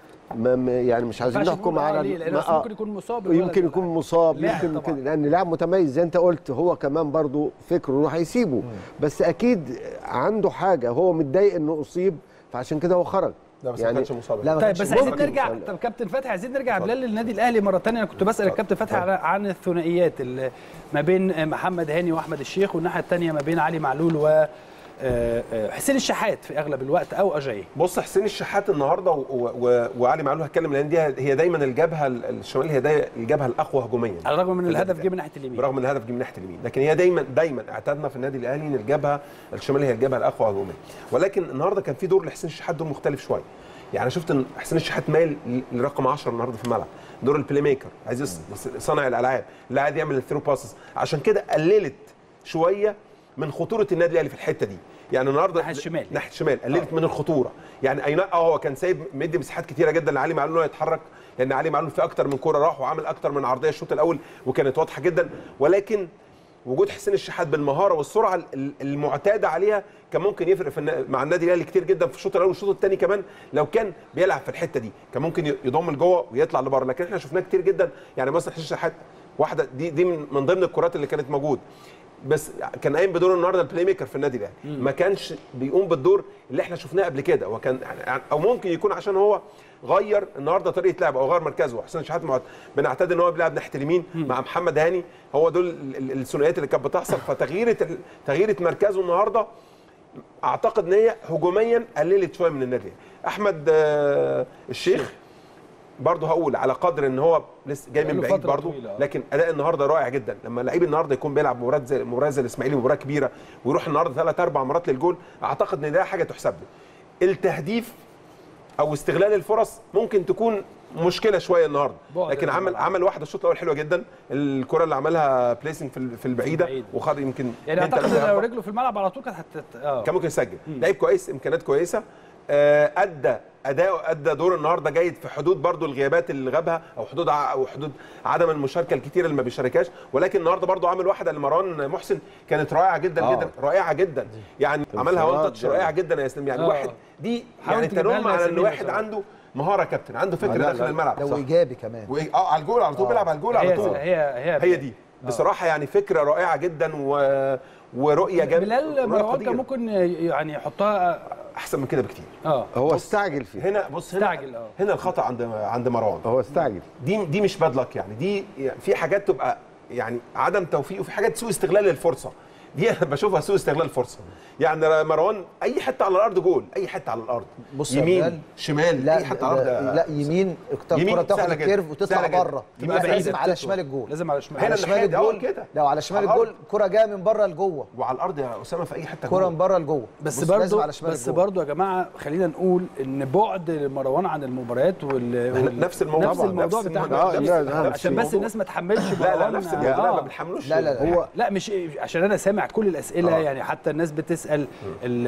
Speaker 9: ما ما- يعني مش عايزين
Speaker 1: ينفعش
Speaker 9: نحكم
Speaker 1: نقول آه
Speaker 9: على
Speaker 1: ليه؟ لأن
Speaker 9: ما-
Speaker 1: أصل
Speaker 9: آه.
Speaker 1: ممكن يكون مصاب الولد
Speaker 9: يمكن
Speaker 1: ولا
Speaker 9: يكون
Speaker 1: حاجة.
Speaker 9: مصاب
Speaker 1: لاعب
Speaker 9: يمكن
Speaker 1: طبعاً.
Speaker 9: كده لان لاعب متميز زي انت قلت هو كمان برضو فكره انه هيسيبه بس اكيد عنده حاجه هو متضايق انه اصيب فعشان كده هو خرج
Speaker 10: لا بس ما
Speaker 9: يعني
Speaker 10: كانش مصاب
Speaker 11: لا، ما
Speaker 1: طيب
Speaker 11: كانش
Speaker 1: بس عايزين
Speaker 11: ممكن.
Speaker 1: نرجع طب كابتن فتحي عايزين نرجع بلال للنادي الاهلي مره ثانيه انا كنت بسال الكابتن فتحي عن- عن الثنائيات اللي ما بين محمد هاني واحمد الشيخ والناحيه الثانيه ما بين علي معلول و آه، آه، حسين الشحات في اغلب الوقت او اجاي
Speaker 10: بص حسين الشحات النهارده و... و... وعلي معلول هتكلم لان دي هي دايما الجبهه ال- الشمال هي دايما الجبهه الاقوى هجوميا
Speaker 1: على الرغم من
Speaker 10: في
Speaker 1: الهدف
Speaker 10: النادي
Speaker 1: جه من ناحيه اليمين
Speaker 10: برغم ان الهدف جه من ناحيه اليمين لكن هي دايما دايما اعتدنا في النادي الاهلي ان الجبهه الشماليه هي الجبهه الاقوى هجوميا ولكن النهارده كان في دور لحسين الشحات دور مختلف شويه يعني انا شفت ان حسين الشحات مايل لرقم 10 النهارده في الملعب دور البلاي ميكر عايز يص- صانع الالعاب اللي عايز يعمل الثرو باسز عشان كده قللت شويه من خطوره النادي الاهلي في الحته دي يعني النهارده
Speaker 1: ناحية الشمال.
Speaker 10: ناحيه الشمال قللت من الخطوره يعني اي نعم اه هو كان سايب مدي مساحات كتيره جدا لعلي معلول ان هو يتحرك لان علي معلول في اكتر من كوره راح وعمل اكتر من عرضيه الشوط الاول وكانت واضحه جدا ولكن وجود حسين الشحات بالمهاره والسرعه ال- المعتاده عليها كان ممكن يفرق في النا- مع النادي الاهلي كتير جدا في الشوط الاول والشوط الثاني كمان لو كان بيلعب في الحته دي كان ممكن ي- يضم لجوه ويطلع لبره لكن احنا شفناه كتير جدا يعني مثلا حسين الشحات واحده دي دي من من ضمن الكرات اللي كانت موجود بس كان قايم بدور النهارده البلاي ميكر في النادي الاهلي ما كانش بيقوم بالدور اللي احنا شفناه قبل كده وكان يعني او ممكن يكون عشان هو غير النهارده طريقه لعبه او غير مركزه حسين شحات معت- بنعتاد ان هو بيلعب ناحيه اليمين مع محمد هاني هو دول ال- ال- الثنائيات اللي كانت بتحصل فتغييره ال- تغييره مركزه النهارده اعتقد ان هي هجوميا قللت شويه من النادي احمد آه، الشيخ برضه هقول على قدر ان هو لسه جاي من
Speaker 1: بقاله
Speaker 10: بعيد
Speaker 1: فترة
Speaker 10: برضه
Speaker 1: طويلة، آه.
Speaker 10: لكن اداء النهارده رائع جدا لما لعيب النهارده يكون بيلعب مباراه زي مباراه زي الاسماعيلي مباراه كبيره ويروح النهارده ثلاث اربع مرات للجول اعتقد ان ده حاجه تحسب له التهديف او استغلال الفرص ممكن تكون مشكله شويه النهارده
Speaker 1: بعد
Speaker 10: لكن عمل
Speaker 1: الملعب.
Speaker 10: عمل واحده الشوط الاول حلوه جدا الكره اللي عملها بليسنج في ال- في البعيده
Speaker 1: البعيد.
Speaker 10: وخد يمكن
Speaker 1: يعني
Speaker 10: اتنين
Speaker 1: اعتقد
Speaker 10: تلاتة
Speaker 1: ان لو
Speaker 10: أربعة.
Speaker 1: رجله في الملعب على طول كانت هت اه
Speaker 10: كان ممكن يسجل لعيب كويس امكانيات كويسه آه، ادى اداء ادى دور النهارده جيد في حدود برضو الغيابات اللي غابها او حدود ع- او حدود عدم المشاركه الكتيره اللي ما بيشاركهاش ولكن النهارده برضو عامل واحده لمروان محسن كانت رائعه جدا
Speaker 9: آه.
Speaker 10: جدا رائعه جدا يعني عملها وان
Speaker 9: انفراد
Speaker 10: تاتش
Speaker 9: ده.
Speaker 10: رائعه جدا يا اسلام يعني
Speaker 1: آه.
Speaker 10: واحد دي
Speaker 1: حاول
Speaker 10: يعني
Speaker 1: تجيبها
Speaker 10: تنم
Speaker 1: لنا يا
Speaker 10: على ان
Speaker 1: سمير
Speaker 10: واحد
Speaker 1: بصراحة.
Speaker 10: عنده مهاره كابتن عنده فكر
Speaker 9: لا، لا،
Speaker 10: داخل الملعب
Speaker 11: لو
Speaker 10: صح.
Speaker 11: ايجابي كمان
Speaker 10: و... اه على الجول على طول بيلعب على الجول على
Speaker 1: هي
Speaker 10: طول
Speaker 1: هي هي
Speaker 10: هي دي بصراحه يعني فكره رائعه جدا و... ورؤيه جامده
Speaker 1: بلال
Speaker 10: رؤية
Speaker 1: مروان
Speaker 10: خطيرة.
Speaker 1: كان ممكن يعني يحطها
Speaker 10: احسن من كده بكتير
Speaker 1: اه
Speaker 9: هو استعجل فيه
Speaker 10: هنا بص هنا
Speaker 1: استعجل اه
Speaker 10: هنا الخطا عند عند مروان
Speaker 9: هو استعجل
Speaker 10: دي دي مش باد لك يعني دي يعني في حاجات تبقى يعني عدم توفيق وفي حاجات سوء استغلال للفرصه دي انا بشوفها سوء استغلال فرصه يعني مروان اي حته على الارض جول اي حته على الارض
Speaker 11: بص يا بلال،
Speaker 10: يمين شمال
Speaker 11: لا
Speaker 10: اي حته على
Speaker 11: لا,
Speaker 10: الارض
Speaker 11: لا يمين الكره
Speaker 10: يمين
Speaker 11: تاخد
Speaker 10: سهلة جدا،
Speaker 11: الكيرف وتطلع
Speaker 10: سهلة جدا.
Speaker 11: بره
Speaker 10: تبقى
Speaker 11: يبقى
Speaker 10: بعيدة
Speaker 11: لازم على
Speaker 10: بتطلع.
Speaker 11: شمال الجول
Speaker 1: لازم على شمال
Speaker 11: على
Speaker 10: هنا
Speaker 11: شمال
Speaker 10: الناحية دي، أول
Speaker 11: الجول
Speaker 10: كده.
Speaker 11: لو على شمال
Speaker 10: على الأرض.
Speaker 11: الجول كره جايه من بره لجوه
Speaker 10: وعلى الارض يا اسامه في اي حته
Speaker 11: كره
Speaker 10: جول.
Speaker 11: من بره لجوه
Speaker 1: بس
Speaker 11: بص، لازم
Speaker 1: برضو
Speaker 11: على شمال
Speaker 1: بس
Speaker 11: الجول.
Speaker 1: برضو يا جماعه خلينا نقول ان بعد مروان عن المباريات وال, وال...
Speaker 10: نفس الموضوع
Speaker 1: نفس
Speaker 10: طبعاً،
Speaker 1: الموضوع
Speaker 10: نفس
Speaker 1: بتاع
Speaker 10: الموضوع،
Speaker 1: نفس-
Speaker 10: لا، لا، نفس
Speaker 1: عشان بس
Speaker 10: الموضوع.
Speaker 1: الناس ما تحملش
Speaker 10: لا لا
Speaker 1: مروان
Speaker 10: نفس الموضوع
Speaker 1: آه.
Speaker 10: ما بنحملوش
Speaker 11: لا، لا، لا.
Speaker 1: هو لا مش عشان انا سامع كل الاسئله
Speaker 10: آه.
Speaker 1: يعني حتى الناس بتسال ال-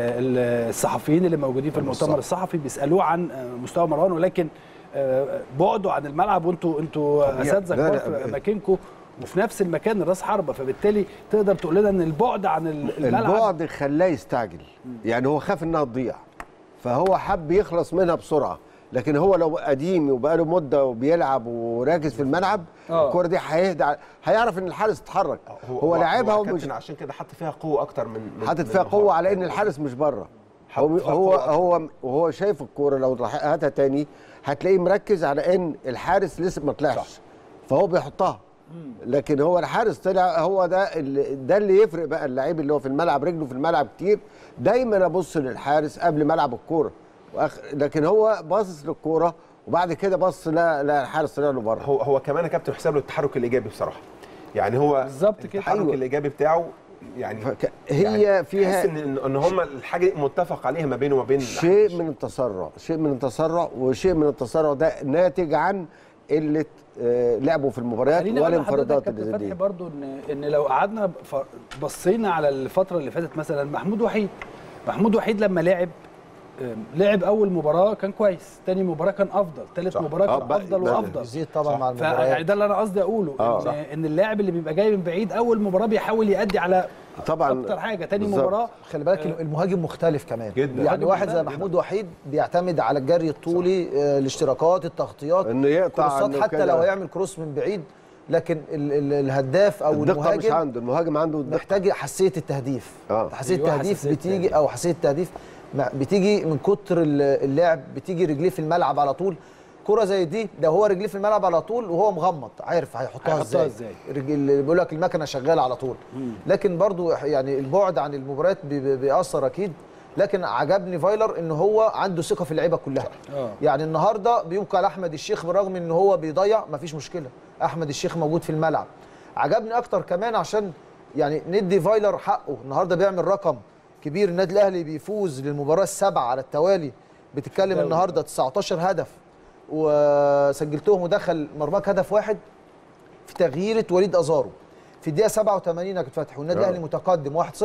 Speaker 1: ال- الصحفيين اللي موجودين في المؤتمر الصحفي بيسالوه عن آه، مستوى مروان ولكن آه، بعده عن الملعب وانتوا انتوا اساتذه
Speaker 9: لا،
Speaker 1: كبار
Speaker 9: لا.
Speaker 1: في اماكنكم وفي نفس المكان راس حربه فبالتالي تقدر تقول لنا ان البعد عن ال- الملعب
Speaker 9: البعد خلاه يستعجل يعني هو خاف انها تضيع فهو حب يخلص منها بسرعه لكن هو لو قديم وبقاله مده وبيلعب وراكز في الملعب
Speaker 10: آه.
Speaker 9: الكوره دي هيهدى ع- هيعرف ان الحارس اتحرك هو, لاعبها
Speaker 10: هو
Speaker 9: ومش
Speaker 10: كابتن عشان كده حط فيها قوه اكتر من من-
Speaker 9: حاطط
Speaker 10: من
Speaker 9: فيها
Speaker 10: المهارة.
Speaker 9: قوه على ان الحارس مش بره هو
Speaker 10: فيها
Speaker 9: هو
Speaker 10: قوة أكتر.
Speaker 9: هو وهو شايف الكوره لو راح- هاتها تاني هتلاقيه مركز على ان الحارس لسه ما طلعش فهو بيحطها لكن هو الحارس طلع هو ده اللي ده اللي يفرق بقى اللعيب اللي هو في الملعب رجله في الملعب كتير دايما ابص للحارس قبل ما العب الكوره وأخ... لكن هو باصص للكوره وبعد كده بص لا لا الحارس طلع له بره
Speaker 10: هو هو كمان يا كابتن حساب له التحرك الايجابي بصراحه يعني هو
Speaker 1: بالظبط كده
Speaker 10: التحرك
Speaker 9: أيوة.
Speaker 10: الايجابي بتاعه يعني
Speaker 9: فك... هي فيها
Speaker 10: تحس ان ان هم الحاجه متفق عليها ما بينه وما بين
Speaker 9: شيء من التسرع شيء من التسرع وشيء من التسرع ده ناتج عن قله آه، لعبه في المباريات
Speaker 1: خليني أقول
Speaker 9: والانفرادات
Speaker 1: لحضرتك
Speaker 9: اللي
Speaker 1: كابتن
Speaker 9: زي
Speaker 1: فتحي
Speaker 9: دي
Speaker 1: برضو ان ان لو قعدنا ف- بصينا على الفتره اللي فاتت مثلا محمود وحيد محمود وحيد لما لعب آم، لعب اول مباراه كان كويس تاني مباراه كان افضل ثالث مباراه
Speaker 9: آه،
Speaker 1: كان
Speaker 9: بقى-
Speaker 1: افضل
Speaker 9: بقى-
Speaker 1: وافضل
Speaker 11: يزيد طبعا مع
Speaker 1: فيعني
Speaker 11: المباريات
Speaker 1: ده اللي انا قصدي اقوله
Speaker 9: آه.
Speaker 1: ان,
Speaker 9: صح.
Speaker 1: إن اللاعب اللي بيبقى جاي من بعيد اول مباراه بيحاول يأدي على
Speaker 9: طبعا
Speaker 1: اكتر حاجه تاني
Speaker 9: بالظبط.
Speaker 1: مباراه
Speaker 11: خلي بالك المهاجم مختلف كمان
Speaker 10: جدا.
Speaker 11: يعني
Speaker 1: مهاجم
Speaker 11: واحد زي
Speaker 1: مختلف.
Speaker 11: محمود وحيد بيعتمد على الجري الطولي آه، الاشتراكات التغطيات
Speaker 9: انه يقطع
Speaker 11: كروسات
Speaker 9: عنه
Speaker 11: حتى
Speaker 9: كده.
Speaker 11: لو هيعمل كروس من بعيد لكن ال ال الهداف او
Speaker 9: الدقه مش
Speaker 11: المهاجم
Speaker 9: عنده المهاجم عنده الدقه
Speaker 11: محتاج حساسيه التهديف
Speaker 9: آه.
Speaker 11: حساسيه
Speaker 1: أيوة،
Speaker 11: التهديف
Speaker 1: حساسية
Speaker 11: بتيجي
Speaker 1: التهديف.
Speaker 11: او حساسيه التهديف ما- بتيجي من كتر ال- اللعب بتيجي رجليه في الملعب على طول كرة زي دي ده هو رجليه في الملعب على طول وهو مغمض عارف هيحطها
Speaker 1: هيحطها
Speaker 11: ازاي
Speaker 1: إزاي.
Speaker 11: رجل اللي بيقول لك المكنه شغاله على طول لكن برضو يعني البعد عن المباريات بي- بي- بيأثر اكيد لكن عجبني فايلر ان هو عنده ثقه في اللعيبه كلها
Speaker 1: آه.
Speaker 11: يعني النهارده بيوقع لاحمد الشيخ بالرغم ان هو بيضيع مفيش مشكله احمد الشيخ موجود في الملعب عجبني اكتر كمان عشان يعني ندي فايلر حقه النهارده بيعمل رقم كبير النادي الاهلي بيفوز للمباراه السابعه على التوالي بتتكلم
Speaker 1: الدوري.
Speaker 11: النهارده 19 هدف وسجلتهم ودخل مرماك هدف واحد في تغييره وليد ازارو في الدقيقه 87 يا كابتن فتحي والنادي
Speaker 9: آه.
Speaker 11: الاهلي متقدم 1-0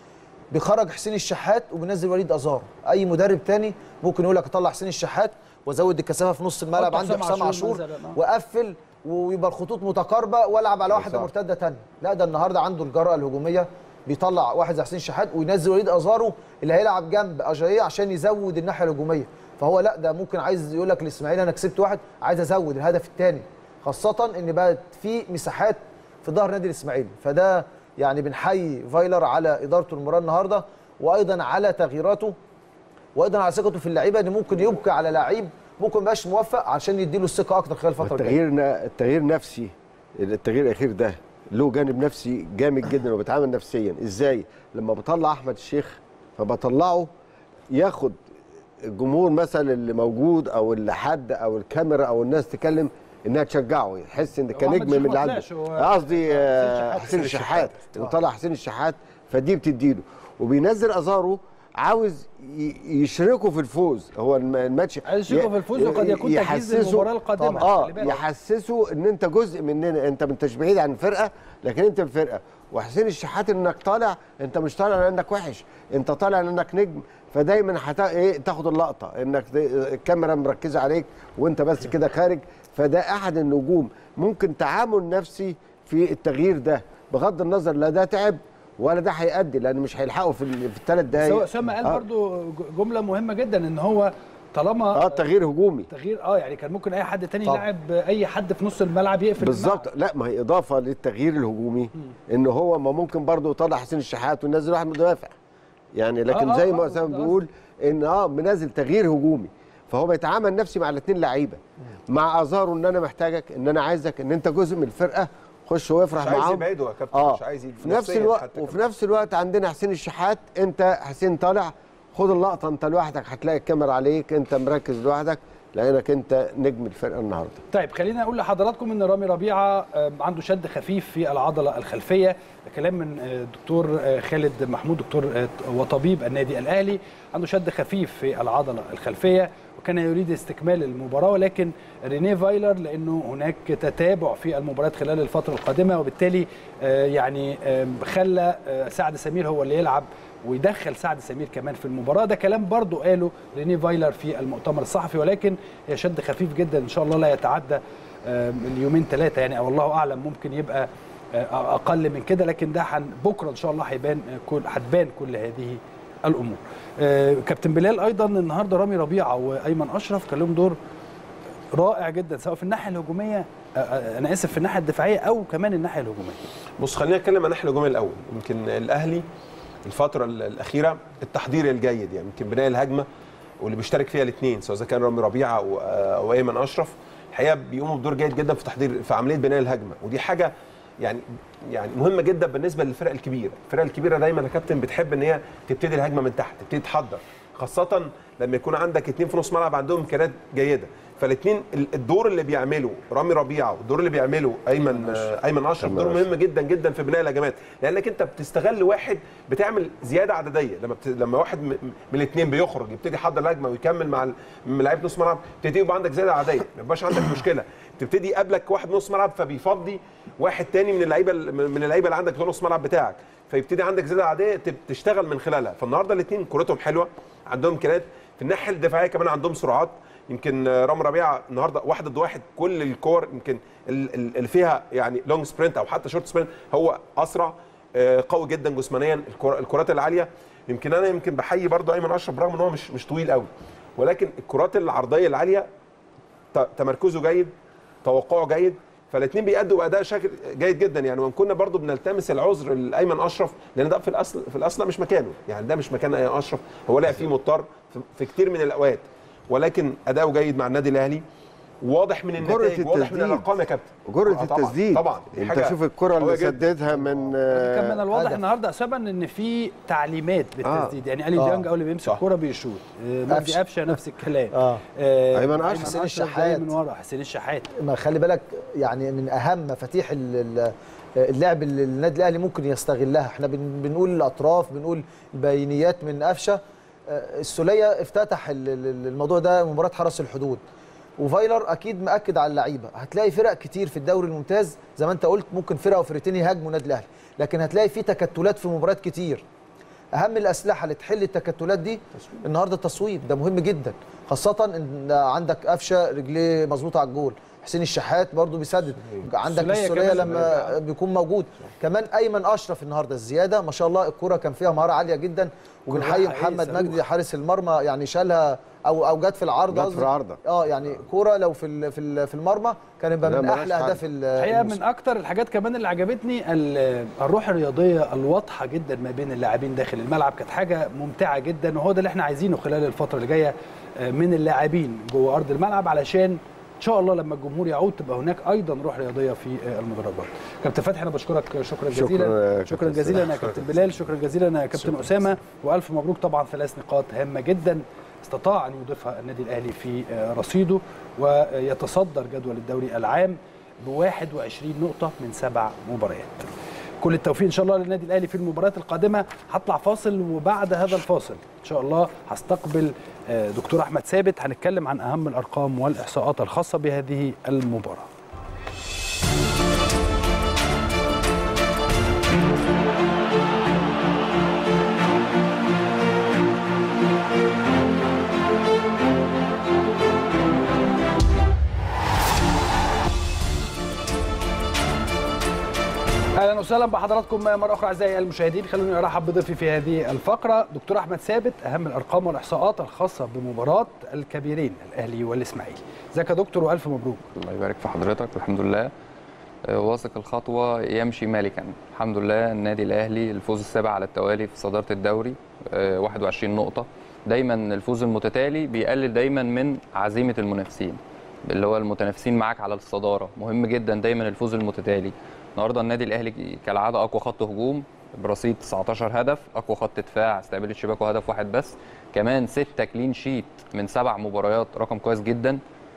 Speaker 11: بيخرج حسين الشحات وبينزل وليد ازارو اي مدرب تاني ممكن يقول لك اطلع حسين الشحات وازود الكثافه في نص الملعب
Speaker 1: حط
Speaker 11: عندي
Speaker 1: حسام
Speaker 11: حسام
Speaker 1: عاشور
Speaker 11: عاشور
Speaker 1: مثلاً، آه.
Speaker 11: واقفل ويبقى الخطوط متقاربه والعب على واحده
Speaker 9: صح.
Speaker 11: مرتده تانية لا ده النهارده عنده الجرأه الهجوميه بيطلع واحد زي حسين شحات وينزل وليد ازارو اللي هيلعب جنب اجاييه عشان يزود الناحيه الهجوميه فهو لا ده ممكن عايز يقول لك الاسماعيلي انا كسبت واحد عايز ازود الهدف الثاني خاصه ان بقت في مساحات في ظهر نادي الاسماعيلي فده يعني بنحيي فايلر على ادارته المباراه النهارده وايضا على تغييراته وايضا على ثقته في اللعيبه ان ممكن يبقى على لعيب ممكن ما يبقاش موفق عشان يديله الثقه اكتر خلال الفتره الجايه
Speaker 9: التغيير التغيير نفسي التغيير الاخير ده له جانب نفسي جامد جدا وبيتعامل نفسيا ازاي لما بطلع احمد الشيخ فبطلعه ياخد الجمهور مثلا اللي موجود او اللي حد او الكاميرا او الناس تكلم انها تشجعه يحس ان
Speaker 1: هو أحمد
Speaker 9: كنجم من
Speaker 1: الشيخ ما
Speaker 9: اللي عنده
Speaker 1: طلعش، هو
Speaker 9: قصدي آه،
Speaker 1: حسين
Speaker 9: حسين
Speaker 1: الشحات.
Speaker 9: الشحات اللي طلع حسين الشحات فدي بتديله وبينزل ازارو عاوز ي- يشركه في الفوز هو الم- الماتش
Speaker 1: عايز يشركه في الفوز وقد يكون تجهيز
Speaker 9: يحسسه-
Speaker 1: للمباراة القادمة،
Speaker 9: اه
Speaker 1: خلي بالك.
Speaker 9: يحسسه ان انت جزء مننا انت ما انتش بعيد عن الفرقه لكن انت الفرقه وحسين الشحات انك طالع انت مش طالع لانك وحش انت طالع لانك نجم فدايما هت... ايه تاخد اللقطه انك ت- الكاميرا مركزه عليك وانت بس كده خارج فده احد النجوم ممكن تعامل نفسي في التغيير ده بغض النظر لا ده تعب ولا ده هيأدي لان مش هيلحقوا في, ال- في الثلاث دقايق
Speaker 1: سواء اسامه قال
Speaker 9: آه.
Speaker 1: برضو ج- جمله مهمه جدا ان هو طالما
Speaker 9: اه تغيير هجومي
Speaker 1: تغيير اه يعني كان ممكن اي حد تاني
Speaker 9: طبعا.
Speaker 1: يلعب اي حد في نص الملعب يقفل
Speaker 9: بالظبط لا ما هي اضافه للتغيير الهجومي ان هو ما ممكن برضه يطلع حسين الشحات وينزل واحد مدافع يعني لكن
Speaker 1: آه،
Speaker 9: زي
Speaker 1: آه،
Speaker 9: ما
Speaker 1: آه،
Speaker 9: اسامه
Speaker 1: ده
Speaker 9: بيقول ان اه منزل تغيير هجومي فهو بيتعامل نفسي مع الاثنين لعيبه مع ازارو ان انا محتاجك ان انا عايزك ان انت جزء من الفرقه خش وافرح
Speaker 10: مش عايز
Speaker 9: معاهم
Speaker 10: يبعده يا كابتن،
Speaker 9: اه
Speaker 10: مش عايز يجي
Speaker 9: في نفس
Speaker 10: نفسياً
Speaker 9: الوقت
Speaker 10: حتى
Speaker 9: وفي نفس الوقت عندنا حسين الشحات انت حسين طالع خد اللقطه انت لوحدك هتلاقي الكاميرا عليك انت مركز لوحدك لانك انت نجم الفرقه النهارده
Speaker 1: طيب خلينا اقول لحضراتكم ان رامي ربيعه آه، عنده شد خفيف في العضله الخلفيه ده كلام من آه، الدكتور آه، خالد محمود دكتور آه، وطبيب النادي الاهلي عنده شد خفيف في العضله الخلفيه وكان يريد استكمال المباراه ولكن رينيه فايلر لانه هناك تتابع في المباريات خلال الفتره القادمه وبالتالي آه، يعني آه، خلى آه، سعد سمير هو اللي يلعب ويدخل سعد سمير كمان في المباراه ده كلام برضو قاله ريني فايلر في المؤتمر الصحفي ولكن هي شد خفيف جدا ان شاء الله لا يتعدى آه، اليومين ثلاثه يعني او الله اعلم ممكن يبقى آه، اقل من كده لكن ده حن بكره ان شاء الله هيبان آه، كل هتبان كل هذه الامور آه، كابتن بلال ايضا النهارده رامي ربيعه وايمن اشرف كان لهم دور رائع جدا سواء في الناحيه الهجوميه آه، آه، انا اسف في الناحيه الدفاعيه او كمان الناحيه الهجوميه
Speaker 10: بص خلينا نتكلم عن الناحيه الهجوميه الاول يمكن الاهلي الفتره ال- الاخيره التحضير الجيد يعني يمكن بناء الهجمه واللي بيشترك فيها الاثنين سواء اذا كان رامي ربيعه او او ايمن اشرف الحقيقه بيقوموا بدور جيد جدا في تحضير في عمليه بناء الهجمه ودي حاجه يعني يعني مهمه جدا بالنسبه للفرق الكبيره الفرق الكبيره دايما يا كابتن بتحب ان هي تبتدي الهجمه من تحت تبتدي تحضر خاصه لما يكون عندك اثنين في نص ملعب عندهم امكانيات جيده فالاثنين الدور اللي بيعمله رامي ربيعه والدور اللي بيعمله ايمن آه، ايمن اشرف دور مهم جدا جدا في بناء الهجمات لانك انت بتستغل واحد بتعمل زياده عدديه لما بت... لما واحد م- من الاثنين بيخرج يبتدي يحضر الهجمه ويكمل مع ال- من لعيبه نص ملعب تبتدي يبقى عندك زياده عدديه ما يبقاش عندك مشكله تبتدي يقابلك واحد نص ملعب فبيفضي واحد تاني من اللعيبه من اللعيبه اللي عندك في نص ملعب بتاعك فيبتدي عندك زياده عاديه تب- تشتغل من خلالها فالنهارده الاثنين كورتهم حلوه عندهم امكانيات في الناحيه الدفاعيه كمان عندهم سرعات يمكن آه، رامي ربيعه النهارده واحد ضد واحد كل الكور يمكن ال- ال- اللي فيها يعني لونج سبرنت او حتى شورت سبرنت هو اسرع آه، قوي جدا جسمانيا الكرة- الكرات العاليه يمكن انا يمكن بحيي برضو ايمن اشرف برغم ان هو مش مش طويل قوي ولكن الكرات العرضيه العاليه ت- تمركزه جيد توقعه جيد فالاثنين بيأدوا باداء شاكر جيد جدا يعني وان كنا برضو بنلتمس العذر لايمن اشرف لان ده في الاصل في الاصل مش مكانه يعني ده مش مكان ايمن اشرف هو لعب فيه مضطر في- في كتير من الاوقات ولكن اداؤه جيد مع النادي الاهلي واضح من
Speaker 9: جرأة
Speaker 10: النتائج واضح من
Speaker 9: التسديد.
Speaker 10: الارقام يا كابتن
Speaker 9: جرأة
Speaker 10: آه، طبعاً،
Speaker 9: التسديد
Speaker 10: طبعا دي
Speaker 9: انت
Speaker 10: حاجة
Speaker 9: شوف الكره اللي
Speaker 10: قوية جداً.
Speaker 9: سددها من
Speaker 1: كان من الواضح
Speaker 9: هدف.
Speaker 1: النهارده اساسا ان في تعليمات بالتسديد
Speaker 9: آه.
Speaker 1: يعني الي
Speaker 9: آه.
Speaker 1: ديانج اول اللي بيمسك
Speaker 9: صح.
Speaker 1: الكوره بيشوط آه، مجدي
Speaker 11: قفشة.
Speaker 1: قفشه نفس الكلام
Speaker 11: اه
Speaker 9: أيمن أشرف.
Speaker 11: حسين
Speaker 1: جاي
Speaker 11: الشحات
Speaker 1: من ورا حسين الشحات
Speaker 11: ما خلي بالك يعني من اهم مفاتيح ال- ال- اللعب اللي النادي الاهلي ممكن يستغلها احنا بن- بنقول الاطراف بنقول البينيات من قفشه آه، السوليه افتتح ال- ال- الموضوع ده مباراه حرس الحدود وفايلر اكيد مأكد على اللعيبه هتلاقي فرق كتير في الدوري الممتاز زي ما انت قلت ممكن فرقه وفرقتين يهاجموا النادي الاهلي لكن هتلاقي في تكتلات في مباريات كتير اهم الاسلحه اللي تحل التكتلات دي النهارده التصويب ده مهم جدا خاصه ان عندك قفشه رجليه مظبوطه على الجول حسين الشحات برضو بيسدد عندك
Speaker 1: السولية
Speaker 11: السوليه
Speaker 1: كمان.
Speaker 11: لما بيكون موجود كمان ايمن اشرف النهارده الزياده ما شاء الله الكره كان فيها مهاره عاليه جدا وبنحيي
Speaker 1: حقيقي
Speaker 11: محمد
Speaker 1: صاروخ.
Speaker 11: مجدي حارس المرمى يعني شالها او او جت في العارضه
Speaker 9: جت في
Speaker 11: قصدي.
Speaker 9: العارضة.
Speaker 11: اه يعني كوره لو في ال- في ال- في المرمى كان يبقى
Speaker 9: لا،
Speaker 11: من
Speaker 9: ملهاش
Speaker 11: احلى
Speaker 9: حل.
Speaker 11: اهداف ال-
Speaker 1: الحقيقه
Speaker 11: الموسم.
Speaker 1: من اكتر الحاجات كمان اللي عجبتني ال- الروح الرياضيه الواضحه جدا ما بين اللاعبين داخل الملعب كانت حاجه ممتعه جدا وهو ده اللي احنا عايزينه خلال الفتره اللي جايه آه، من اللاعبين جوه ارض الملعب علشان ان شاء الله لما الجمهور يعود تبقى هناك ايضا روح رياضيه في آه، المدرجات كابتن فتحي انا بشكرك شكرا
Speaker 9: شكرا
Speaker 1: جزيلا
Speaker 9: يا
Speaker 1: شكرا
Speaker 9: كابتن
Speaker 1: جزيلا يا
Speaker 9: سلام.
Speaker 1: كابتن بلال شكرا جزيلا يا كابتن اسامه والف مبروك طبعا ثلاث نقاط هامه جدا استطاع ان يضيفها النادي الاهلي في آه، رصيده ويتصدر جدول الدوري العام ب 21 نقطه من سبع مباريات كل التوفيق ان شاء الله للنادي الاهلي في المباريات القادمه هطلع فاصل وبعد هذا الفاصل ان شاء الله هستقبل آه، دكتور احمد ثابت هنتكلم عن اهم الارقام والاحصاءات الخاصه بهذه المباراه اهلا وسهلا بحضراتكم مره اخرى اعزائي المشاهدين خلوني ارحب بضيفي في هذه الفقره دكتور احمد ثابت اهم الارقام والاحصاءات الخاصه بمباراه الكبيرين الاهلي والاسماعيلي ازيك يا دكتور والف مبروك
Speaker 3: الله يبارك في حضرتك الحمد لله آه، واثق الخطوة يمشي مالكا الحمد لله النادي الأهلي الفوز السابع على التوالي في صدارة الدوري آه، 21 نقطة دايما الفوز المتتالي بيقلل دايما من عزيمة المنافسين اللي هو المتنافسين معاك على الصدارة مهم جدا دايما الفوز المتتالي النهارده النادي الاهلي كالعاده اقوى خط هجوم برصيد 19 هدف اقوى خط دفاع استقبال الشباك وهدف واحد بس كمان 6 كلين شيت من سبع مباريات رقم كويس جدا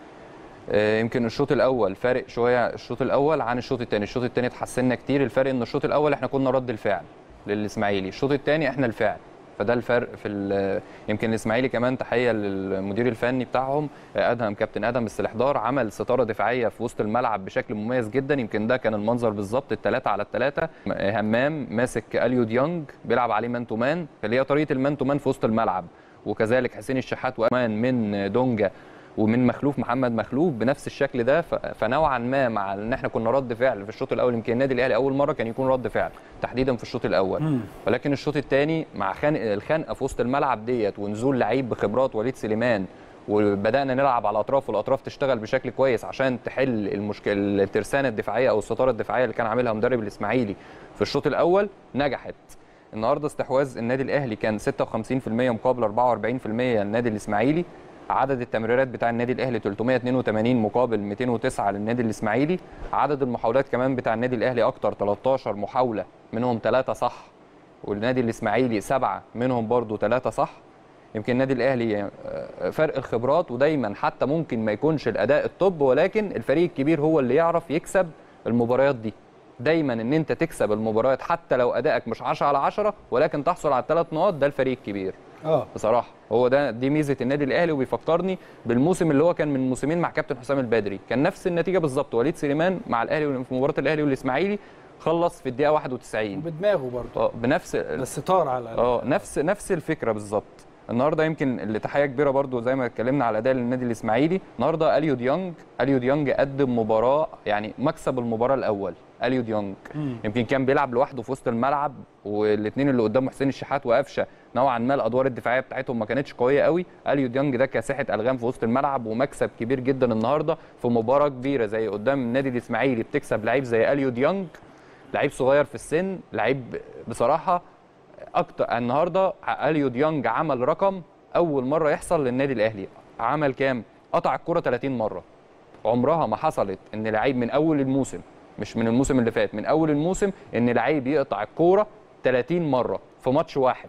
Speaker 3: آه، يمكن الشوط الاول فارق شويه الشوط الاول عن الشوط الثاني الشوط الثاني اتحسنا كتير الفرق ان الشوط الاول احنا كنا رد الفعل للاسماعيلي الشوط الثاني احنا الفعل فده الفرق في ال- يمكن الاسماعيلي كمان تحيه للمدير الفني بتاعهم آه، ادهم كابتن ادهم السلحدار عمل ستاره دفاعيه في وسط الملعب بشكل مميز جدا يمكن ده كان المنظر بالظبط الثلاثه على الثلاثه همام ماسك اليو ديانج بيلعب عليه مان تو مان اللي هي طريقه المان تو مان في وسط الملعب وكذلك حسين الشحات وامان من دونجا ومن مخلوف محمد مخلوف بنفس الشكل ده ف- فنوعا ما مع ان احنا كنا رد فعل في الشوط الاول يمكن النادي الاهلي اول مره كان يكون رد فعل تحديدا في الشوط الاول
Speaker 1: مم.
Speaker 3: ولكن الشوط الثاني مع خانق الخنقه في وسط الملعب ديت ونزول لعيب بخبرات وليد سليمان وبدانا نلعب على الاطراف والاطراف تشتغل بشكل كويس عشان تحل المشكله الترسانه الدفاعيه او الستاره الدفاعيه اللي كان عاملها مدرب الاسماعيلي في الشوط الاول نجحت النهارده استحواذ النادي الاهلي كان 56% مقابل 44% النادي الاسماعيلي عدد التمريرات بتاع النادي الاهلي 382 مقابل 209 للنادي الاسماعيلي عدد المحاولات كمان بتاع النادي الاهلي اكتر 13 محاوله منهم ثلاثه صح والنادي الاسماعيلي سبعه منهم برضو ثلاثه صح يمكن النادي الاهلي آه، فرق الخبرات ودايما حتى ممكن ما يكونش الاداء الطب ولكن الفريق الكبير هو اللي يعرف يكسب المباريات دي دايما ان انت تكسب المباريات حتى لو ادائك مش 10 على 10 ولكن تحصل على الثلاث نقاط ده الفريق الكبير
Speaker 1: اه
Speaker 3: بصراحه هو ده دي ميزه النادي الاهلي وبيفكرني بالموسم اللي هو كان من موسمين مع كابتن حسام البدري كان نفس النتيجه بالظبط وليد سليمان مع الاهلي في مباراه الاهلي والاسماعيلي خلص في الدقيقه 91
Speaker 1: بدماغه برضه
Speaker 3: اه بنفس
Speaker 1: بس طار على الأقل.
Speaker 3: اه نفس نفس الفكره بالظبط النهارده يمكن اللي تحيه كبيره برضو زي ما اتكلمنا على اداء النادي الاسماعيلي النهارده اليو ديانج اليو ديانج قدم مباراه يعني مكسب المباراه الاول اليو ديانج
Speaker 1: مم.
Speaker 3: يمكن كان بيلعب لوحده في وسط الملعب والاثنين اللي قدامه حسين الشحات وقفشه نوعا ما الادوار الدفاعيه بتاعتهم ما كانتش قويه قوي اليو ديانج ده كساحه الغام في وسط الملعب ومكسب كبير جدا النهارده في مباراه كبيره زي قدام النادي الاسماعيلي بتكسب لعيب زي اليو ديانج لعيب صغير في السن لعيب بصراحه اكتر النهارده اليو ديانج عمل رقم اول مره يحصل للنادي الاهلي عمل كام قطع الكره 30 مره عمرها ما حصلت ان لعيب من اول الموسم مش من الموسم اللي فات من اول الموسم ان لعيب يقطع الكوره 30 مره في ماتش واحد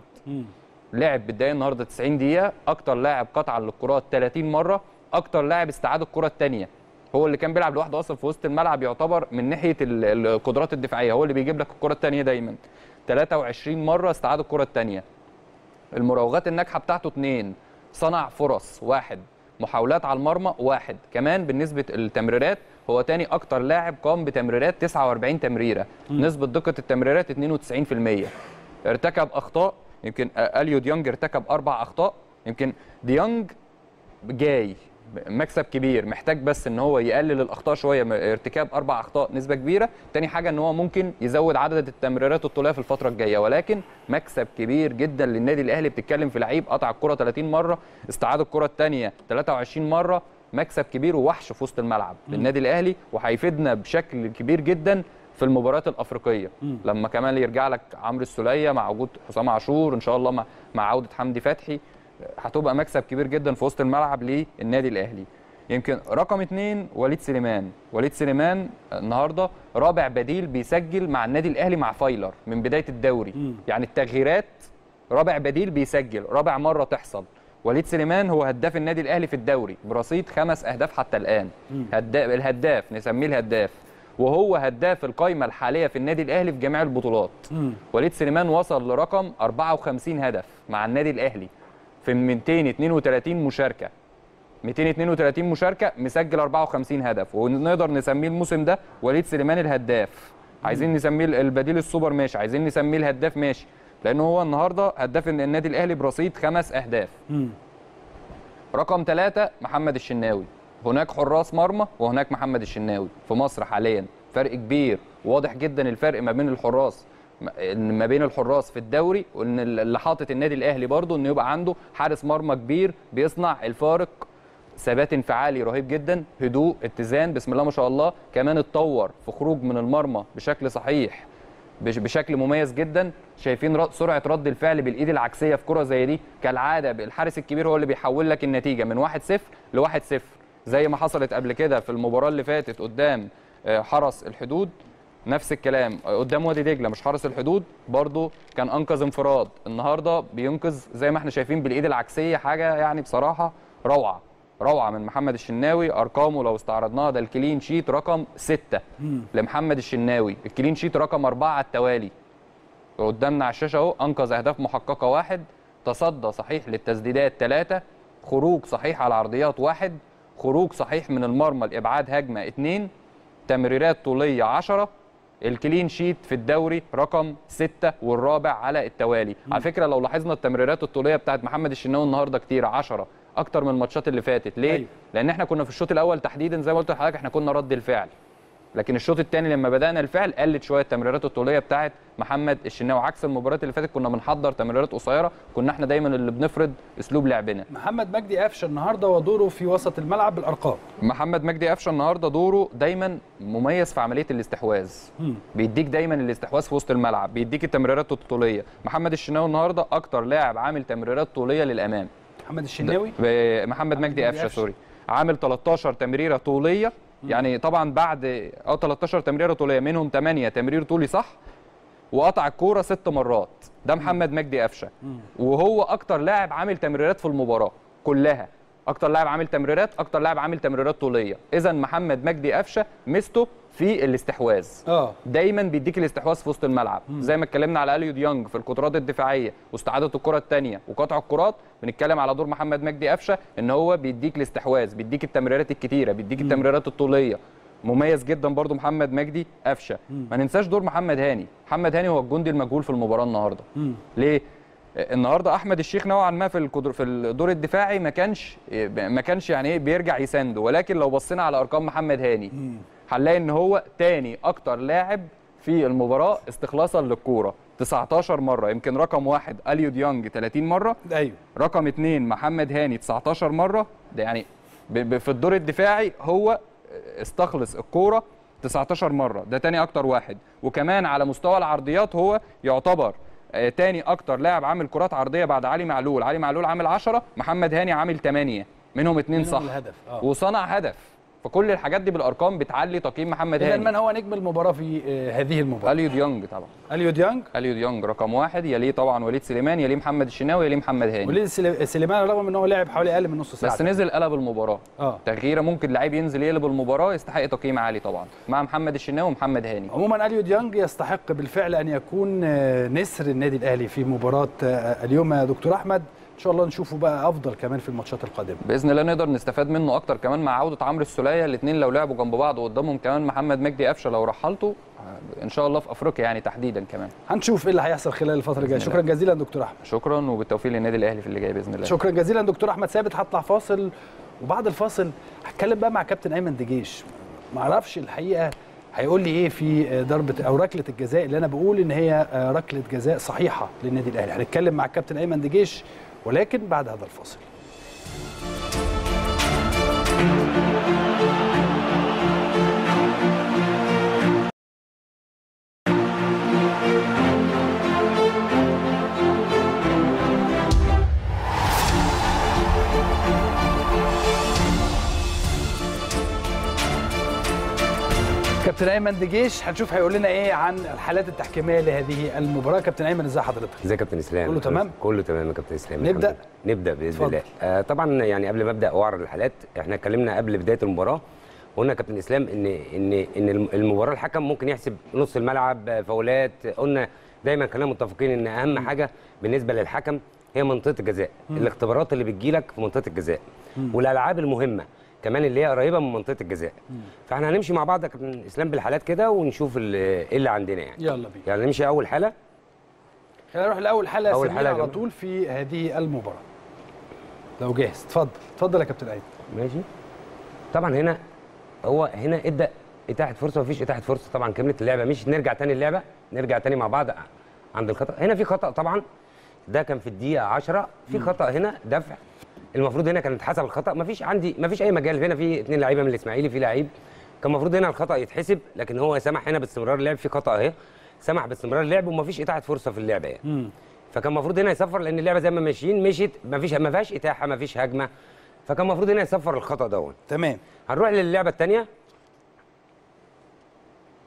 Speaker 3: لعب بالدقيقه النهارده 90 دقيقه اكتر لاعب قطع للكرات 30 مره اكتر لاعب استعاد الكره الثانيه هو اللي كان بيلعب لوحده اصلا في وسط الملعب يعتبر من ناحيه ال- القدرات الدفاعيه هو اللي بيجيب لك الكره الثانيه دايما 23 مره استعاد الكره الثانيه المراوغات الناجحه بتاعته اثنين صنع فرص واحد محاولات على المرمى واحد كمان بالنسبه للتمريرات هو تاني اكتر لاعب قام بتمريرات 49 تمريره
Speaker 1: مم.
Speaker 3: نسبه دقه التمريرات 92% ارتكب اخطاء يمكن اليو ديونج ارتكب اربع اخطاء يمكن ديونج جاي مكسب كبير محتاج بس ان هو يقلل الاخطاء شويه م- ارتكاب اربع اخطاء نسبه كبيره تاني حاجه ان هو ممكن يزود عدد التمريرات الطوليه في الفتره الجايه ولكن مكسب كبير جدا للنادي الاهلي بتتكلم في لعيب قطع الكره 30 مره استعاد الكره الثانيه 23 مره مكسب كبير ووحش في وسط الملعب
Speaker 1: مم.
Speaker 3: للنادي الاهلي وهيفيدنا بشكل كبير جدا في المباريات الافريقيه
Speaker 1: مم.
Speaker 3: لما كمان يرجع لك عمرو السوليه مع وجود حسام عاشور ان شاء الله مع مع عوده حمدي فتحي هتبقى مكسب كبير جدا في وسط الملعب للنادي الاهلي يمكن رقم اثنين وليد سليمان وليد سليمان النهارده رابع بديل بيسجل مع النادي الاهلي مع فايلر من بدايه الدوري يعني التغييرات رابع بديل بيسجل رابع مره تحصل وليد سليمان هو هداف النادي الاهلي في الدوري برصيد خمس اهداف حتى الان هداف الهداف نسميه الهداف وهو هداف القائمه الحاليه في النادي الاهلي في جميع البطولات وليد سليمان وصل لرقم 54 هدف مع النادي الاهلي في 232 مشاركه 232 مشاركه مسجل 54 هدف ونقدر نسميه الموسم ده وليد سليمان الهداف عايزين نسميه البديل السوبر ماشي عايزين نسميه الهداف ماشي لانه هو النهارده هداف النادي الاهلي برصيد خمس اهداف رقم ثلاثة محمد الشناوي هناك حراس مرمى وهناك محمد الشناوي في مصر حاليا فرق كبير واضح جدا الفرق ما بين الحراس ما بين الحراس في الدوري وان اللي حاطط النادي الاهلي برضه انه يبقى عنده حارس مرمى كبير بيصنع الفارق ثبات انفعالي رهيب جدا هدوء اتزان بسم الله ما شاء الله كمان اتطور في خروج من المرمى بشكل صحيح بش- بشكل مميز جدا شايفين ر- سرعه رد الفعل بالايد العكسيه في كره زي دي كالعاده الحارس الكبير هو اللي بيحول لك النتيجه من 1-0 ل 1-0 زي ما حصلت قبل كده في المباراه اللي فاتت قدام آه، حرس الحدود نفس الكلام قدام وادي دجله مش حارس الحدود برضو كان انقذ انفراد النهارده بينقذ زي ما احنا شايفين بالايد العكسيه حاجه يعني بصراحه روعه روعه من محمد الشناوي ارقامه لو استعرضناها ده الكلين شيت رقم ستة لمحمد الشناوي الكلين شيت رقم أربعة على التوالي قدامنا على الشاشه اهو انقذ اهداف محققه واحد تصدى صحيح للتسديدات ثلاثه خروج صحيح على العرضيات واحد خروج صحيح من المرمى لابعاد هجمه اثنين تمريرات طوليه 10 الكلين شيت في الدوري رقم 6 والرابع على التوالي على فكره لو لاحظنا التمريرات الطوليه بتاعت محمد الشناوي النهارده كتير 10 اكتر من الماتشات اللي فاتت ليه
Speaker 1: أيوة.
Speaker 3: لان احنا كنا في الشوط الاول تحديدا زي ما قلت لحضرتك احنا كنا رد الفعل لكن الشوط الثاني لما بدانا الفعل قلت شويه التمريرات الطوليه بتاعت محمد الشناوي عكس المباريات اللي فاتت كنا بنحضر تمريرات قصيره كنا احنا دايما اللي بنفرض اسلوب لعبنا
Speaker 1: محمد مجدي قفشه النهارده ودوره في وسط الملعب بالارقام
Speaker 3: محمد مجدي قفشه النهارده دوره دايما مميز في عمليه الاستحواذ بيديك دايما الاستحواذ في وسط الملعب بيديك التمريرات الطوليه محمد الشناوي النهارده اكتر لاعب عامل تمريرات طوليه للامام
Speaker 1: محمد الشناوي
Speaker 3: ب- محمد مجدي قفشه
Speaker 1: قفشة.
Speaker 3: سوري عامل 13 تمريره طوليه يعني طبعا بعد اه 13 تمريره طوليه منهم 8 تمرير طولي صح وقطع الكوره ست مرات ده محمد مجدي قفشه وهو اكتر لاعب عامل تمريرات في المباراه كلها اكتر لاعب عامل تمريرات اكتر لاعب عامل تمريرات طوليه اذا محمد مجدي قفشه ميزته في الاستحواذ
Speaker 1: اه
Speaker 3: دايما بيديك الاستحواذ في وسط الملعب زي ما اتكلمنا على اليو ديانج في القدرات الدفاعيه واستعاده الكره الثانيه وقطع الكرات بنتكلم على دور محمد مجدي قفشه ان هو بيديك الاستحواذ بيديك التمريرات الكتيره بيديك التمريرات الطوليه مميز جدا برضو محمد مجدي قفشه ما ننساش دور محمد هاني محمد هاني هو الجندي المجهول في المباراه النهارده ليه النهارده احمد الشيخ نوعا ما في القدر في الدور الدفاعي ما كانش ما كانش يعني ايه بيرجع يسانده ولكن لو بصينا على ارقام محمد هاني هنلاقي ان هو تاني اكتر لاعب في المباراه استخلاصا للكوره 19 مره يمكن رقم واحد اليو ديانج 30 مره
Speaker 1: ايوه
Speaker 3: رقم اثنين محمد هاني 19 مره ده يعني ب- ب- في الدور الدفاعي هو استخلص الكوره 19 مره ده تاني اكتر واحد وكمان على مستوى العرضيات هو يعتبر آه، تاني اكتر لاعب عامل كرات عرضيه بعد علي معلول علي معلول عامل 10 محمد هاني عامل 8 منهم اثنين
Speaker 1: منهم
Speaker 3: صح
Speaker 1: الهدف، آه.
Speaker 3: وصنع هدف فكل الحاجات دي بالارقام بتعلي تقييم محمد
Speaker 1: اذا
Speaker 3: هاني
Speaker 1: من هو نجم المباراه في آه، هذه المباراه
Speaker 3: اليو ديانج طبعا
Speaker 1: اليو ديانج
Speaker 3: اليو ديانج رقم واحد يليه طبعا وليد سليمان يليه محمد الشناوي يليه محمد هاني
Speaker 1: وليد سلي- سليمان رغم ان هو لعب حوالي اقل من نص ساعه
Speaker 3: بس نزل قلب المباراه
Speaker 1: اه
Speaker 3: تغييره ممكن لعيب ينزل يقلب المباراه يستحق تقييم عالي طبعا مع محمد الشناوي ومحمد هاني
Speaker 1: عموما اليو ديانج يستحق بالفعل ان يكون آه، نسر النادي الاهلي في مباراه آه، اليوم يا دكتور احمد ان شاء الله نشوفه بقى افضل كمان في الماتشات القادمه
Speaker 3: باذن الله نقدر نستفاد منه اكتر كمان مع عوده عمرو السوليه الاثنين لو لعبوا جنب بعض وقدامهم كمان محمد مجدي قفشه لو رحلته آه، ان شاء الله في افريقيا يعني تحديدا كمان
Speaker 1: هنشوف ايه اللي هيحصل خلال الفتره الجايه
Speaker 3: بإذن
Speaker 1: شكرا
Speaker 3: الله.
Speaker 1: جزيلا دكتور احمد
Speaker 3: شكرا وبالتوفيق للنادي الاهلي في اللي جاي باذن الله
Speaker 1: شكرا جزيلا دكتور احمد ثابت هطلع فاصل وبعد الفاصل هتكلم بقى مع كابتن ايمن دجيش ما اعرفش الحقيقه هيقول لي ايه في ضربه او ركله الجزاء اللي انا بقول ان هي ركله جزاء صحيحه للنادي الاهلي هنتكلم مع الكابتن ايمن دجيش ولكن بعد هذا الفاصل كابتن ايمن دجيش هنشوف هيقول لنا ايه عن الحالات التحكيميه لهذه المباراه كابتن ايمن ازي حضرتك
Speaker 4: ازيك يا كابتن اسلام
Speaker 1: كله تمام؟
Speaker 4: كله تمام يا كابتن اسلام
Speaker 1: نبدأ؟
Speaker 4: الحمد لله. نبدا باذن
Speaker 1: اتفضل.
Speaker 4: الله آه طبعا يعني قبل ما ابدا واعرض الحالات احنا اتكلمنا قبل بدايه المباراه قلنا يا كابتن اسلام ان ان ان الم- المباراه الحكم ممكن يحسب نص الملعب آه، فاولات قلنا دايما كلنا متفقين ان اهم حاجه بالنسبه للحكم هي منطقه الجزاء
Speaker 1: مم.
Speaker 4: الاختبارات اللي بتجيلك في منطقه الجزاء والالعاب المهمه كمان اللي هي قريبه من منطقه الجزاء فاحنا هنمشي مع بعض يا كابتن اسلام بالحالات كده ونشوف ال- ايه اللي عندنا يعني
Speaker 1: يلا بينا
Speaker 4: يعني نمشي اول حاله
Speaker 1: خلينا نروح لاول حاله
Speaker 4: أول
Speaker 1: أول
Speaker 4: حالة يا
Speaker 1: على
Speaker 4: جماعة.
Speaker 1: طول في هذه المباراه لو جاهز اتفضل اتفضل يا كابتن ايمن
Speaker 4: ماشي طبعا هنا هو هنا ادى اتاحه فرصه مفيش اتاحه فرصه طبعا كملت اللعبه مش نرجع تاني اللعبه نرجع تاني مع بعض عند الخطا هنا في خطا طبعا ده كان في الدقيقه 10 في خطا هنا دفع المفروض هنا كان اتحسب الخطا مفيش عندي مفيش اي مجال هنا في اثنين لعيبه من الاسماعيلي في لعيب كان المفروض هنا الخطا يتحسب لكن هو سمح هنا باستمرار اللعب في خطا اهي سمح باستمرار اللعب ومفيش اتاحه فرصه في اللعبه يعني فكان المفروض هنا يصفر لان اللعبه زي ما ماشيين مشيت مفيش ما فيهاش اتاحه ما فيش هجمه فكان المفروض هنا يصفر الخطا دون
Speaker 1: تمام
Speaker 4: هنروح للعبه الثانيه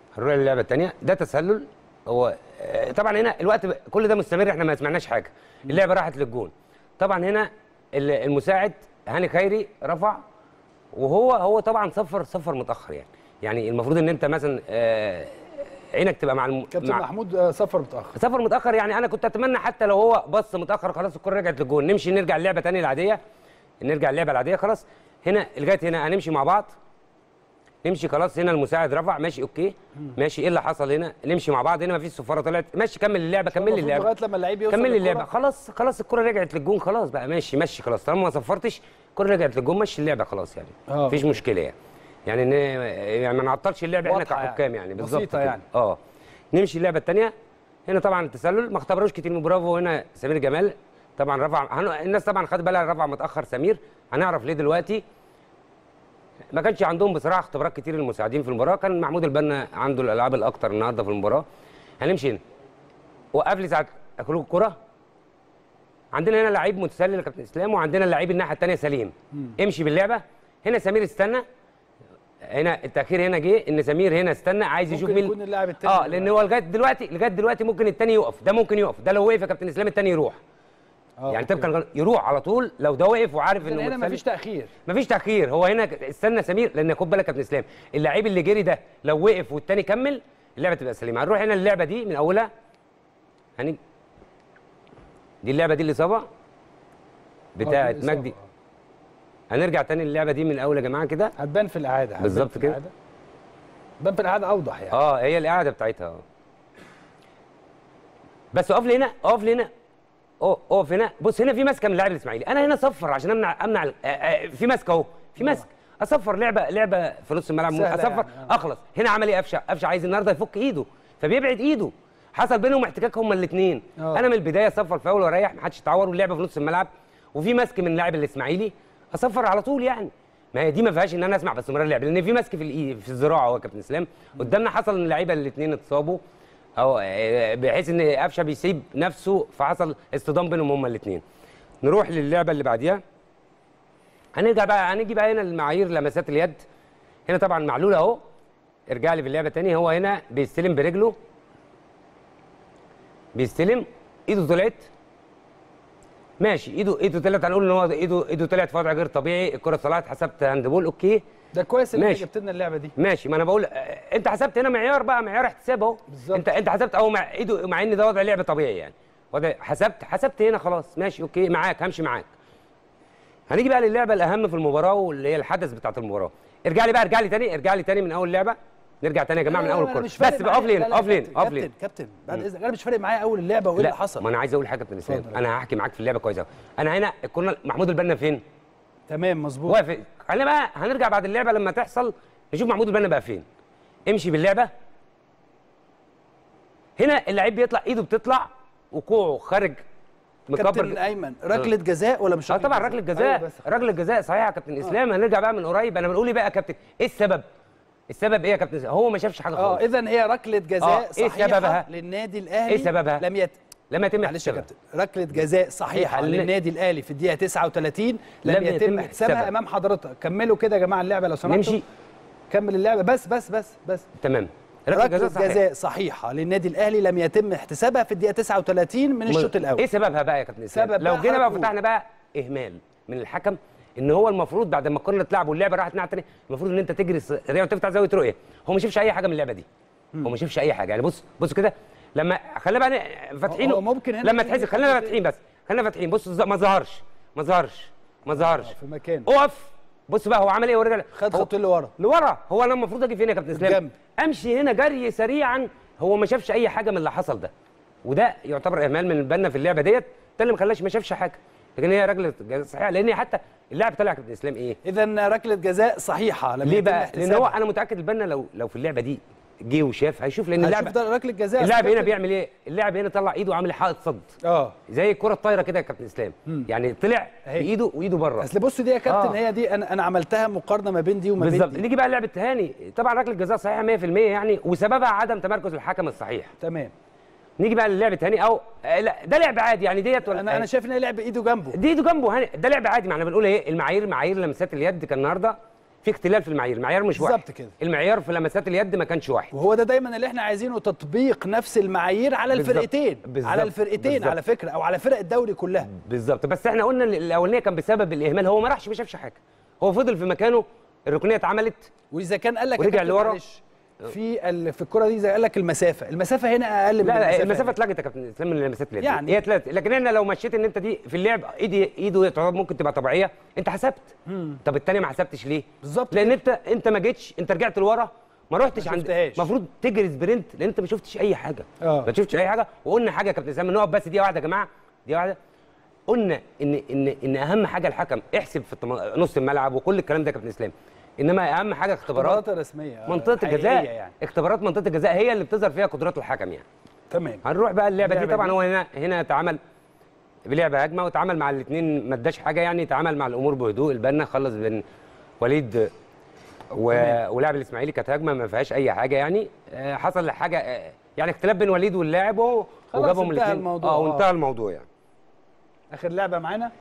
Speaker 4: هنروح للعبه الثانيه ده تسلل هو آه، طبعا هنا الوقت ب- كل ده مستمر احنا ما سمعناش حاجه اللعبه راحت للجون طبعا هنا ال- المساعد هاني خيري رفع وهو هو طبعا صفر صفر متاخر يعني يعني المفروض ان انت مثلا آه، عينك تبقى مع الم...
Speaker 1: كابتن
Speaker 4: مع
Speaker 1: محمود آه، سفر متاخر
Speaker 4: سفر متاخر يعني انا كنت اتمنى حتى لو هو بص متاخر خلاص الكره رجعت للجون نمشي نرجع اللعبه تاني العاديه نرجع اللعبه العاديه خلاص هنا لغايه هنا هنمشي مع بعض نمشي خلاص هنا المساعد رفع ماشي اوكي ماشي ايه اللي حصل هنا نمشي مع بعض هنا مفيش صفاره طلعت ماشي كمل اللعبه كمل لي
Speaker 1: المفروض
Speaker 4: اللعبه
Speaker 1: لغايه لما اللعيب يوصل
Speaker 4: كمل لي
Speaker 1: للكرة.
Speaker 4: اللعبه خلاص خلاص الكره رجعت للجون خلاص بقى ماشي مشي خلاص طالما ما صفرتش الكره رجعت للجون مشي اللعبه خلاص يعني
Speaker 1: آه.
Speaker 4: مفيش مشكله يعني يعني ان يعني ما نعطلش اللعبه احنا
Speaker 1: واضحة يعني.
Speaker 4: كحكام يعني بالظبط
Speaker 1: بسيطة
Speaker 4: كده.
Speaker 1: يعني.
Speaker 4: اه نمشي اللعبه الثانيه هنا طبعا التسلل ما اختبروش كتير من برافو هنا سمير جمال طبعا رفع هن- الناس طبعا خد بالها رفع متاخر سمير هنعرف ليه دلوقتي ما كانش عندهم بصراحه اختبارات كتير المساعدين في المباراه كان محمود البنا عنده الالعاب الاكتر النهارده في المباراه هنمشي هنا وقف لي ساعه خروج الكره عندنا هنا لعيب متسلل يا كابتن اسلام وعندنا اللعيب الناحيه الثانيه سليم امشي باللعبه هنا سمير استنى هنا التاخير هنا جه ان سمير هنا استنى عايز يشوف
Speaker 1: ممكن
Speaker 4: مين
Speaker 1: يكون اللاعب التاني
Speaker 4: اه لان هو لغايه دلوقتي لغايه دلوقتي ممكن الثاني يقف ده ممكن يقف ده لو وقف يا كابتن اسلام الثاني يروح
Speaker 1: آه،
Speaker 4: يعني
Speaker 1: أوكي.
Speaker 4: طبقا للقانون يروح على طول لو ده وقف وعارف
Speaker 1: إذن
Speaker 4: انه
Speaker 1: هنا
Speaker 4: متسلل.
Speaker 1: مفيش تاخير
Speaker 4: مفيش تاخير هو هنا استنى سمير لان خد بالك يا كابتن اسلام اللعيب اللي جري ده لو وقف والتاني كمل اللعبه تبقى سليمه هنروح هنا اللعبه دي من اولها هنيجي دي اللعبه دي الاصابه بتاعه
Speaker 1: الإصابة.
Speaker 4: مجدي هنرجع تاني للعبه دي من الاول يا جماعه كده
Speaker 1: هتبان في الاعاده هتبان
Speaker 4: بالظبط
Speaker 1: في
Speaker 4: كده.
Speaker 1: الإعادة. هتبان في الاعاده اوضح يعني
Speaker 4: اه هي القاعده بتاعتها اه بس اقف لي هنا اقف لي هنا أه، اقف هنا بص هنا في ماسكه من اللاعب الاسماعيلي انا هنا صفر عشان امنع امنع ال- آه، آه، في ماسكه اهو في ماسك اصفر لعبه لعبه في نص الملعب
Speaker 1: سهلة
Speaker 4: اصفر
Speaker 1: يعني، آه.
Speaker 4: اخلص هنا عمل ايه قفشه قفشه عايز النهارده يفك ايده فبيبعد ايده حصل بينهم احتكاك هما الاثنين
Speaker 1: آه.
Speaker 4: انا من البدايه صفر فاول واريح ما حدش اتعور واللعبه في نص الملعب وفي ماسك من لاعب الاسماعيلي اصفر على طول يعني ما هي دي ما فيهاش ان انا اسمع باستمرار اللعب لان في ماسك في الايد في الذراع اهو يا كابتن اسلام قدامنا حصل ان اللعيبه الاثنين اتصابوا او آه، بحيث ان قفشه بيسيب نفسه فحصل اصطدام بينهم هما الاثنين نروح للعبه اللي بعديها هنرجع بقى هنيجي بقى هنا لمعايير لمسات اليد هنا طبعا معلول اهو ارجع لي في اللعبه تاني هو هنا بيستلم برجله بيستلم ايده طلعت ماشي ايده ايده طلعت هنقول ان هو ايده ايده طلعت في وضع غير طبيعي الكره طلعت حسبت هاندبول اوكي
Speaker 1: ده كويس ان انت
Speaker 4: ماشي.
Speaker 1: جبت لنا اللعبه دي
Speaker 4: ماشي ما انا بقول آه، انت حسبت هنا معيار بقى معيار احتساب اهو انت انت حسبت اهو مع ايده مع ان ده وضع لعب طبيعي يعني وضع حسبت حسبت هنا خلاص ماشي اوكي معاك همشي معاك هنيجي بقى للعبه الاهم في المباراه واللي هي الحدث بتاعت المباراه ارجع لي بقى ارجع لي تاني ارجع لي تاني من اول لعبه نرجع تاني يا جماعه من
Speaker 1: لا،
Speaker 4: اول
Speaker 1: لا، أنا
Speaker 4: الكوره
Speaker 1: مش فارق
Speaker 4: بس بقى اقف
Speaker 1: معايا.
Speaker 4: لي
Speaker 1: لا، لا،
Speaker 4: اقف لي
Speaker 1: كابتن،
Speaker 4: اقف لي
Speaker 1: كابتن كابتن بعد
Speaker 4: مم.
Speaker 1: اذنك انا مش فارق معايا اول اللعبه وايه اللي
Speaker 4: لا،
Speaker 1: حصل
Speaker 4: ما انا عايز اقول حاجه يا كابتن اسلام
Speaker 1: اتفضل.
Speaker 4: انا هحكي معاك في اللعبه كويس قوي انا هنا الكورنر محمود البنا فين
Speaker 1: تمام مظبوط
Speaker 4: واقف خلينا بقى هنرجع بعد اللعبه لما تحصل نشوف محمود البنا بقى فين امشي باللعبه هنا اللعيب بيطلع ايده بتطلع وكوعه خارج
Speaker 1: كابتن ايمن ركله جزاء ولا مش
Speaker 4: اه
Speaker 1: ركلة
Speaker 4: طبعا
Speaker 1: جزاء؟
Speaker 4: ركله
Speaker 1: أيوة
Speaker 4: جزاء
Speaker 1: بس.
Speaker 4: ركله جزاء صحيح يا كابتن اسلام هنرجع بقى من قريب انا بنقول لي بقى يا كابتن ايه السبب السبب ايه يا كابتن إسلام؟ هو ما شافش حاجه
Speaker 1: اه
Speaker 4: خالص
Speaker 1: اذا هي ركله جزاء
Speaker 4: آه، إيه
Speaker 1: صحيحه
Speaker 4: سببها؟
Speaker 1: للنادي الاهلي
Speaker 4: ايه سببها
Speaker 1: لم يت...
Speaker 4: لم يتم
Speaker 1: معلش يا
Speaker 4: احتسابها.
Speaker 1: كابتن ركله جزاء صحيحه
Speaker 4: لن-
Speaker 1: للنادي الاهلي في الدقيقه 39 لم,
Speaker 4: لم
Speaker 1: يتم
Speaker 4: يتم
Speaker 1: احتسابها
Speaker 4: احتسابها.
Speaker 1: امام حضرتك كملوا كده يا جماعه اللعبه لو سمحتوا
Speaker 4: نمشي.
Speaker 1: كمل اللعبه بس بس بس بس
Speaker 4: تمام
Speaker 1: ركله
Speaker 4: جزاء
Speaker 1: جزاء,
Speaker 4: صحيح.
Speaker 1: جزاء صحيحه للنادي الاهلي لم يتم احتسابها في الدقيقه 39 من الشوط الاول
Speaker 4: ايه سببها بقى يا كابتن اسلام
Speaker 1: سبب
Speaker 4: لو
Speaker 1: بقى
Speaker 4: جينا بقى
Speaker 1: حضرتك
Speaker 4: فتحنا بقى اهمال من الحكم ان هو المفروض بعد ما كنا تلعب واللعبه راحت ناحيه تانية المفروض ان انت تجري سريع وتفتح زاويه رؤيه هو ما شافش اي حاجه من اللعبه دي هو ما شافش اي حاجه يعني بص بص كده لما خلينا بقى ن- فاتحين
Speaker 1: هو ممكن هنا
Speaker 4: لما
Speaker 1: في-
Speaker 4: تحس خلينا فاتحين بس خلينا فاتحين بص ز- ما ظهرش ما ظهرش ما ظهرش
Speaker 1: في مكان
Speaker 4: اقف بص بقى هو عمل ايه ورجع
Speaker 1: خد
Speaker 4: هو-
Speaker 1: خطوتين لورا
Speaker 4: لورا هو انا المفروض اجي فين يا كابتن اسلام
Speaker 1: الجنب.
Speaker 4: امشي هنا جري سريعا هو ما شافش اي حاجه من اللي حصل ده وده يعتبر اهمال من البنا في اللعبه ديت ده اللي ما خلاش ما شافش حاجه لكن هي رجله جزاء صحيحه لان حتى اللاعب طلع يا كابتن اسلام ايه
Speaker 1: اذا ركله جزاء صحيحه لم
Speaker 4: ليه
Speaker 1: يتم
Speaker 4: بقى لان هو
Speaker 1: احتسابها.
Speaker 4: انا متاكد البنا لو لو في اللعبه دي جه وشاف هيشوف لان
Speaker 1: هيشوف
Speaker 4: اللاعب
Speaker 1: ده ركله جزاء
Speaker 4: اللاعب هنا
Speaker 1: كابتن.
Speaker 4: بيعمل ايه اللاعب هنا طلع ايده وعامل حائط صد
Speaker 1: اه
Speaker 4: زي الكره الطايره كده يا كابتن اسلام يعني طلع بايده وايده بره
Speaker 1: اصل بص دي يا كابتن
Speaker 4: آه.
Speaker 1: هي دي انا انا عملتها مقارنه ما بين دي وما بين
Speaker 4: بالظبط
Speaker 1: دي
Speaker 4: نيجي بقى لعبه هاني طبعا ركله جزاء صحيحه 100% يعني وسببها عدم تمركز الحكم الصحيح
Speaker 1: تمام
Speaker 4: نيجي بقى للعبه هاني او آه، لا ده لعب عادي يعني ديت ولا
Speaker 1: انا انا شايف ان هي لعب ايده جنبه
Speaker 4: دي ايده جنبه هاني ده لعب عادي ما احنا بنقول ايه المعايير معايير لمسات اليد كان النهارده في اختلاف في المعايير المعيار مش واحد
Speaker 1: بالظبط كده.
Speaker 4: المعيار في لمسات اليد ما كانش واحد
Speaker 1: وهو ده دايما اللي احنا عايزينه تطبيق نفس المعايير على
Speaker 4: بالظبط.
Speaker 1: الفرقتين
Speaker 4: بالظبط.
Speaker 1: على الفرقتين
Speaker 4: بالظبط.
Speaker 1: على فكره او على فرق الدوري كلها
Speaker 4: بالظبط بس احنا قلنا ال- الاولانيه كان بسبب الاهمال هو ما راحش ما شافش حاجه هو فضل في مكانه الركنيه اتعملت
Speaker 1: واذا كان قال لك يا
Speaker 4: ورجع
Speaker 1: كابتن
Speaker 4: لورا
Speaker 1: معلش، في ال... في الكره دي زي قال لك المسافه المسافه هنا اقل من
Speaker 4: لا لا
Speaker 1: المسافه
Speaker 4: المسافه
Speaker 1: هنا.
Speaker 4: اتلغت يا كابتن اسلام من لمسات اليد
Speaker 1: يعني.
Speaker 4: هي اتلغت لكن احنا لو مشيت ان انت دي في اللعب ايدي ايده تعتبر ممكن تبقى طبيعيه انت حسبت
Speaker 1: مم.
Speaker 4: طب الثانيه ما حسبتش ليه
Speaker 1: بالظبط
Speaker 4: لان انت انت ما جيتش انت رجعت لورا ما رحتش
Speaker 1: ما
Speaker 4: عند
Speaker 1: شفتهاش.
Speaker 4: المفروض تجري سبرنت لان انت ما شفتش اي حاجه
Speaker 1: اه
Speaker 4: ما شفتش اي حاجه وقلنا حاجه يا كابتن اسلام نقف بس دقيقه واحده يا جماعه دقيقه واحده قلنا ان ان ان اهم حاجه الحكم احسب في التم- نص الملعب وكل الكلام ده يا كابتن اسلام انما اهم حاجه اختبارات
Speaker 1: اختبارات رسميه آه،
Speaker 4: منطقه
Speaker 1: حقيقية
Speaker 4: الجزاء
Speaker 1: يعني
Speaker 4: اختبارات منطقه الجزاء هي اللي بتظهر فيها قدرات الحكم يعني
Speaker 1: تمام
Speaker 4: هنروح بقى اللعبه دي
Speaker 1: اللعبة
Speaker 4: طبعا
Speaker 1: دي.
Speaker 4: هو هنا هنا اتعامل بلعبه هجمه واتعامل مع الاثنين ما اداش حاجه يعني اتعامل مع الامور بهدوء البنا خلص بين وليد و... ولاعب الاسماعيلي كانت هجمه ما فيهاش اي حاجه يعني آه، حصل حاجه آه، يعني اختلاف بين وليد واللاعب و-
Speaker 1: خلاص
Speaker 4: وجابهم
Speaker 1: انتهى
Speaker 4: الاثنين
Speaker 1: الموضوع،
Speaker 4: اه
Speaker 1: آه.
Speaker 4: وانتهى الموضوع يعني
Speaker 1: اخر لعبه معانا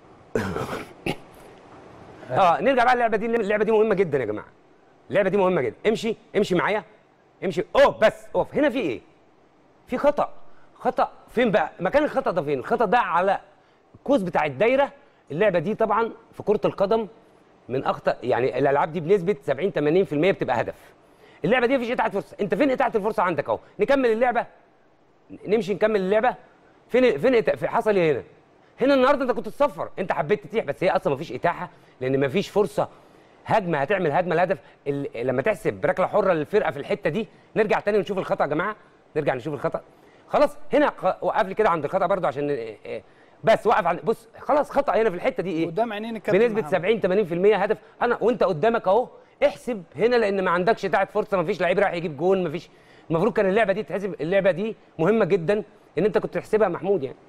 Speaker 4: اه نرجع بقى اللعبه دي اللعبه دي مهمه جدا يا جماعه اللعبه دي مهمه جدا امشي امشي معايا امشي اوف بس اوف هنا في ايه في خطا خطا فين بقى مكان الخطا ده فين الخطا ده على الكوز بتاع الدايره اللعبه دي طبعا في كره القدم من اخطا يعني الالعاب دي بنسبه 70 80% بتبقى هدف اللعبه دي مفيش اتاحه فرصه انت فين اتاحه الفرصه عندك اهو نكمل اللعبه نمشي نكمل اللعبه فين فين إتا- في حصل ايه هنا هنا النهارده انت كنت تصفر انت حبيت تتيح بس هي اصلا مفيش اتاحه لان مفيش فرصه هجمه هتعمل هجمه الهدف ال- لما تحسب ركله حره للفرقه في الحته دي نرجع تاني نشوف الخطا يا جماعه نرجع نشوف الخطا خلاص هنا خ- وقف لي كده عند الخطا برضو عشان إيه إيه بس وقف عند بص خلاص خطا هنا في الحته دي ايه
Speaker 1: قدام عينين الكابتن
Speaker 4: بنسبه
Speaker 1: محمد.
Speaker 4: 70 80% هدف انا وانت قدامك اهو احسب هنا لان ما عندكش اتاحه فرصه ما فيش لعيب رايح يجيب جون ما فيش المفروض كان اللعبه دي تحسب اللعبه دي مهمه جدا ان انت كنت تحسبها يا محمود يعني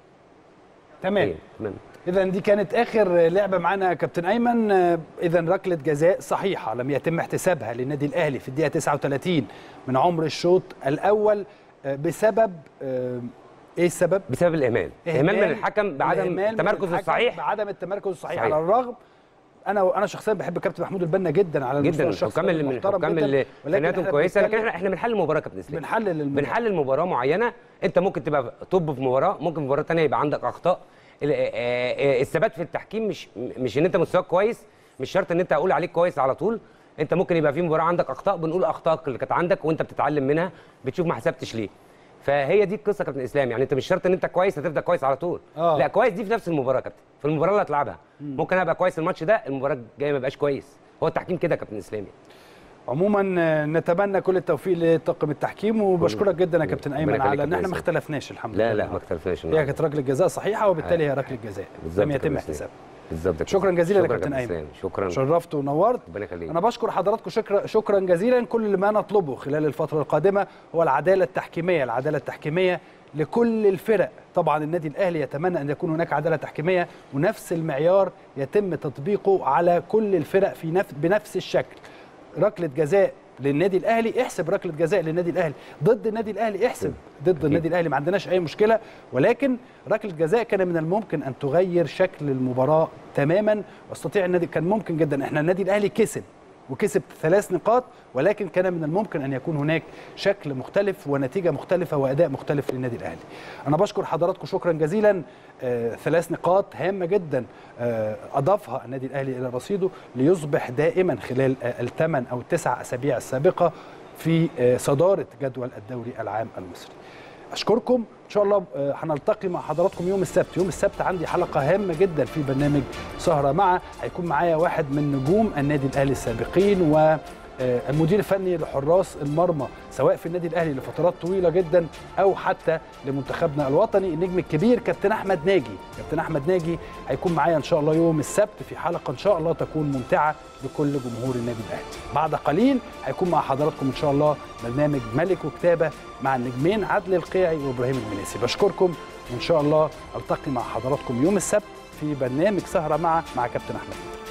Speaker 1: تمام
Speaker 4: إيه، تمام
Speaker 1: اذا دي كانت اخر لعبه معانا يا كابتن ايمن آه، اذا ركله جزاء صحيحه لم يتم احتسابها للنادي الاهلي في الدقيقه 39 من عمر الشوط الاول آه، بسبب آه، ايه السبب
Speaker 4: بسبب الاهمال اهمال من الحكم بعدم
Speaker 1: الإهمال من
Speaker 4: التمركز
Speaker 1: الحكم
Speaker 4: الصحيح
Speaker 1: بعدم التمركز الصحيح
Speaker 4: صحيح.
Speaker 1: على الرغم انا انا شخصيا بحب كابتن محمود البنا جدا على المستوى
Speaker 4: جدا
Speaker 1: الشخصي
Speaker 4: الحكام اللي من
Speaker 1: محترم
Speaker 4: الحكام
Speaker 1: جداً،
Speaker 4: اللي
Speaker 1: ولكن
Speaker 4: فنياتهم
Speaker 1: إحنا
Speaker 4: كويسه لكن
Speaker 1: بنتكلم-
Speaker 4: احنا احنا بنحلل المباراه يا كابتن اسلام
Speaker 1: بنحلل المباراة.
Speaker 4: بنحلل مباراه معينه انت ممكن تبقى توب في مباراه ممكن في مباراه ثانيه يبقى عندك اخطاء ال- آه، آه، الثبات في التحكيم مش مش ان انت مستواك كويس مش شرط ان انت اقول عليك كويس على طول انت ممكن يبقى في مباراه عندك اخطاء بنقول اخطائك اللي كانت عندك وانت بتتعلم منها بتشوف ما حسبتش ليه فهي دي القصه يا كابتن اسلام يعني انت مش شرط ان انت كويس هتفضل كويس على طول
Speaker 1: آه.
Speaker 4: لا كويس دي في نفس المباراه يا كابتن في المباراه اللي هتلعبها ممكن ابقى كويس الماتش ده المباراه الجايه ما يبقاش كويس هو التحكيم كده يا كابتن اسلام يعني.
Speaker 1: عموما آه، نتمنى كل التوفيق لطاقم التحكيم وبشكرك جدا يا كابتن ايمن
Speaker 4: ربنا يخليك
Speaker 1: على ان
Speaker 4: يا
Speaker 1: احنا ما
Speaker 4: كابتن
Speaker 1: اختلفناش الحمد
Speaker 4: لا
Speaker 1: لله
Speaker 4: لا ما اختلفناش
Speaker 1: هي كانت ركله جزاء صحيحه وبالتالي هي ركله جزاء
Speaker 4: بالظبط
Speaker 1: لم
Speaker 4: يا
Speaker 1: يتم
Speaker 4: كابتن
Speaker 1: احتسابها
Speaker 4: بالظبط يا
Speaker 1: شكرا
Speaker 4: كابتن.
Speaker 1: جزيلا يا
Speaker 4: شكرا
Speaker 1: كابتن ايمن
Speaker 4: إسلام. شكرا
Speaker 1: شرفت ونورت
Speaker 4: ربنا يخليك
Speaker 1: انا بشكر حضراتكم شكرا شكرا جزيلا كل ما نطلبه خلال الفتره القادمه هو العداله التحكيميه العداله التحكيميه لكل الفرق طبعا النادي الاهلي يتمنى ان يكون هناك عداله تحكيميه ونفس المعيار يتم تطبيقه على كل الفرق في نفس بنفس الشكل ركله جزاء للنادي الاهلي احسب ركله جزاء للنادي الاهلي ضد النادي الاهلي احسب ضد النادي الاهلي ما عندناش اي مشكله ولكن ركله جزاء كان من الممكن ان تغير شكل المباراه تماما واستطيع النادي كان ممكن جدا احنا النادي الاهلي كسب وكسب ثلاث نقاط ولكن كان من الممكن ان يكون هناك شكل مختلف ونتيجه مختلفه واداء مختلف للنادي الاهلي. انا بشكر حضراتكم شكرا جزيلا آه ثلاث نقاط هامه جدا آه اضافها النادي الاهلي الى رصيده ليصبح دائما خلال آه الثمان او التسع اسابيع السابقه في آه صداره جدول الدوري العام المصري. اشكركم ان شاء الله آه، هنلتقي مع حضراتكم يوم السبت يوم السبت عندي حلقه هامه جدا في برنامج سهره مع هيكون معايا واحد من نجوم النادي الاهلي السابقين و آه، المدير الفني لحراس المرمى سواء في النادي الاهلي لفترات طويله جدا او حتى لمنتخبنا الوطني النجم الكبير كابتن احمد ناجي كابتن احمد ناجي هيكون معايا ان شاء الله يوم السبت في حلقه ان شاء الله تكون ممتعه لكل جمهور النادي الاهلي بعد قليل هيكون مع حضراتكم ان شاء الله برنامج ملك وكتابه مع النجمين عدلي القيعي وابراهيم المنيسي بشكركم وان شاء الله التقي مع حضراتكم يوم السبت في برنامج سهره مع مع كابتن احمد ناجي